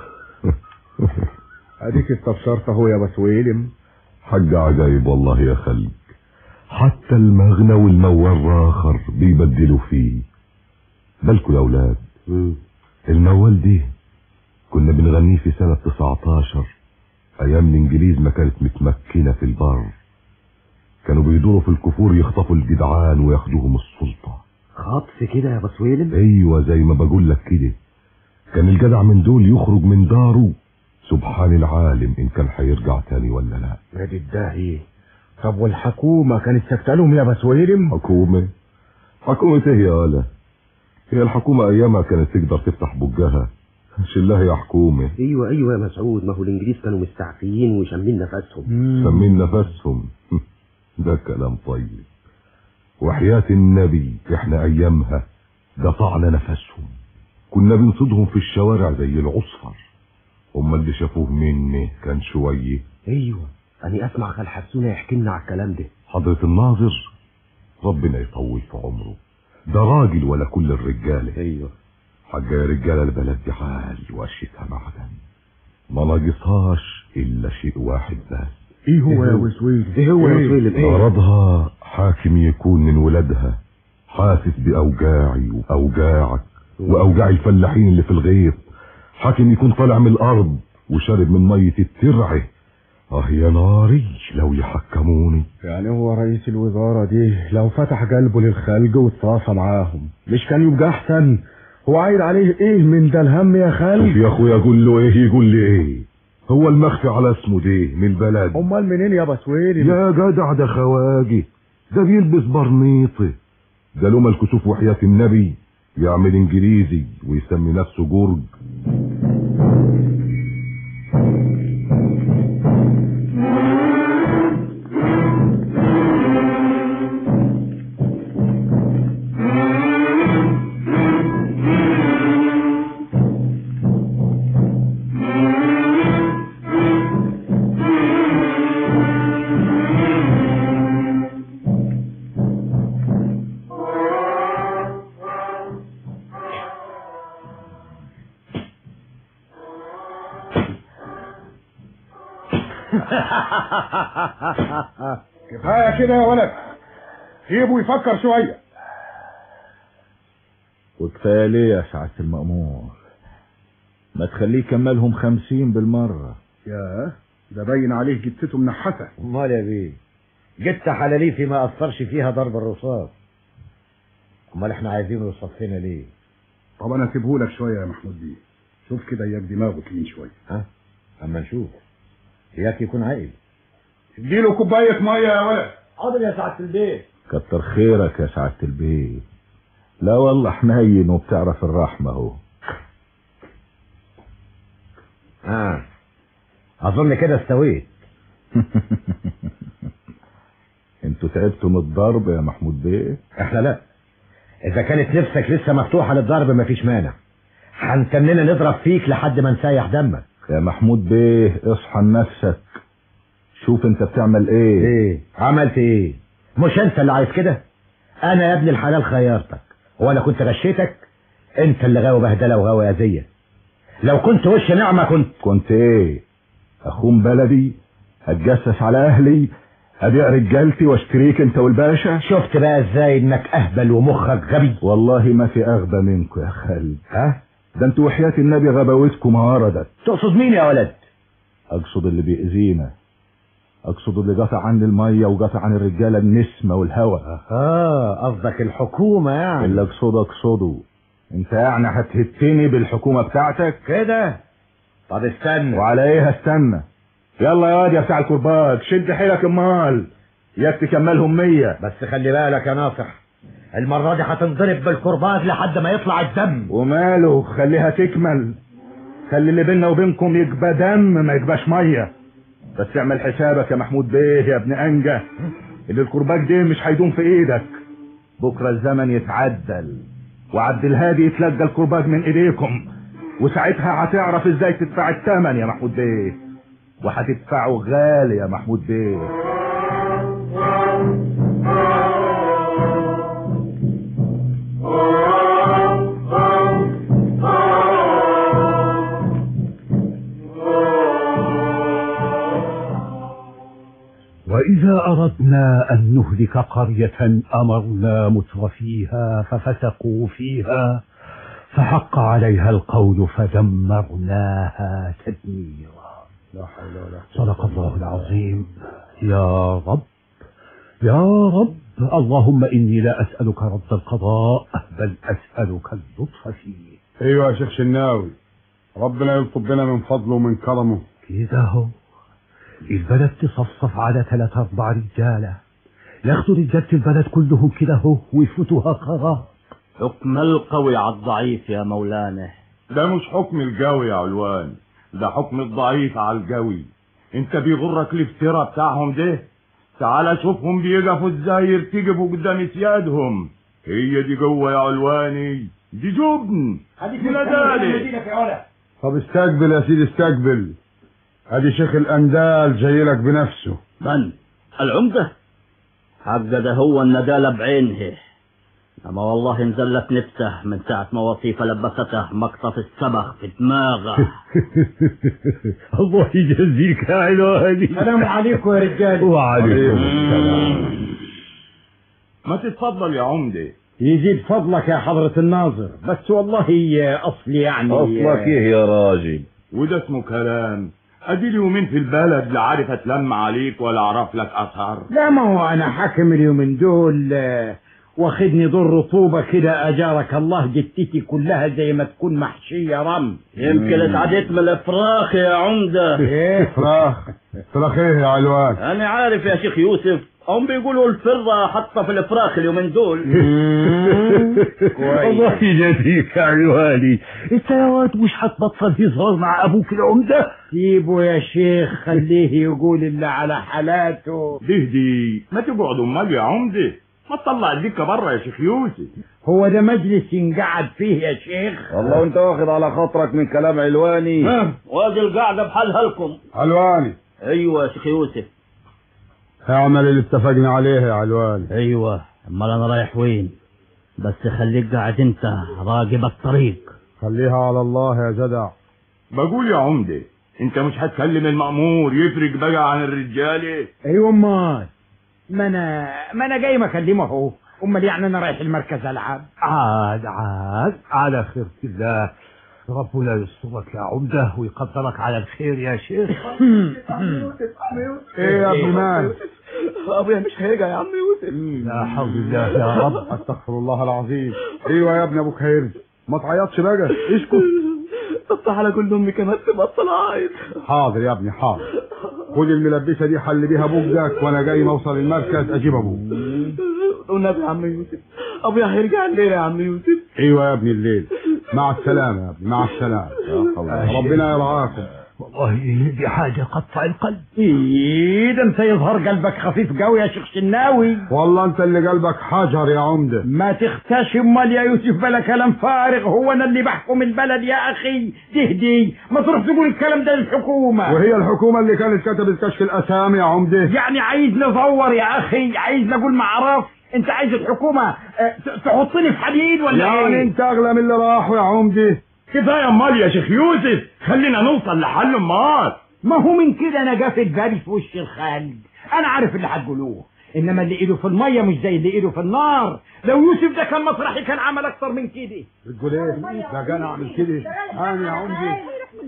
اديك استبشرت اهو يا بسويلم حاجة عجايب والله يا خلق حتى المغنى والموال راخر بيبدلوا فيه بالكوا يا اولاد الموال دي كنا بنغنيه في سنة 19 ايام الانجليز ما كانت متمكنة في البر كانوا بيدوروا في الكفور يخطفوا الجدعان وياخدوهم السلطة خطف كده يا بسويلم ايوه زي ما بقول لك كده كان الجدع من دول يخرج من داره سبحان العالم ان كان هيرجع تاني ولا لا نادي الداهي طب والحكومة كانت ساكتة لهم يا بسويلم حكومة حكومة ايه يا ولا هي الحكومة ايامها كانت تقدر تفتح بجها شلها يا حكومة ايوه ايوه يا مسعود ما هو الانجليز كانوا مستعفيين وشامين نفسهم سمين نفسهم ده كلام طيب وحياة النبي احنا ايامها قطعنا نفسهم كنا بنصيدهم في الشوارع زي العصفر هما اللي شافوه مني كان شوية ايوه انا اسمع خال حسونه يحكي لنا على الكلام ده حضرة الناظر ربنا يطول في عمره ده راجل ولا كل الرجالة ايوه حاجة يا رجالة البلد دي عالي واشيتها معدن ما ناقصهاش الا شيء واحد بس ايه هو يا بسويلم ايه هو يا بسويلم ايه غرضها حاكم يكون من ولادها حاسس بأوجاعي وأوجاعك وأوجاع الفلاحين اللي في الغيط حاكم يكون طالع من الأرض وشارب من مية الترعة اه يا ناري لو يحكموني يعني هو رئيس الوزارة دي لو فتح قلبه للخلق واتصافى معاهم مش كان يبقى احسن هو عايد عليه ايه من ده الهم يا خالد شوف يا اخويا اقول له ايه يقول لي ايه هو المخفي على اسمه ده من البلد امال منين يا بسويلم يا جدع ده خواجي ده بيلبس برنيطه ده لما الكسوف وحياة النبي يعمل انجليزي ويسمي نفسه جورج كفايه كده يا ولد سيبه يفكر شويه وكفايه ليه يا سعاده المأمور ما تخليه يكملهم خمسين بالمرة يا ده باين عليه جتته منحته امال يا بيه جت حلاليفي ما اثرش فيها ضرب الرصاص امال احنا عايزينه يصفينا ليه طب انا اسيبهولك شويه يا محمود بيه شوف كده اياك دماغه تلين شويه ها اما نشوف اياك يكون عاقل اديله كوبايه ميه يا ولد حاضر يا سعاده البيت كتر خيرك يا سعاده البيت لا والله حنين وبتعرف الرحمه اهو اه اظن كده استويت انتوا تعبتوا من الضرب يا محمود بيه احنا لا اذا كانت نفسك لسه مفتوحه للضرب مفيش مانع هنتننا نضرب فيك لحد ما نسيح دمك يا محمود بيه اصحى لنفسك شوف انت بتعمل ايه ايه عملت ايه مش انت اللي عايز كده انا يا ابن الحلال خيرتك وانا كنت غشيتك انت اللي غاوي بهدله وغاوي اذيه لو كنت وش نعمه كنت كنت ايه اخوم بلدي هتجسس على اهلي ابيع رجالتي واشتريك انت والباشا شفت بقى ازاي انك اهبل ومخك غبي والله ما في اغبى منكم يا خالد ها ده انتوا وحياة النبي غباوتكم ما وردت تقصد مين يا ولد اقصد اللي بيأذينا اقصد اللي قطع عن المية وقطع عن الرجالة النسمة والهوى اه قصدك الحكومة يعني اللي اقصده اقصده انت يعني هتهتني بالحكومة بتاعتك كده طب استنى وعلى ايه هستنى يلا يا واد يا بتاع الكرباج شد حيلك امال ياك تكملهم مية بس خلي بالك يا ناصح المرة دي هتنضرب بالكرباج لحد ما يطلع الدم وماله خليها تكمل خلي اللي بيننا وبينكم يجبى دم ما يجباش ميه بس اعمل حسابك يا محمود بيه يا ابن انجه اللي الكرباج ده مش هيدوم في ايدك بكره الزمن يتعدل وعبد الهادي يتلقى الكرباج من ايديكم وساعتها هتعرف ازاي تدفع الثمن يا محمود بيه وهتدفعه غالي يا محمود بيه وإذا أردنا أن نهلك قرية أمرنا مترفيها ففسقوا فيها فحق عليها القول فدمرناها تدميرا لا حول ولا صدق الله العظيم يا رب يا رب اللهم إني لا أسألك رد القضاء بل أسألك اللطف فيه ايوه يا شيخ شناوي ربنا يلطف بنا من فضله ومن كرمه كده هو البلد تصفصف على ثلاث أربع رجالة ياخدوا رجالة البلد كلهم كده هو ويفوتوها قرار حكم القوي على الضعيف يا مولانا ده مش حكم الجوي يا علوان ده حكم الضعيف على الجوي انت بيغرك الافتراء بتاعهم ده تعال شوفهم بيقفوا ازاي يرتجفوا قدام سيادهم هي دي جوه يا علواني دي جبن ولا ذلك طب استقبل يا سيدي استقبل ادي شيخ الاندال جاي لك بنفسه من العمدة حق ده هو الندالة بعينه اما والله نزلت نفسه من ساعة ما وصيفة لبسته مقطف السبخ في دماغه الله يجزيك يا علواني السلام عليكم يا رجال وعليكم السلام ما تتفضل يا عمدة يزيد فضلك يا حضرة الناظر بس والله أصلي يعني أصلك ايه يا راجل وده اسمه كلام ادي لي يومين في البلد لا عارف اتلم عليك ولا اعرف لك اثر لا ما هو أنا حاكم اليومين دول آه، واخدني دور رطوبة كده أجارك الله جتتي كلها زي ما تكون محشية رمل يمكن اتعديت من الافراخ يا عمدة ايه فراخ فراخ ايه يا علوان انا عارف يا شيخ يوسف هم بيقولوا الفرة حاطة في الافراخ اليومين دول الله يجزيك يا علواني انت يا واد مش هتبطل هزار مع ابوك العمدة سيبه يا شيخ خليه يقول اللي على حالاته دهدي ما تقعد امال يا عمدة ما تطلع الدكة بره يا شيخ يوسف هو ده مجلس ينقعد فيه يا شيخ والله وانت واخد على خاطرك من كلام علواني ها، وادي القعدة بحالها لكم علواني ايوه يا شيخ يوسف اعمل اللي اتفقنا عليه يا علواني ايوه امال انا رايح وين بس خليك قاعد انت راقب الطريق خليها على الله يا جدع بقول يا عمدة انت مش هتكلم المأمور يفرق بقى عن الرجالة ايوه امال ما انا ما انا جاي مكلمه اهو امال يعني انا رايح المركز العب عاد عاد على خيرة الله ربنا يسترك يا عمدة ويقدرك على الخير يا شيخ ايه يا ابن مال ابويا مش هيجا يا عم يوسف لا حول الله يا رب استغفر الله العظيم ايوه يا ابن ابو خير ما تعيطش بقى اسكت طب تعالى قول لامي كمان تبطل عايز حاضر يا ابني حاضر خد الملبسه دي حل بيها بوجدك وانا جاي ما اوصل المركز اجيب ابوك والنبي يا عم يوسف ابويا هيرجع الليله يا عم يوسف ايوه يا ابني الليل مع السلامه يا ابني مع السلامه ربنا يرعاكم والله دي حاجة قطع القلب ايه ده انت يظهر قلبك خفيف قوي يا شيخ شناوي والله انت اللي قلبك حجر يا عمده ما تختش امال يا يوسف بلا كلام فارغ هو انا اللي بحكم البلد يا اخي تهدي ما تروح تقول الكلام ده للحكومة وهي الحكومه اللي كانت كتبت كشف الاسامي يا عمده يعني عايز نزور يا اخي عايز نقول ما اعرف انت عايز الحكومة اه، ت- تحطني في حديد ولا يعني ايه انت اغلى من اللي راحوا يا عمده كفاية امال يا شيخ يوسف خلينا نوصل لحل امال ما هو من كده انا جا في بالي في وش الخلق انا عارف اللي هتقولوه انما اللي ايده في الميه مش زي اللي ايده في النار لو يوسف ده كان مسرحي كان عمل اكتر من كده بتقول ايه لا انا اعمل كده انا يا عمده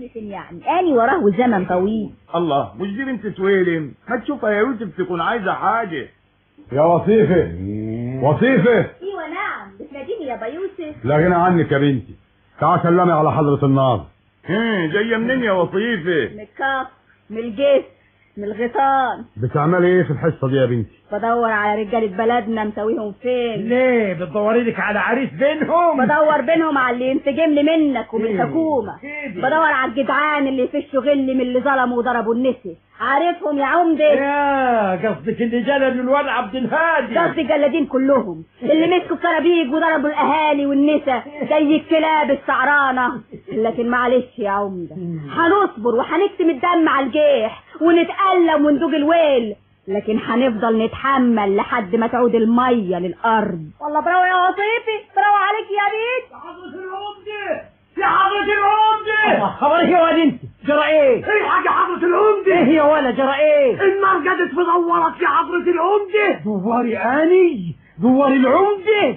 يعني اني وراه زمن طويل الله مش دي بنت سويلم ما تشوفها يا يوسف تكون عايزة حاجة يا وصيفه وصيفه ايوه نعم بتناديني يا بيوسف لا غنى عنك يا بنتي تعال سلمي على حضرة النار هم، جاية منين يا وصيفة من الكف من الجسم من الغيطان بتعملي ايه في الحصة دي يا بنتي بدور على رجالة بلدنا مساويهم فين ليه بتدوري لك على عريس بينهم بدور بينهم على اللي ينسجم لي منك ومن الحكومة بدور على الجدعان اللي يفشوا غل من اللي ظلموا وضربوا النسي عارفهم يا عمدة يا قصدك اللي جلدوا الواد عبد الهادي قصدي الجلادين كلهم اللي مسكوا السرابيج وضربوا الاهالي والنسا زي الكلاب السعرانه لكن معلش يا عمده هنصبر وهنكتم الدم على الجيح ونتألم وندوج الويل لكن هنفضل نتحمل لحد ما تعود الميه للارض والله برافو يا وصيفي برافو عليك يا بيت يا حضرة العمدة يا حضرة العمدة خبر ايه يا واد انت جرى ايه ايه حاجة حضرة العمدة ايه يا ولا جرى ايه النار قدت بدورك يا حضرة العمدة دواري اني دواري العمده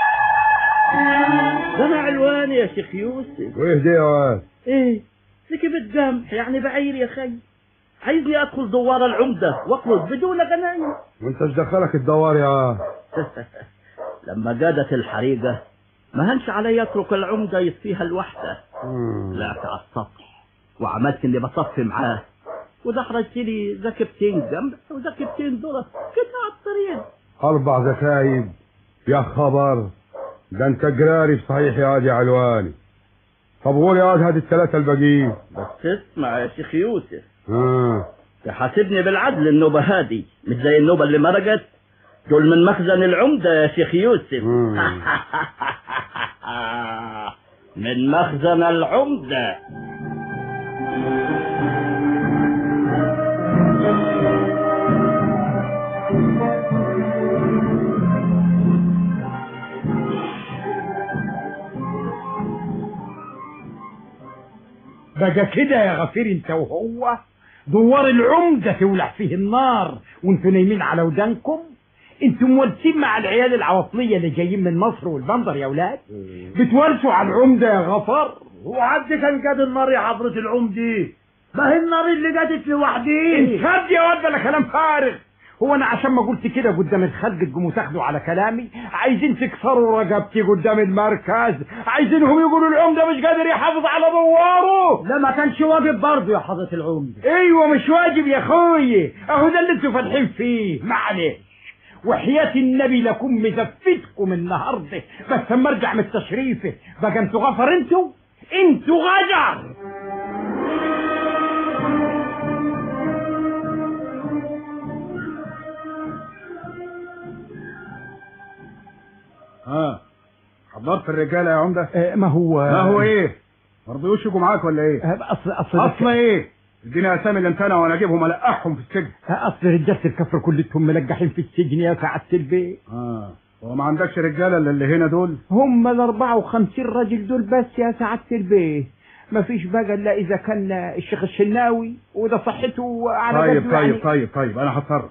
ده انا علوان يا شيخ يوسف وايه دي يا واد ايه سكبت جمح يعني بعير يا خي عايزني ادخل دوار العمدة واخلص بدون غنايم وانت ايش دخلك الدوار يا واد لما جادت الحريقة ما هنش علي اترك العمدة يطفيها لوحده طلعت على السطح وعملت اني بصفي معاه ودحرجت لي زكبتين جنب وزكبتين ذرة كده على الطريق اربع زكايب يا خبر ده انت جراري صحيح يا واد يا علواني طب قول يا واد هذه الثلاثة الباقيين بس اسمع يا شيخ يوسف اه تحاسبني بالعدل النوبة هذه مش زي النوبة اللي مرقت دول من مخزن العمدة يا شيخ يوسف من مخزن العمدة بقى كده يا غفير انت وهو دوار العمدة تولع فيه النار وانتوا نايمين على ودانكم انتوا مورثين مع العيال العواطلية اللي جايين من مصر والبندر يا ولاد بتورثوا على العمدة يا غفر هو حد كان قاد النار يا حضرة العمدة ما هي النار اللي قادت لوحديه انت يا واد بلا كلام فارغ هو انا عشان ما قلت كده قدام الخلق تقوموا تاخدوا على كلامي عايزين تكسروا رقبتي قدام المركز عايزينهم يقولوا العمده مش قادر يحافظ على دواره لا ما كانش واجب برضه يا حضرة العمدة ايوه مش واجب يا اخوي اهو ده اللي انتوا فالحين فيه معلش وحياة النبي لكم مزفتكم النهارده بس اما ارجع من تشريفه بقى انتوا غفر انتوا انتوا غجر ها حضرت الرجالة يا عمدة اه ما هو ما هو ايه ما رضيوش يجوا معاك ولا ايه اصل اصل اصل ايه اديني اسامي اللي انتنا وانا اجيبهم القحهم في السجن اصل رجاله الكفر كلهم ملقحين في السجن يا سعاده البيت اه هو ما عندكش رجاله الا اللي هنا دول هم ال 54 راجل دول بس يا سعاده البيت مفيش بقى الا اذا كان الشيخ الشناوي وده صحته على طيب قده يعني. طيب طيب طيب انا هتصرف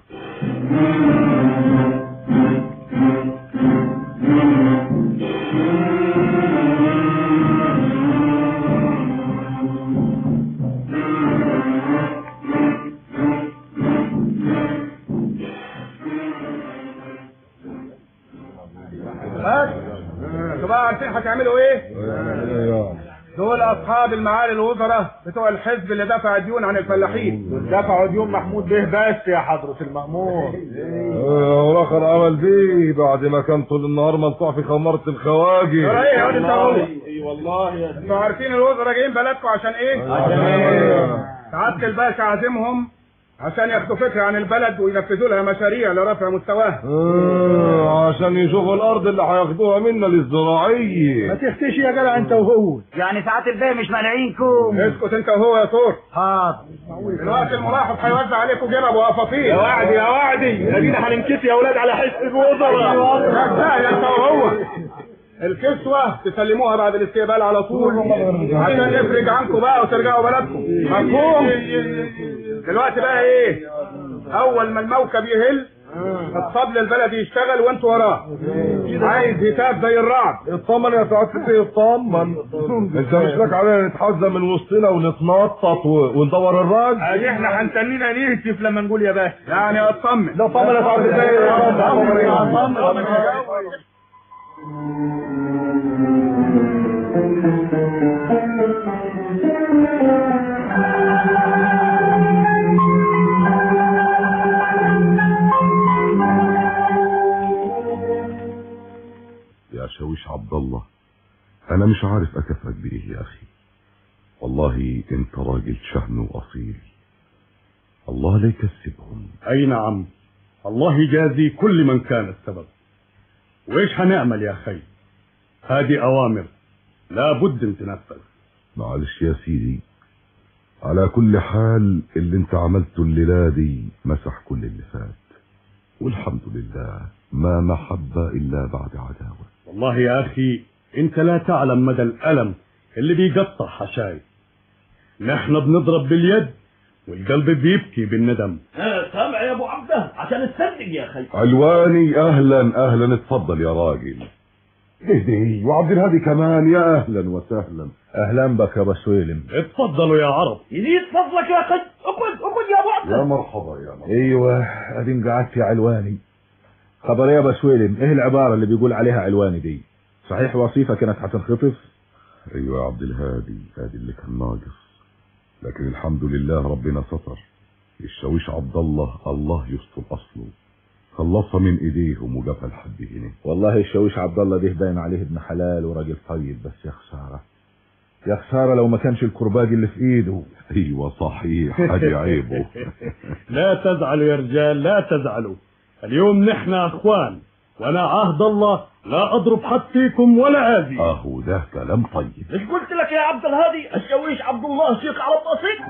بس انتوا بقى عارفين هتعملوا ايه؟ دول اصحاب المعالي الوزراء بتوع الحزب اللي دفع الديون عن الفلاحين دفعوا ديون محمود به بس يا حضرة المأمور والاخر عمل بيه بعد ما كان طول النهار منطوع في خمرة الخواجي ترى ايه يا واد انت هو اي والله يا انتوا عارفين الوزراء جايين بلدكم عشان ايه؟ عشان ايه؟ سعادة الباشا عازمهم عشان ياخدوا فكرة عن البلد وينفذوا لها مشاريع لرفع مستواها آه، عشان يشوفوا الارض اللي هياخدوها منا للزراعية تختشي يا جدع انت وهو يعني ساعات الباقي مش مانعينكم اسكت انت وهو يا طور حاضر دلوقتي الملاحظ هيوزع عليكم جبب وقفاطير يا وعدي يا وعدي ادينا هننكت يا اولاد على حس الوزراء لا انت وهو الكسوة تسلموها بعد الاستقبال على طول عشان نفرج عنكم بقى وترجعوا بلدكم مفهوم دلوقتي بقى ايه اول ما الموكب يهل الطبل البلدي يشتغل وانتوا وراه عايز هتاف زي الرعد اطمن يا سعادة السيد اطمن انت مش لك علينا نتحزم من وسطنا ونتنطط و- وندور الراجل ادي احنا هنتنينا نهتف لما نقول يا باشا يعني اطمن لا طمن يا سعادة السيد يا شاويش عبد الله انا مش عارف اكافئك بايه يا اخي والله انت راجل شهم واصيل الله لا يكسبهم اي نعم الله يجازي كل من كان السبب وايش هنعمل يا خي هذه اوامر لا بد ان تنفذ معلش يا سيدي على كل حال اللي انت عملته الليلة دي مسح كل اللي فات والحمد لله ما محبة الا بعد عداوة والله يا اخي انت لا تعلم مدى الالم اللي بيقطع حشاي نحن بنضرب باليد والقلب بيبكي بالندم ها سامع يا ابو عبده عشان تصدق يا اخي علواني اهلا اهلا اتفضل يا راجل اهدي وعبد الهادي كمان يا اهلا وسهلا اهلا بك يا بسويلم اتفضلوا يا عرب يزيد فضلك يا اخي اقعد اقعد يا ابو عبده يا مرحبا يا مرحبا ايوه ادين قعدت يا علواني خبر يا بسويلم ايه العبارة اللي بيقول عليها علواني دي صحيح وصيفة كانت هتنخطف ايوه يا عبد الهادي ادي اللي كان ناقص لكن الحمد لله ربنا ستر الشاويش عبد الله الله يستر اصله خلصها من ايديهم وجابها لحد هنا والله الشاويش عبد الله ده باين عليه ابن حلال وراجل طيب بس يا خسارة يا خسارة لو ما كانش الكرباج اللي في ايده ايوه صحيح ادي عيبه لا تزعلوا يا رجال لا تزعلوا اليوم نحن اخوان وانا عهد الله لا اضرب حد فيكم ولا اذي اهو ده كلام طيب مش قلت لك يا عبد الهادي الشويش عبد الله شيخ عرب بسيط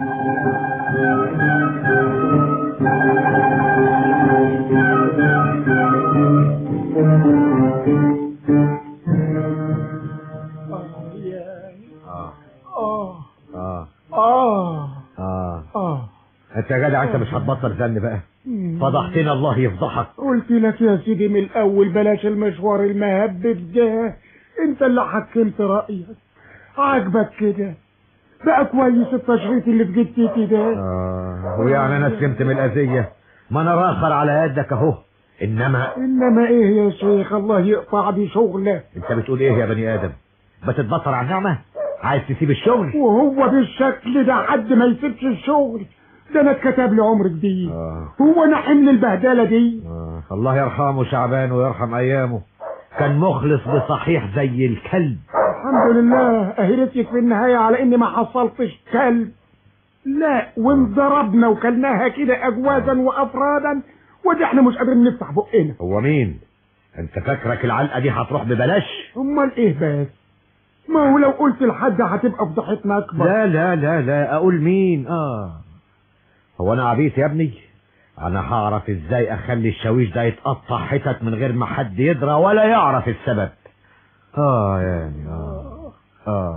اه اه اه اه انت يا جدع انت مش هتبطل زن بقى فضحتنا الله يفضحك قلت لك يا سيدي من الاول بلاش المشوار المهبب ده انت اللي حكمت رايك عاجبك كده بقى كويس التشريط اللي في جدتي ده اه ويعني انا سلمت من الاذيه ما انا راخر على يدك اهو انما انما ايه يا شيخ الله يقطع دي شغله انت بتقول ايه يا بني ادم بتتبطر على النعمه عايز تسيب الشغل وهو بالشكل ده حد ما يسيبش الشغل ده انا اتكتب لي عمر جديد آه. هو انا حمل البهدله دي آه. الله يرحمه شعبان ويرحم ايامه كان مخلص بصحيح زي الكلب الحمد لله اهرتك في النهايه على اني ما حصلتش كلب لا وانضربنا وكلناها كده اجوازا وافرادا ودي احنا مش قادرين نفتح بقنا هو مين انت فاكرك العلقه دي هتروح ببلاش امال ايه بس ما هو لو قلت لحد هتبقى فضحتنا اكبر لا لا لا لا اقول مين اه هو انا عبيط يا ابني انا هعرف ازاي اخلي الشاويش ده يتقطع حتت من غير ما حد يدرى ولا يعرف السبب اه يعني اه اه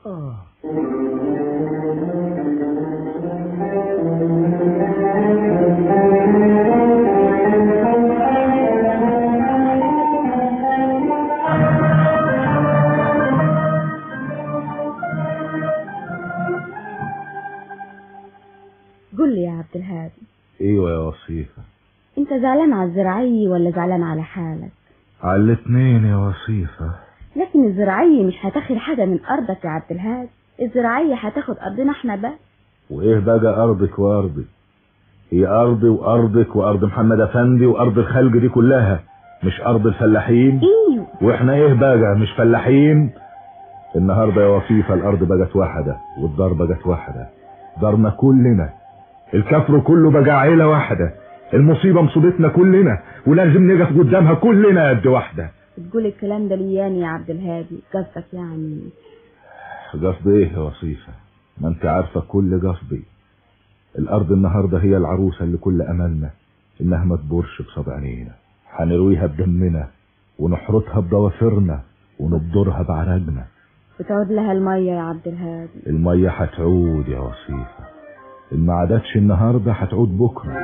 قول لي يا عبد الهادي ايوه يا وصيفة انت زعلان على الزراعي ولا زعلان على حالك على الاتنين يا وصيفة لكن الزراعية مش هتاخد حاجة من أرضك يا عبد الهادي الزراعية هتاخد أرضنا احنا بس وايه بقى ارضك وارضي هي ارضي وارضك وارض محمد افندي وارض الخلق دي كلها مش ارض الفلاحين ايوه واحنا ايه بقى مش فلاحين النهارده يا وصيفة الارض بقت واحدة والدار بقت واحدة دارنا كلنا الكفر كله بقى عيلة واحدة المصيبة مصيبتنا كلنا ولازم نقف قدامها كلنا قد واحدة بتقول الكلام ده لياني يا عبد الهادي قصدك يعني قصدي ايه يا وصيفة ما انت عارفة كل قصدي الارض النهاردة هي العروسة اللي كل املنا انها ما تبورش بصبع عينينا هنرويها بدمنا ونحرطها بضوافرنا ونبدرها بعرقنا بتعود لها المية يا عبد الهادي المية هتعود يا وصيفة إن ما عادتش النهاردة هتعود بكرة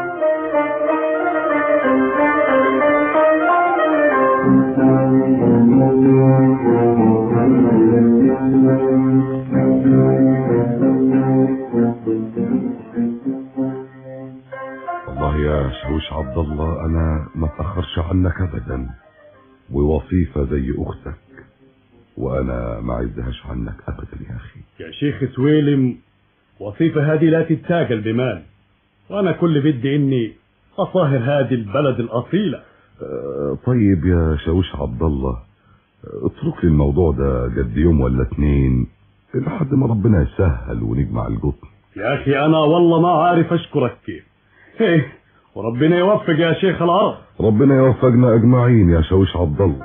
والله يا شوش عبد الله انا ما اتاخرش عنك ابدا ووصيفه زي اختك وانا ما عزهاش عنك ابدا يا اخي يا شيخ سويلم وصيفة هذه لا تتاجل بمال وانا كل بدي اني اطهر هذه البلد الاصيلة آه، طيب يا شاوش عبد الله آه، اترك لي الموضوع ده قد يوم ولا اتنين لحد ما ربنا يسهل ونجمع القطن يا اخي انا والله ما عارف اشكرك كيف ايه وربنا يوفق يا شيخ العرب ربنا يوفقنا اجمعين يا شاوش عبد الله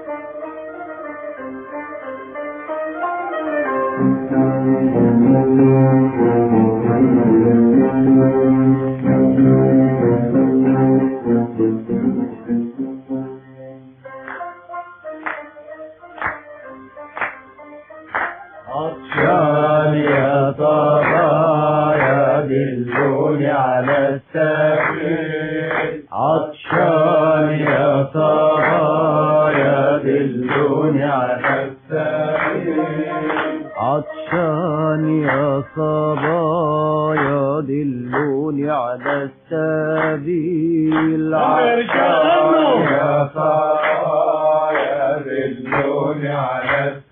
عطشان يا طغايا دلوني على السبيل عطشان يا طغايا دلوني على السبيل عطشان يا صبايا دلوني على السبيل عطشان يا صبايا دلوني على السبيل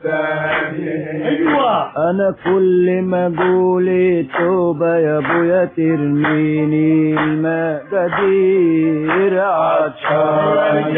ايوه انا كل ما اقول توبة يا ابويا ترميني الماء قدير عطشان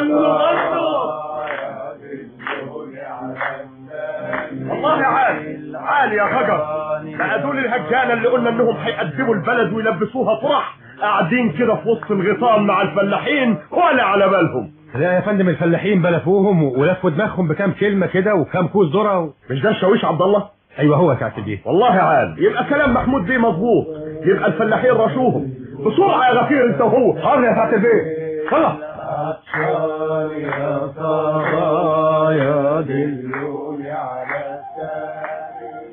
والله عال عال يا خجر بقى دول الهجانة اللي قلنا انهم هيقدموا البلد ويلبسوها طرح قاعدين كده في وسط الغيطان مع الفلاحين ولا على بالهم لا يا فندم الفلاحين بلفوهم ولفوا دماغهم بكام كلمة كده وكام كوز ذرة و... مش ده الشاويش عبد الله ايوه هو يا كعك الدين والله عال يبقى كلام محمود بيه مظبوط يبقى الفلاحين رشوهم بسرعة يا غفير انت وهو حاضر يا سعادة البيت يلا عطشان يا صبايا دلوني على السبيل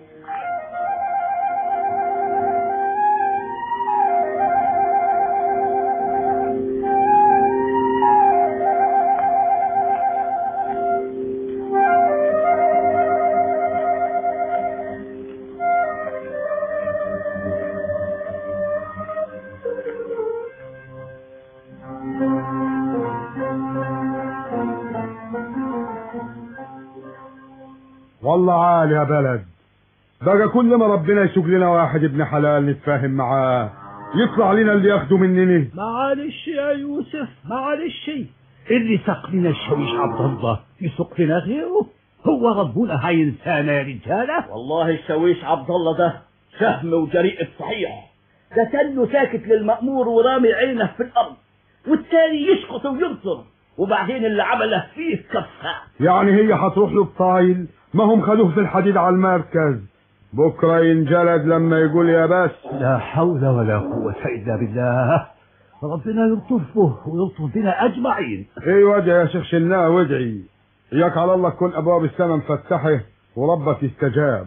والله عال يا بلد بقى كل ما ربنا يسوق لنا واحد ابن حلال نتفاهم معاه يطلع لنا اللي ياخده مننا معلش يا يوسف معلش اللي سق لنا الشويش عبد الله يسق لنا غيره هو ربنا هينسانا يا رجاله والله الشويش عبد الله ده شهم وجريء صحيح ده كانه ساكت للمأمور ورامي عينه في الأرض والتاني يسقط وينصر وبعدين اللي عمله فيه كفاه يعني هي هتروح له بطايل ما هم خدوه في الحديد على المركز بكره ينجلد لما يقول يا بس لا حول ولا قوة إلا بالله ربنا يلطفه ويلطف بنا أجمعين ايه وجه يا شيخ شناه وادعي اياك على الله تكون ابواب السماء مفتحه وربك استجاب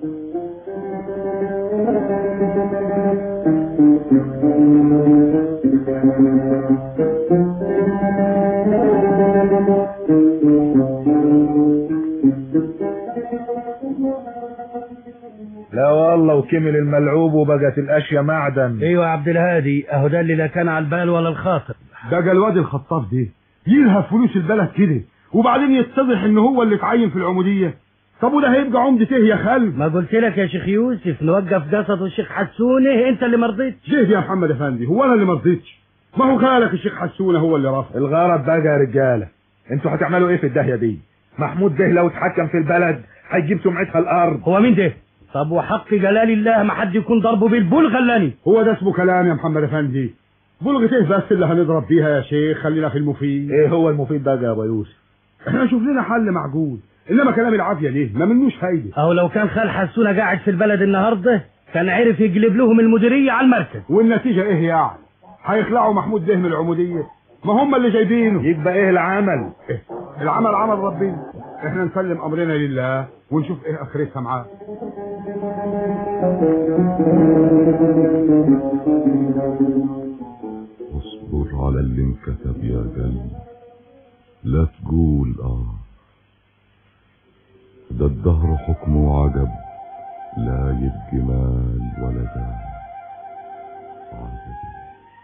لا والله وكمل الملعوب وبقت الاشياء معدن ايوه يا عبد الهادي اهو ده اللي لا كان على البال ولا الخاطر ده الواد الخطاف ده يلهى فلوس البلد كده وبعدين يتضح ان هو اللي اتعين في العموديه طب وده هيبقى عمدة ايه يا خال ما قلت لك يا شيخ يوسف نوقف قصد الشيخ حسونه انت اللي مرضيتش جهد يا محمد افندي هو انا اللي مرضيتش ما هو خالك الشيخ حسونه هو اللي رفض الغرض بقى يا رجاله انتوا هتعملوا ايه في الداهيه دي محمود ده لو اتحكم في البلد هيجيب سمعتها الارض هو مين ده طب وحق جلال الله ما حد يكون ضربه بالبول غلاني هو ده اسمه كلام يا محمد افندي بلغة ايه بس اللي هنضرب بيها يا شيخ خلينا في المفيد ايه هو المفيد بقى يا ابو يوسف احنا نشوف لنا حل معقول انما كلام العافيه ليه ما منوش فايده اهو لو كان خال حسونه قاعد في البلد النهارده كان عرف يقلب لهم المديريه على المركز والنتيجه ايه يعني هيخلعوا محمود ده من العموديه ما هم اللي جايبينه يبقى ايه العمل إيه؟ العمل عمل ربنا احنا نسلم امرنا لله ونشوف ايه اخرتها معاه اصبر على اللي انكتب يا قلبي لا تقول اه ده الدهر حكمه عجب لا يبقي مال ولا دار عجب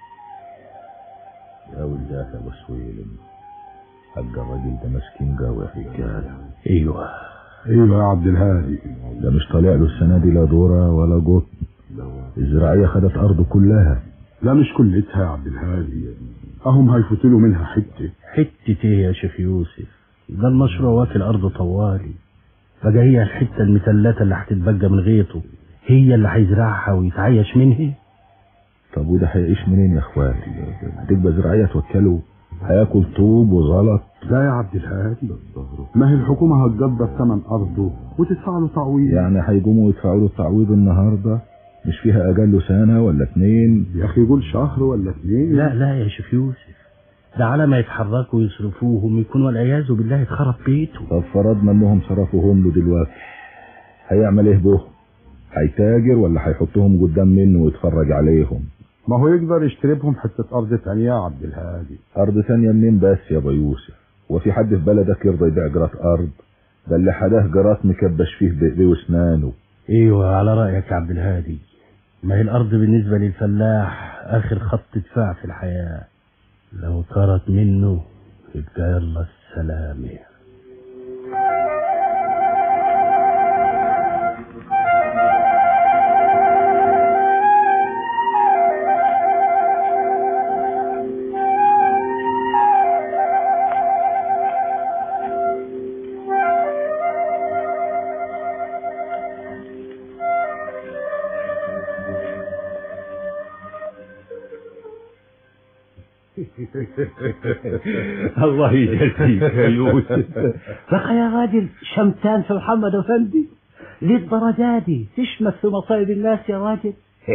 يا ولدات ابو سويلم حق الراجل ده مسكين قوي يا رجاله ايوه ايوه يا عبد الهادي ده مش طالع له السنه دي لا دوره ولا قط الزراعيه خدت ارضه كلها لا مش كلتها يا عبد الهادي اهم هيفوتوا له منها حته حته ايه يا شيخ يوسف ده المشروع واكل ارض طوالي بقى هي الحته المثلثه اللي هتتبقى من غيطه هي اللي هيزرعها ويتعايش منها طب وده هيعيش منين يا اخواتي هتبقى زراعيه توكله هياكل طوب وزلط لا يا عبد الهادي ما هي الحكومه هتقدر ثمن ارضه وتدفع له تعويض يعني هيقوموا يدفعوا له التعويض النهارده مش فيها اقل سنه ولا اتنين يا اخي قول شهر ولا اتنين لا لا يا شيخ يوسف ده على ما يتحركوا ويصرفوهم يكون والعياذ بالله اتخرب بيته طب فرضنا انهم صرفوهم له دلوقتي هيعمل ايه به هيتاجر ولا هيحطهم قدام منه ويتفرج عليهم ما هو يقدر يشتري بهم حته ارض تانية يا عبد الهادي ارض ثانيه منين بس يا ابو يوسف وفي حد في بلدك يرضى يبيع جرات ارض ده اللي حداه جرات مكبش فيه بايديه واسنانه ايوه على رايك يا عبد الهادي ما هي الارض بالنسبه للفلاح اخر خط دفاع في الحياه لو طارت منه يبقى يلا السلامه الله يجزيك يا يوسف بقى يا راجل شمتان في محمد افندي للدرجة دي تشمت في مصايب الناس يا راجل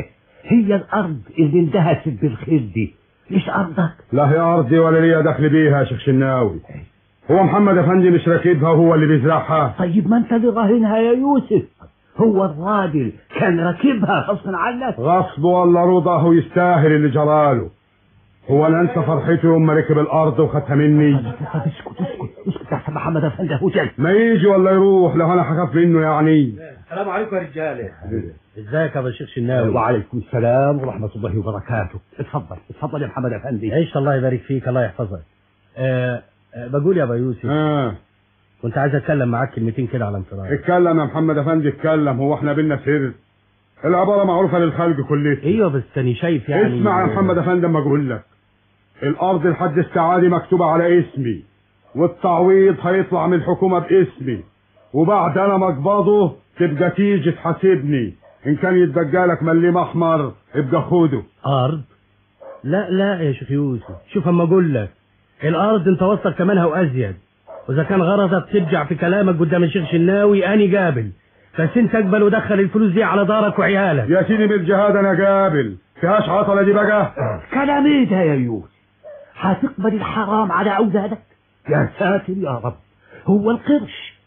هي الارض اللي اندهست بالخير دي مش ارضك لا هي ارضي ولا ليا دخل بيها يا شيخ شناوي هو محمد افندي مش راكبها هو اللي بيزرعها طيب ما انت اللي راهنها يا يوسف هو الراجل كان راكبها غصبا عنك غصب ولا رضاه يستاهل اللي جراله هو انا انسى فرحتي يوم ما ركب الارض وخدها مني طب اسكت اسكت اسكت يا حسن محمد افندي هو جاي ما يجي ولا يروح لو انا هخاف منه يعني السلام عليكم يا رجاله ازيك يا ابو الشيخ شناوي وعليكم السلام ورحمه الله وبركاته اتفضل اتفضل يا محمد افندي عيش الله يبارك فيك الله يحفظك أه أه بقول يا ابو يوسف اه كنت عايز اتكلم معاك كلمتين كده على انفراد اتكلم يا محمد افندي اتكلم هو احنا بينا سر العبارة معروفة للخلق كلها ايوه بس انا شايف يعني اسمع يا محمد افندي اما اقول لك الارض لحد السعادي مكتوبة على اسمي والتعويض هيطلع من الحكومة باسمي وبعد انا ما اقبضه تبقى تيجي تحاسبني ان كان يتبقى لك مليم احمر ابقى خده ارض لا لا يا شيخ يوسف شوف اما اقول لك الارض انت وصل كمانها وازيد واذا كان غرضك ترجع في كلامك قدام الشيخ شناوي اني قابل بس انت اقبل ودخل الفلوس دي على دارك وعيالك يا سيدي بالجهاد انا قابل فيهاش عطلة دي بقى كلام ايه ده يا يوسف هتقبل الحرام على اولادك يا ساتر يا رب هو القرش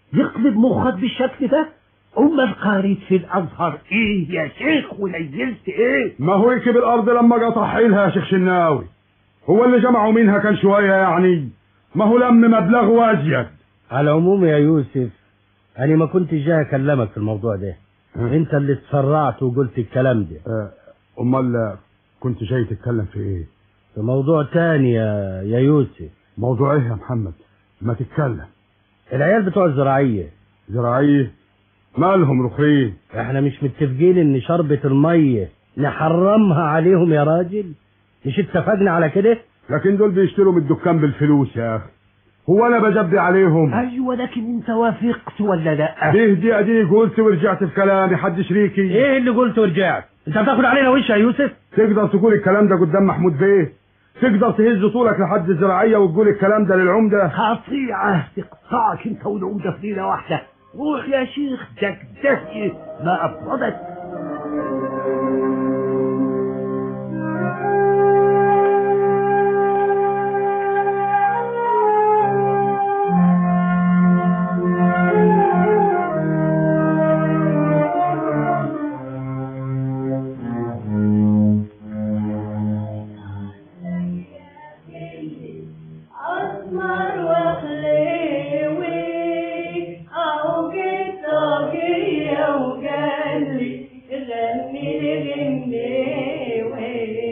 يقلب مخك بالشكل ده امال قريت في الازهر ايه يا شيخ ونيلت ايه ما هو يكب الارض لما قطع حيلها يا شيخ شناوي هو اللي جمعوا منها كان شويه يعني ما هو لم مبلغ وازيد على العموم يا يوسف انا ما كنتش جاي اكلمك في الموضوع ده انت اللي اتسرعت وقلت الكلام ده آه، امال كنت جاي تتكلم في ايه في موضوع تاني يا, يا يوسف موضوع ايه يا محمد ما تتكلم العيال بتوع الزراعيه زراعيه مالهم رخرين احنا مش متفقين ان شربة المية نحرمها عليهم يا راجل مش اتفقنا على كده لكن دول بيشتروا من الدكان بالفلوس يا اخي هو انا بجبي عليهم ايوه لكن انت وافقت ولا لا دي دي ادي قلت ورجعت في كلامي حد شريكي ايه اللي قلت ورجعت انت بتاخد علينا وش يا يوسف تقدر تقول الكلام ده قدام محمود بيه تقدر تهز طولك لحد الزراعيه وتقول الكلام ده للعمده قطيعة تقطعك انت والعمدة في ليلة واحدة روح يا شيخ دكدكي ما أبردك أسمر وخليوي أو جيت طاقية وقالي غني لي غنيوي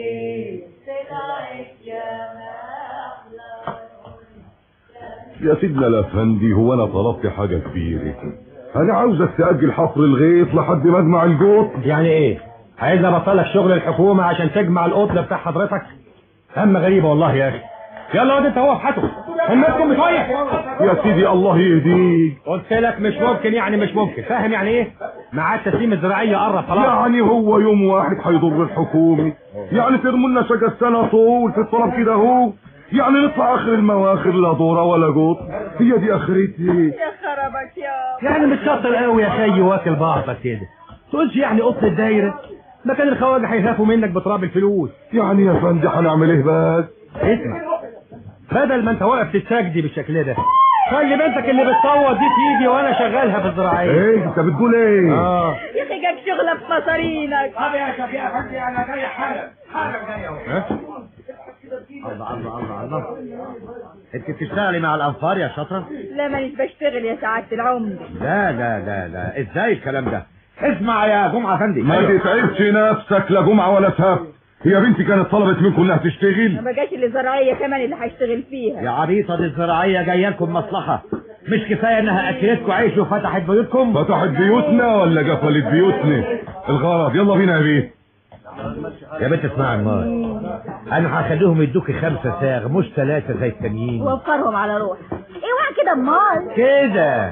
طلعت يا محلى يا سيدنا الافندي هو انا طلبت حاجه كبيره انا عاوزك تاجل حفر الغيط لحد ما اجمع الجوط يعني ايه عايز ابطلك شغل الحكومه عشان تجمع القطن بتاع حضرتك هم غريبه والله يا اخي يلا واد انت هو ابحثوا همتكم بشويه يا سيدي الله يهديك قلت لك مش ممكن يعني مش ممكن فاهم يعني ايه ميعاد تسليم الزراعيه قرب خلاص يعني هو يوم واحد هيضر الحكومة يعني ترموا لنا شقى السنة طول في الطلب كده اهو يعني نطلع اخر المواخر لا دورة ولا قوط هي دي اخرتي يا خربك يا يعني متشطر قوي يا خي واكل بعضك كده تقولش يعني قطن الدايره ما كان الخواجه هيخافوا منك بتراب الفلوس يعني يا فندي هنعمل ايه بس اسمع بدل ما انت واقف تتسجدي بالشكل ده خلي بنتك اللي بتصوت دي تيجي وانا شغالها في الزراعيه ايه انت بتقول ايه اه يا أخي جاك شغلة في مصارينك طب يا شفيع فندي أنا جاي حالا حالا جاي أهو الله الله الله الله انت بتشتغلي مع الانفار يا شاطره لا مانيش بشتغل يا سعادة العمدة لا لا لا لا ازاي الكلام ده اسمع يا جمعه فندي ما تتعبش نفسك لا جمعة ولا سبت هي بنتي كانت طلبت منكم انها تشتغل ما بقاش اللي زراعية كمان اللي هيشتغل فيها يا عبيطه دي الزراعيه جايه لكم مصلحه مش كفايه انها اكلتكم عيش وفتحت بيوتكم فتحت بيوتنا ولا قفلت بيوتنا الغرض يلا بينا يا بيه يا بنت اسمعي المال انا هخليهم يدوكي خمسه ساغ مش ثلاثه زي التانيين وفرهم على روح اوعى كده امال كده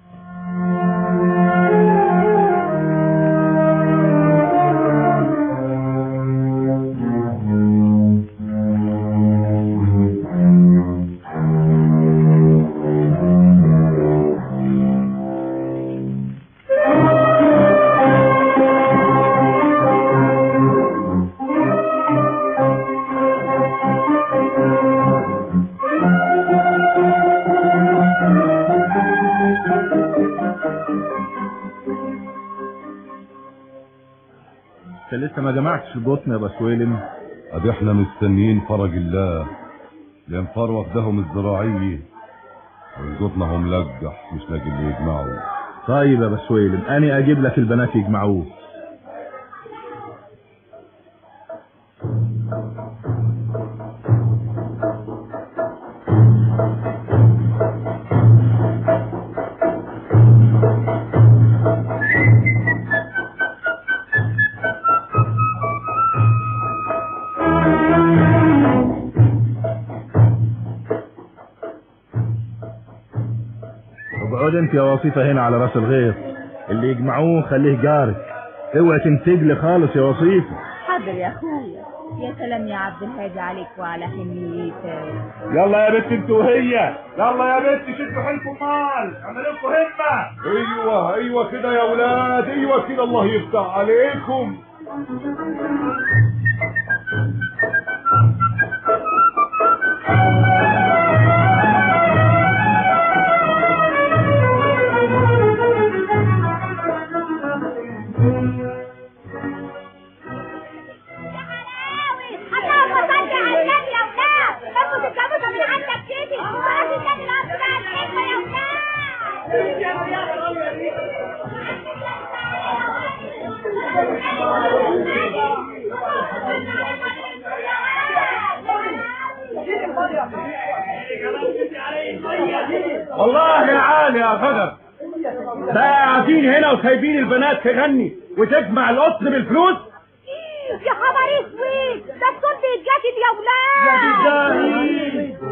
انت لسه ما جمعتش البطن يا بسويلم ادي احنا مستنيين فرج الله الانفار واخدهم الزراعية وجوتنا هم ملجح مش لاقي اللي يجمعوا طيب يا بسويلم انا اجيب لك البنات يجمعوه اقعد انت يا وصيفة هنا على راس الغيط اللي يجمعوه خليه جارك اوعي تنتجلي خالص يا وصيفة حاضر يا اخويا يا سلام يا عبد الهادي عليك وعلى حنيتك يلا يا بنت انت وهي يلا يا بنت شدوا حيلكم مال اعملوا لكم همه ايوه ايوه كده يا ولاد ايوه كده الله يفتح عليكم والله يا عالي يا خضر بقى قاعدين هنا وسايبين البنات تغني وتجمع القطن بالفلوس يا خبر اسود ده الصوت بيتجدد يا ولاد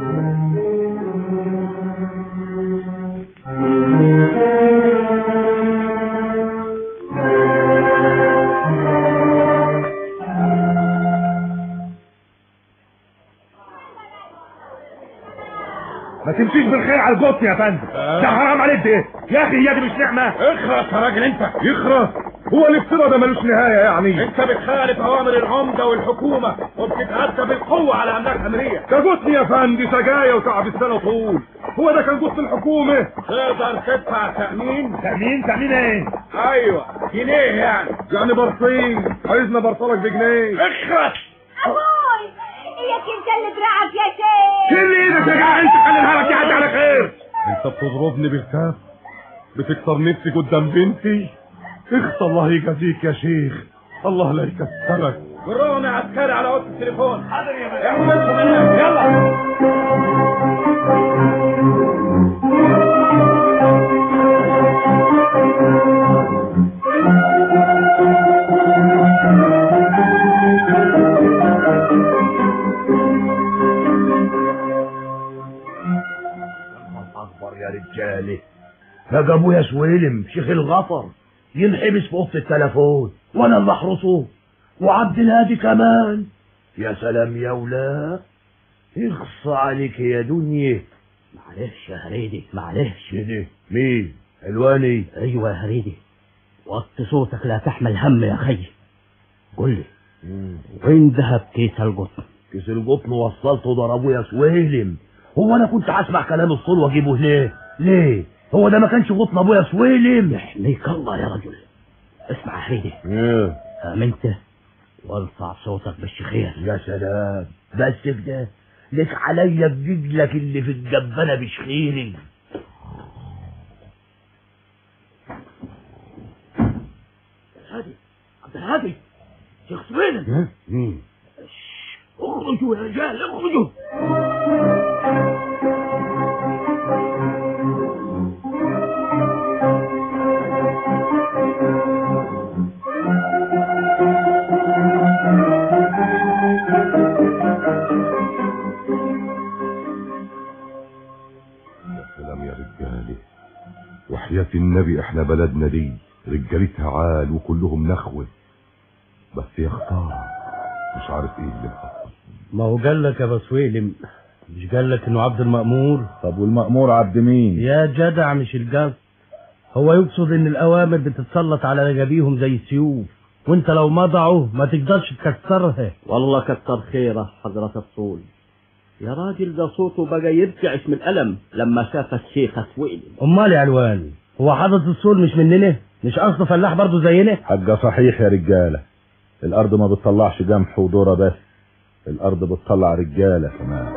ما تمشيش بالخير على القطن يا فندم ده حرام عليك ده يا اخي هي دي مش نعمه اخرس يا راجل انت يخرس هو الافتراء ده ملوش نهايه يعني انت بتخالف اوامر العمده والحكومه وبتتعدى بالقوه على املاك امريه ده قطن يا فندم سجايا وتعب السنه طول هو ده كان قطن الحكومه تقدر تدفع تامين تامين تامين ايه ايوه جنيه يعني يعني برصين عايزنا برصلك بجنيه اخرس ابوي اياك انت اللي دراعك يا شيخ شيل ايدك يا جدع انت خلي نهارك يعدي على خير انت بتضربني بالكاف بتكسر نفسي قدام بنتي اخت الله يجازيك يا شيخ الله لا يكسرك جرهم يا عسكري على وقت التليفون حاضر يا باشا احمدهم هناك يلا اكبر يا رجاله ده ابويا سويلم شيخ الغفر ينحبس في اوضه التليفون وانا اللي احرسه وعبد الهادي كمان يا سلام يا ولاد اخص عليك يا دنيا معلش يا هريدي معلش كده مين الواني ايوه يا هريدي وطي صوتك لا تحمل هم يا خي قل لي وين ذهب كيس القطن كيس القطن وصلته ضربوه يا سويلم هو انا كنت هسمع كلام الصول واجيبه ليه ليه هو ده ما كانش قطن ابويا سويلم يحميك الله يا رجل اسمع يا هريدي ايه امنت وارفع صوتك بالشخير يا سلام بس كده لك عليا برجلك اللي في الجبانه بشخيري هادي عبد الهادي شيخ سويلم مين اخرجوا يا رجال اخرجوا يا سلام يا رجالي وحياة النبي احنا بلدنا دي رجالتها عال وكلهم نخوة بس يا خسارة مش عارف ايه اللي حصل ما هو قال لك يا بسويلم مش قال لك انه عبد المأمور طب والمأمور عبد مين يا جدع مش القصد هو يقصد ان الاوامر بتتسلط على رجبيهم زي السيوف وانت لو مضعوا ما تقدرش تكسرها والله كتر خيره حضرة الصول يا راجل ده صوته بقى يرتعش من الألم لما شاف الشيخ سويلم امال يا علوان هو حضرة الصول مش مننا مش اصله فلاح برضه زينا حاجة صحيح يا رجالة الأرض ما بتطلعش جمح وذرة بس الأرض بتطلع رجالة كمان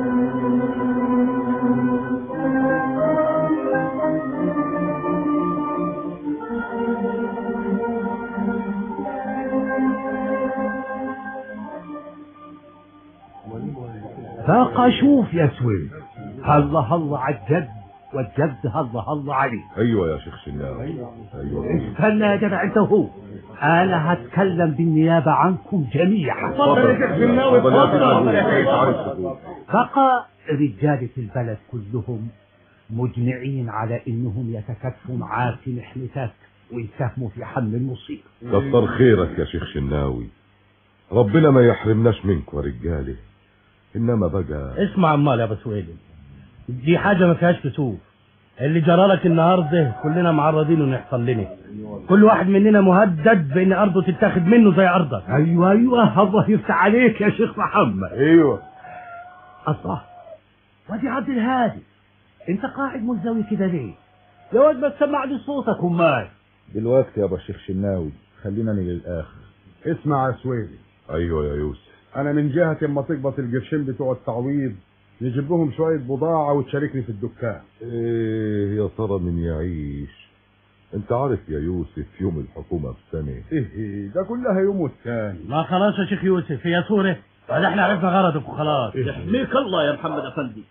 بقى شوف يا سويل هلا هلا على الجد والجد هلا هلا عليه ايوه يا شيخ شناوي ايوه استنى يا جدع انت وهو انا هتكلم بالنيابه عنكم جميعا اتفضل يا شيخ شناوي، اتفضل. اتفضل. بقى رجالة البلد كلهم مجمعين على انهم يتكاتفوا معاك في محنتك ويساهموا في حل المصيبه كتر خيرك يا شيخ شناوي ربنا ما يحرمناش منكم يا رجاله انما بقى اسمع امال يا بسويلم دي حاجة ما فيهاش كسوف اللي جرالك النهارده كلنا معرضين انه يحصل لنا كل واحد مننا مهدد بان ارضه تتاخد منه زي ارضك ايوه ايوه الله يفتح عليك يا شيخ محمد ايوه الله وادي عبد الهادي انت قاعد منزوي كده ليه يا واد ما تسمع لي صوتك امال دلوقتي يا شيخ شناوي خلينا نيجي للآخر اسمع يا سويلي ايوه يا يوسف انا من جهة اما تقبض القرشين بتوع التعويض نجيب لهم شوية بضاعة وتشاركني في الدكان ايه يا ترى من يعيش انت عارف يا يوسف يوم الحكومة في سنة ايه ده كلها يوم والتاني ما خلاص يا شيخ يوسف هي صورة بعد احنا عرفنا غرضك وخلاص يحميك الله يا محمد افندي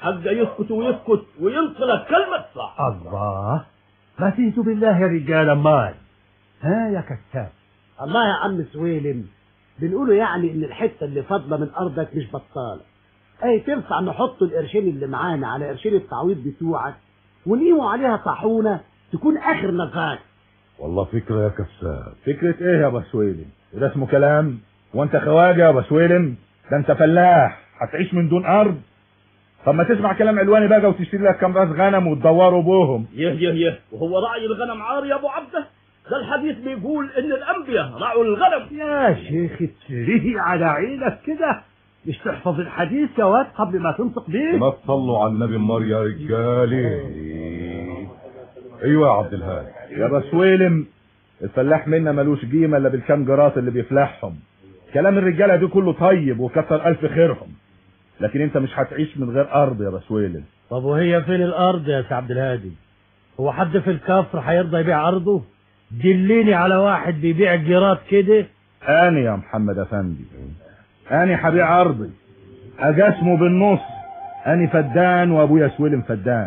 حق يسكت ويسكت وينقلك كلمة صح الله ما تيجوا بالله يا رجال امال ها يا كتاب الله يا عم سويلم بنقولوا يعني ان الحته اللي فاضله من ارضك مش بطاله اي تنفع نحط القرشين اللي معانا على قرشين التعويض بتوعك ونقيموا عليها طاحونه تكون اخر نفاك والله فكرة يا كساب فكرة ايه يا بسويلم ده اسمه كلام وانت خواجة يا بسويلم ده انت فلاح هتعيش من دون ارض طب ما تسمع كلام علواني بقى وتشتري لك كام راس غنم وتدوروا بوهم يه يه يه وهو رعي الغنم عار يا ابو عبده ده الحديث بيقول ان الانبياء رعوا الغنم يا شيخ تسريه على عينك كده مش تحفظ الحديث يا واد قبل ما تنطق بيه ما تصلوا على النبي مار يا رجالي ايوه يا عبد الهادي يا بسويلم الفلاح منا ملوش قيمة الا بالكام جراس اللي بيفلحهم كلام الرجالة دي كله طيب وكتر الف خيرهم لكن انت مش هتعيش من غير ارض يا بسويلم طب وهي فين الارض يا سي عبد الهادي هو حد في الكفر هيرضى يبيع ارضه دليني على واحد بيبيع جرات كده انا يا محمد افندي انا هبيع ارضي اجسمه بالنص انا فدان وابويا سويلم فدان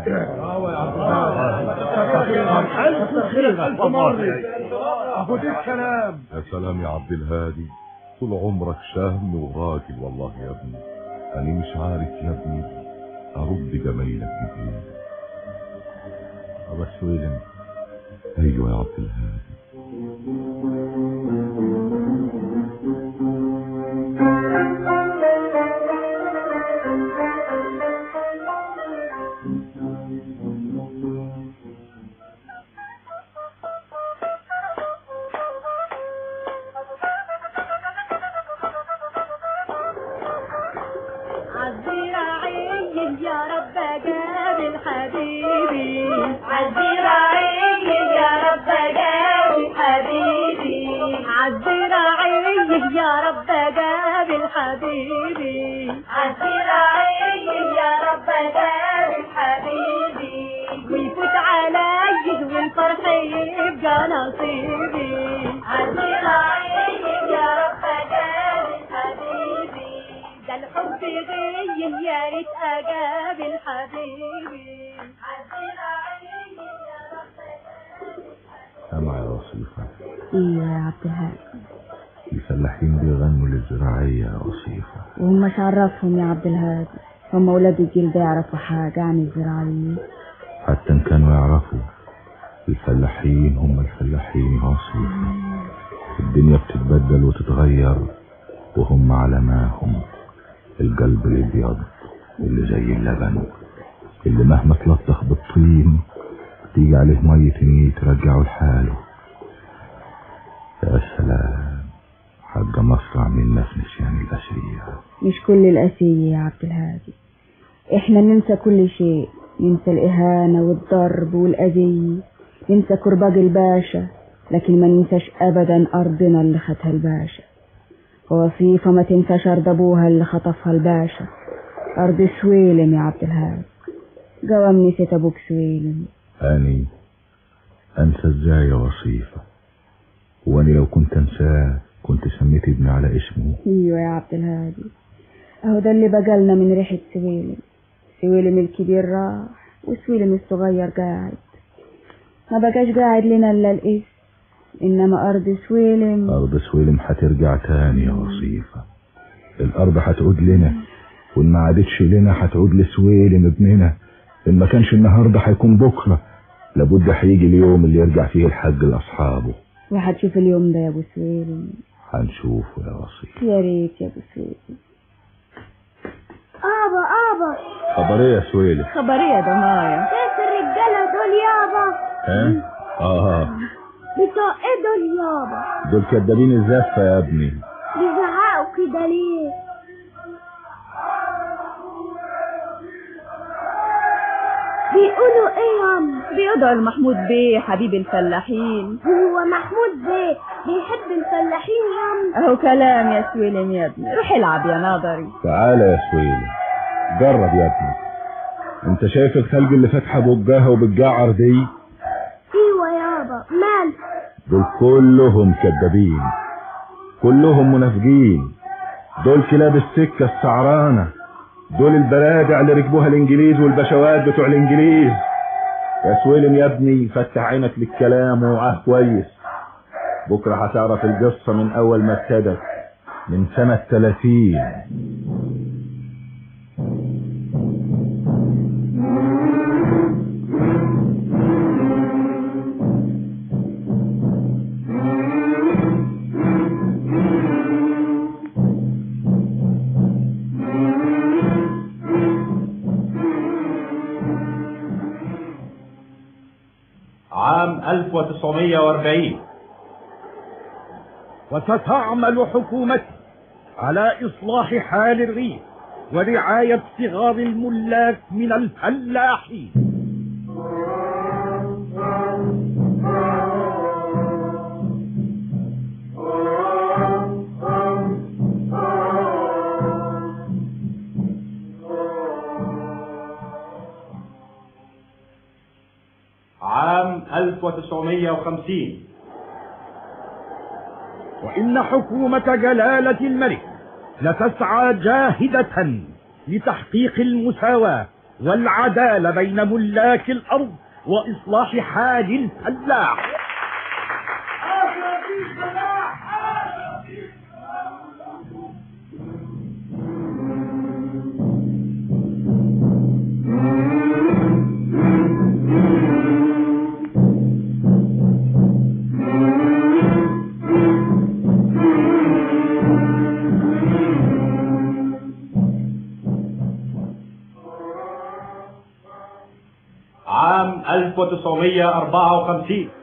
اهو ده الكلام يا سلام يا عبد الهادي طول عمرك شهم وراجل والله يا ابني انا مش عارف يا ابني ارد جمايلك بايه بس سويلم ايوه يا عبد الهادي عالزراعية يا رب قابل حبيبي عالزراعية يا رب قابل حبيبي عالزراعية يا رب قابل حبيبي عالزراعية يا رب قابل حبيبي ويفوت علي والفرح يبقى نصيبي عالزراعية يا رب قابل حبيبي ده الحب غيه يا ريت اقابل حبيبي سامع يا وصيفة ايوه يا عبد الهادي الفلاحين بيغنوا للزراعية يا وصيفة وهم مش عرفهم يا عبد الهادي هم ولاد الجيل ده يعرفوا حاجة عن الزراعيين حتى ان كانوا يعرفوا الفلاحين هم الفلاحين يا وصيفة الدنيا بتتبدل وتتغير وهم على ما هم القلب الابيض اللي زي اللبن اللي مهما تلطخ بالطين تيجي عليه مية النيل ترجعه لحاله يا سلام حاجة مصرع من الناس نسيان الأسرية مش كل الأسية يا عبد الهادي احنا ننسى كل شيء ننسى الإهانة والضرب والأذية ننسى كرباج الباشا لكن ما ننساش أبدا أرضنا اللي خدها الباشا ووصيفة ما تنساش أرض أبوها اللي خطفها الباشا أرض سويلم يا عبد الهادي قوام نسيت أبوك سويلم أني أنسى إزاي يا وصيفة وأني لو كنت أنساه كنت سميت ابني على اسمه ايوه يا عبد الهادي اهو ده اللي بقالنا من ريحة سويلم سويلم الكبير راح وسويلم الصغير قاعد ما بقاش قاعد لنا الا الاسم انما ارض سويلم أرض سويلم هترجع تاني يا وصيفة الأرض هتعود لنا وإن ما عادتش لنا هتعود لسويلم ابننا إن ما كانش النهاردة هيكون بكرة لابد هيجي اليوم اللي يرجع فيه الحج لأصحابه وهتشوف اليوم ده يا ابو سويلم هنشوفه يا وصيفة يا ريت يا ابو سويلم ابا ابا خبر ايه يا سويلم خبرية ده مايا كيف الرجاله دول يابا ها اه بتوع ايه دول يابا دول كدابين الزفة يا ابني بيزعقوا كده ليه بيقولوا ايه يا عم بيدعوا المحمود بيه حبيب الفلاحين هو محمود بيه بيحب الفلاحين يا عم اهو كلام يا سويلم يا ابني روح العب يا ناظري تعالى يا سويلم جرب يا ابني انت شايف الخلق اللي فاتحه بوجاها وبتجعر دي ايوه يابا مال دول كلهم كدابين كلهم منافقين دول كلاب السكة السعرانة دول البرادع اللي ركبوها الانجليز والبشوات بتوع الانجليز يا سويلم يا ابني فتح عينك للكلام ووعاه كويس بكرة هتعرف القصة من أول ما ابتدت من سنة 30 عام 1940 وستعمل حكومتي على إصلاح حال الريف ورعاية صغار الملاك من الفلاحين عام 1950 وإن حكومة جلالة الملك لتسعى جاهدة لتحقيق المساواة والعدالة بين ملاك الأرض وإصلاح حال الفلاح عام 1954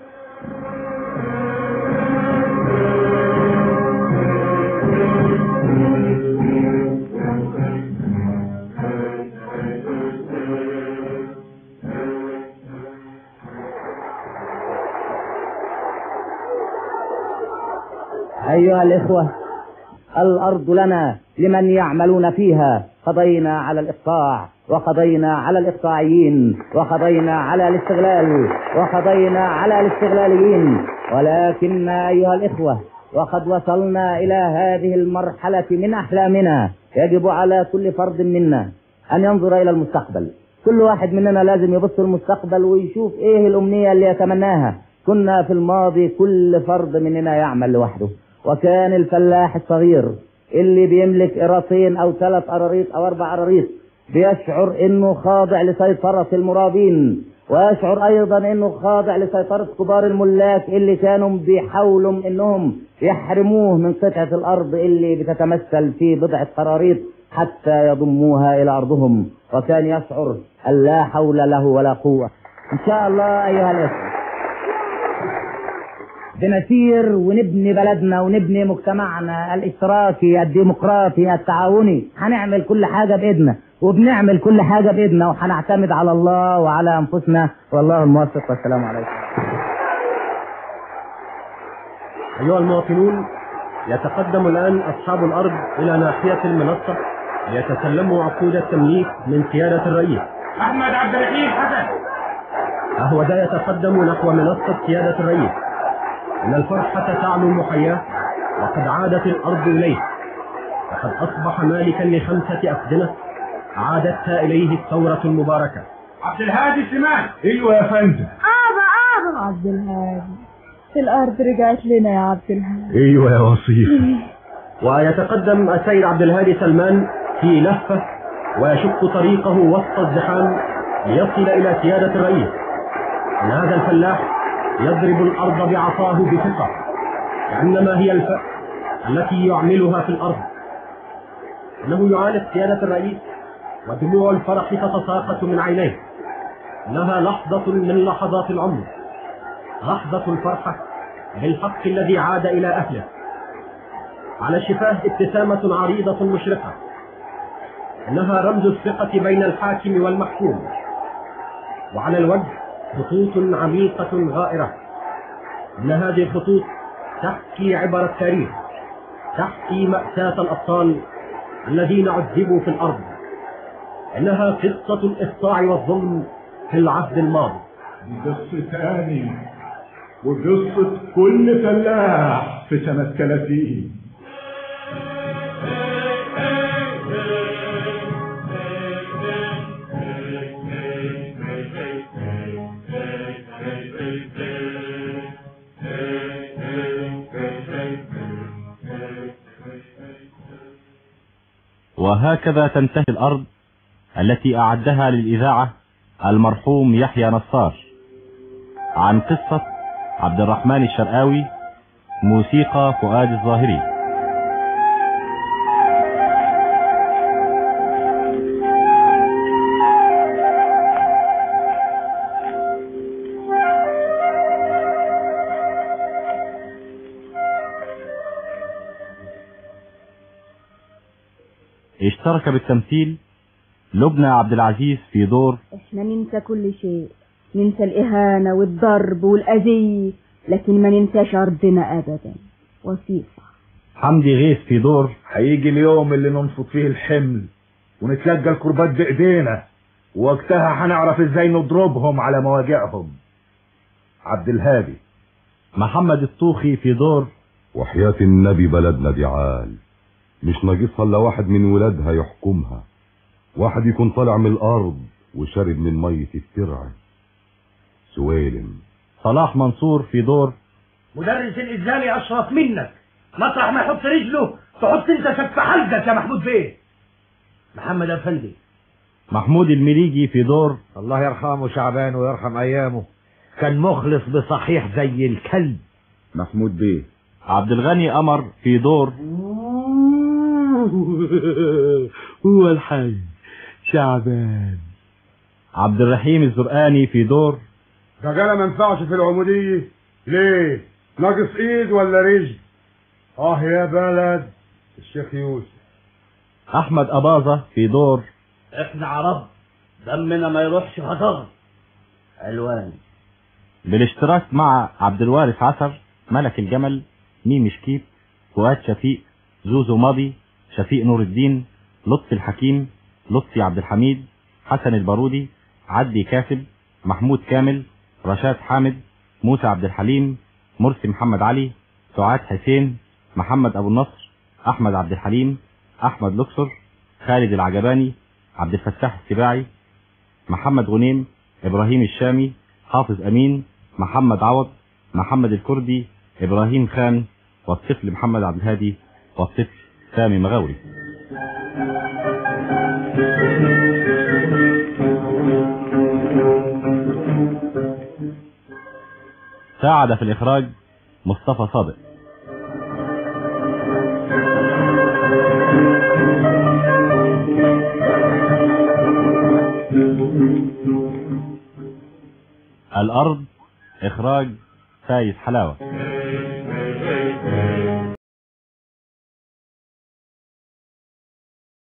أيها الإخوة الأرض لنا لمن يعملون فيها قضينا على الإقطاع وقضينا على الإقطاعيين وقضينا على الاستغلال وقضينا على الاستغلاليين ولكن أيها الإخوة وقد وصلنا إلى هذه المرحلة من أحلامنا يجب على كل فرد منا أن ينظر إلى المستقبل كل واحد مننا لازم يبص المستقبل ويشوف إيه الأمنية اللي يتمناها كنا في الماضي كل فرد مننا يعمل لوحده وكان الفلاح الصغير اللي بيملك قراطين او ثلاث قراريط او اربع قراريط بيشعر انه خاضع لسيطرة المرابين ويشعر ايضا انه خاضع لسيطرة كبار الملاك اللي كانوا بيحاولوا انهم يحرموه من قطعة الارض اللي بتتمثل في بضعة قراريط حتى يضموها الى ارضهم وكان يشعر ان لا حول له ولا قوة ان شاء الله ايها الاخوة بنسير ونبني بلدنا ونبني مجتمعنا الاشتراكي الديمقراطي التعاوني هنعمل كل حاجة بإيدنا وبنعمل كل حاجة بإيدنا وهنعتمد على الله وعلى أنفسنا والله الموفق والسلام عليكم أيها المواطنون يتقدم الآن أصحاب الأرض إلى ناحية المنصة ليتسلموا عقود التمليك من سيادة الرئيس احمد عبد الرحيم حسن فهو ذا يتقدم نحو منصة سيادة الرئيس إن الفرحة تعلو محياه وقد عادت الأرض إليه وقد أصبح مالكا لخمسة أفدنة عادتها إليه الثورة المباركة عبد الهادي سمان ايوه يا فندم آبا آبا عبد الهادي الأرض رجعت لنا يا عبد الهادي ايوه يا وصيف ويتقدم السيد عبد الهادي سلمان في لفة ويشق طريقه وسط الزحام ليصل إلى سيادة الرئيس إن هذا الفلاح يضرب الأرض بعصاه بثقة كأنما هي الفأس التي يعملها في الأرض إنه يعانق سيادة الرئيس ودموع الفرح تتساقط من عينيه إنها لحظة من لحظات العمر لحظة الفرحة بالحق الذي عاد إلى أهله على شفاه ابتسامة عريضة مشرقة إنها رمز الثقة بين الحاكم والمحكوم وعلى الوجه خطوط عميقة غائرة إن هذه الخطوط تحكي عبر التاريخ تحكي مأساة الأبطال الذين عذبوا في الأرض إنها قصة الإقطاع والظلم في العهد الماضي قصة تاني وقصة كل فلاح في سنة 30 وهكذا تنتهي الأرض التي أعدها للإذاعة المرحوم يحيى نصار عن قصة عبد الرحمن الشرقاوي موسيقى فؤاد الظاهري اشترك بالتمثيل لبنى عبد العزيز في دور احنا ننسى كل شيء ننسى الإهانة والضرب والأذية لكن ما ننساش أرضنا أبدا وصيفة حمدي غيث في دور هيجي اليوم اللي ننفض فيه الحمل ونتلقى الكربات بايدينا ووقتها هنعرف ازاي نضربهم على مواجعهم عبد الهادي محمد الطوخي في دور وحياة النبي بلدنا دي عال مش ناقصها الا واحد من ولادها يحكمها واحد يكون طالع من الارض وشارب من مية الترع سويلم صلاح منصور في دور مدرس الإسلامي أشرف منك مطرح ما يحط رجله تحط انت شك حلقك يا محمود بيه محمد أفندي محمود المليجي في دور الله يرحمه شعبان ويرحم ايامه كان مخلص بصحيح زي الكلب محمود بيه عبد الغني قمر في دور هو الحي شعبان عبد الرحيم الزرقاني في دور رجالة ما ينفعش في العمودية ليه ناقص ايد ولا رجل اه يا بلد الشيخ يوسف احمد اباظة في دور احنا عرب دمنا ما يروحش هدر الوان بالاشتراك مع عبد الوارث عسر ملك الجمل ميمي شكيب فؤاد شفيق زوزو ماضي شفيق نور الدين لطفي الحكيم لطفي عبد الحميد حسن البارودي عدي كاسب محمود كامل رشاد حامد موسى عبد الحليم مرسي محمد علي سعاد حسين محمد ابو النصر احمد عبد الحليم احمد لوكسر خالد العجباني عبد الفتاح السباعي محمد غنيم ابراهيم الشامي حافظ امين محمد عوض محمد الكردي ابراهيم خان والطفل محمد عبد الهادي والطفل سامي مغاوري ساعد في الإخراج مصطفى صادق الأرض إخراج فايز حلاوة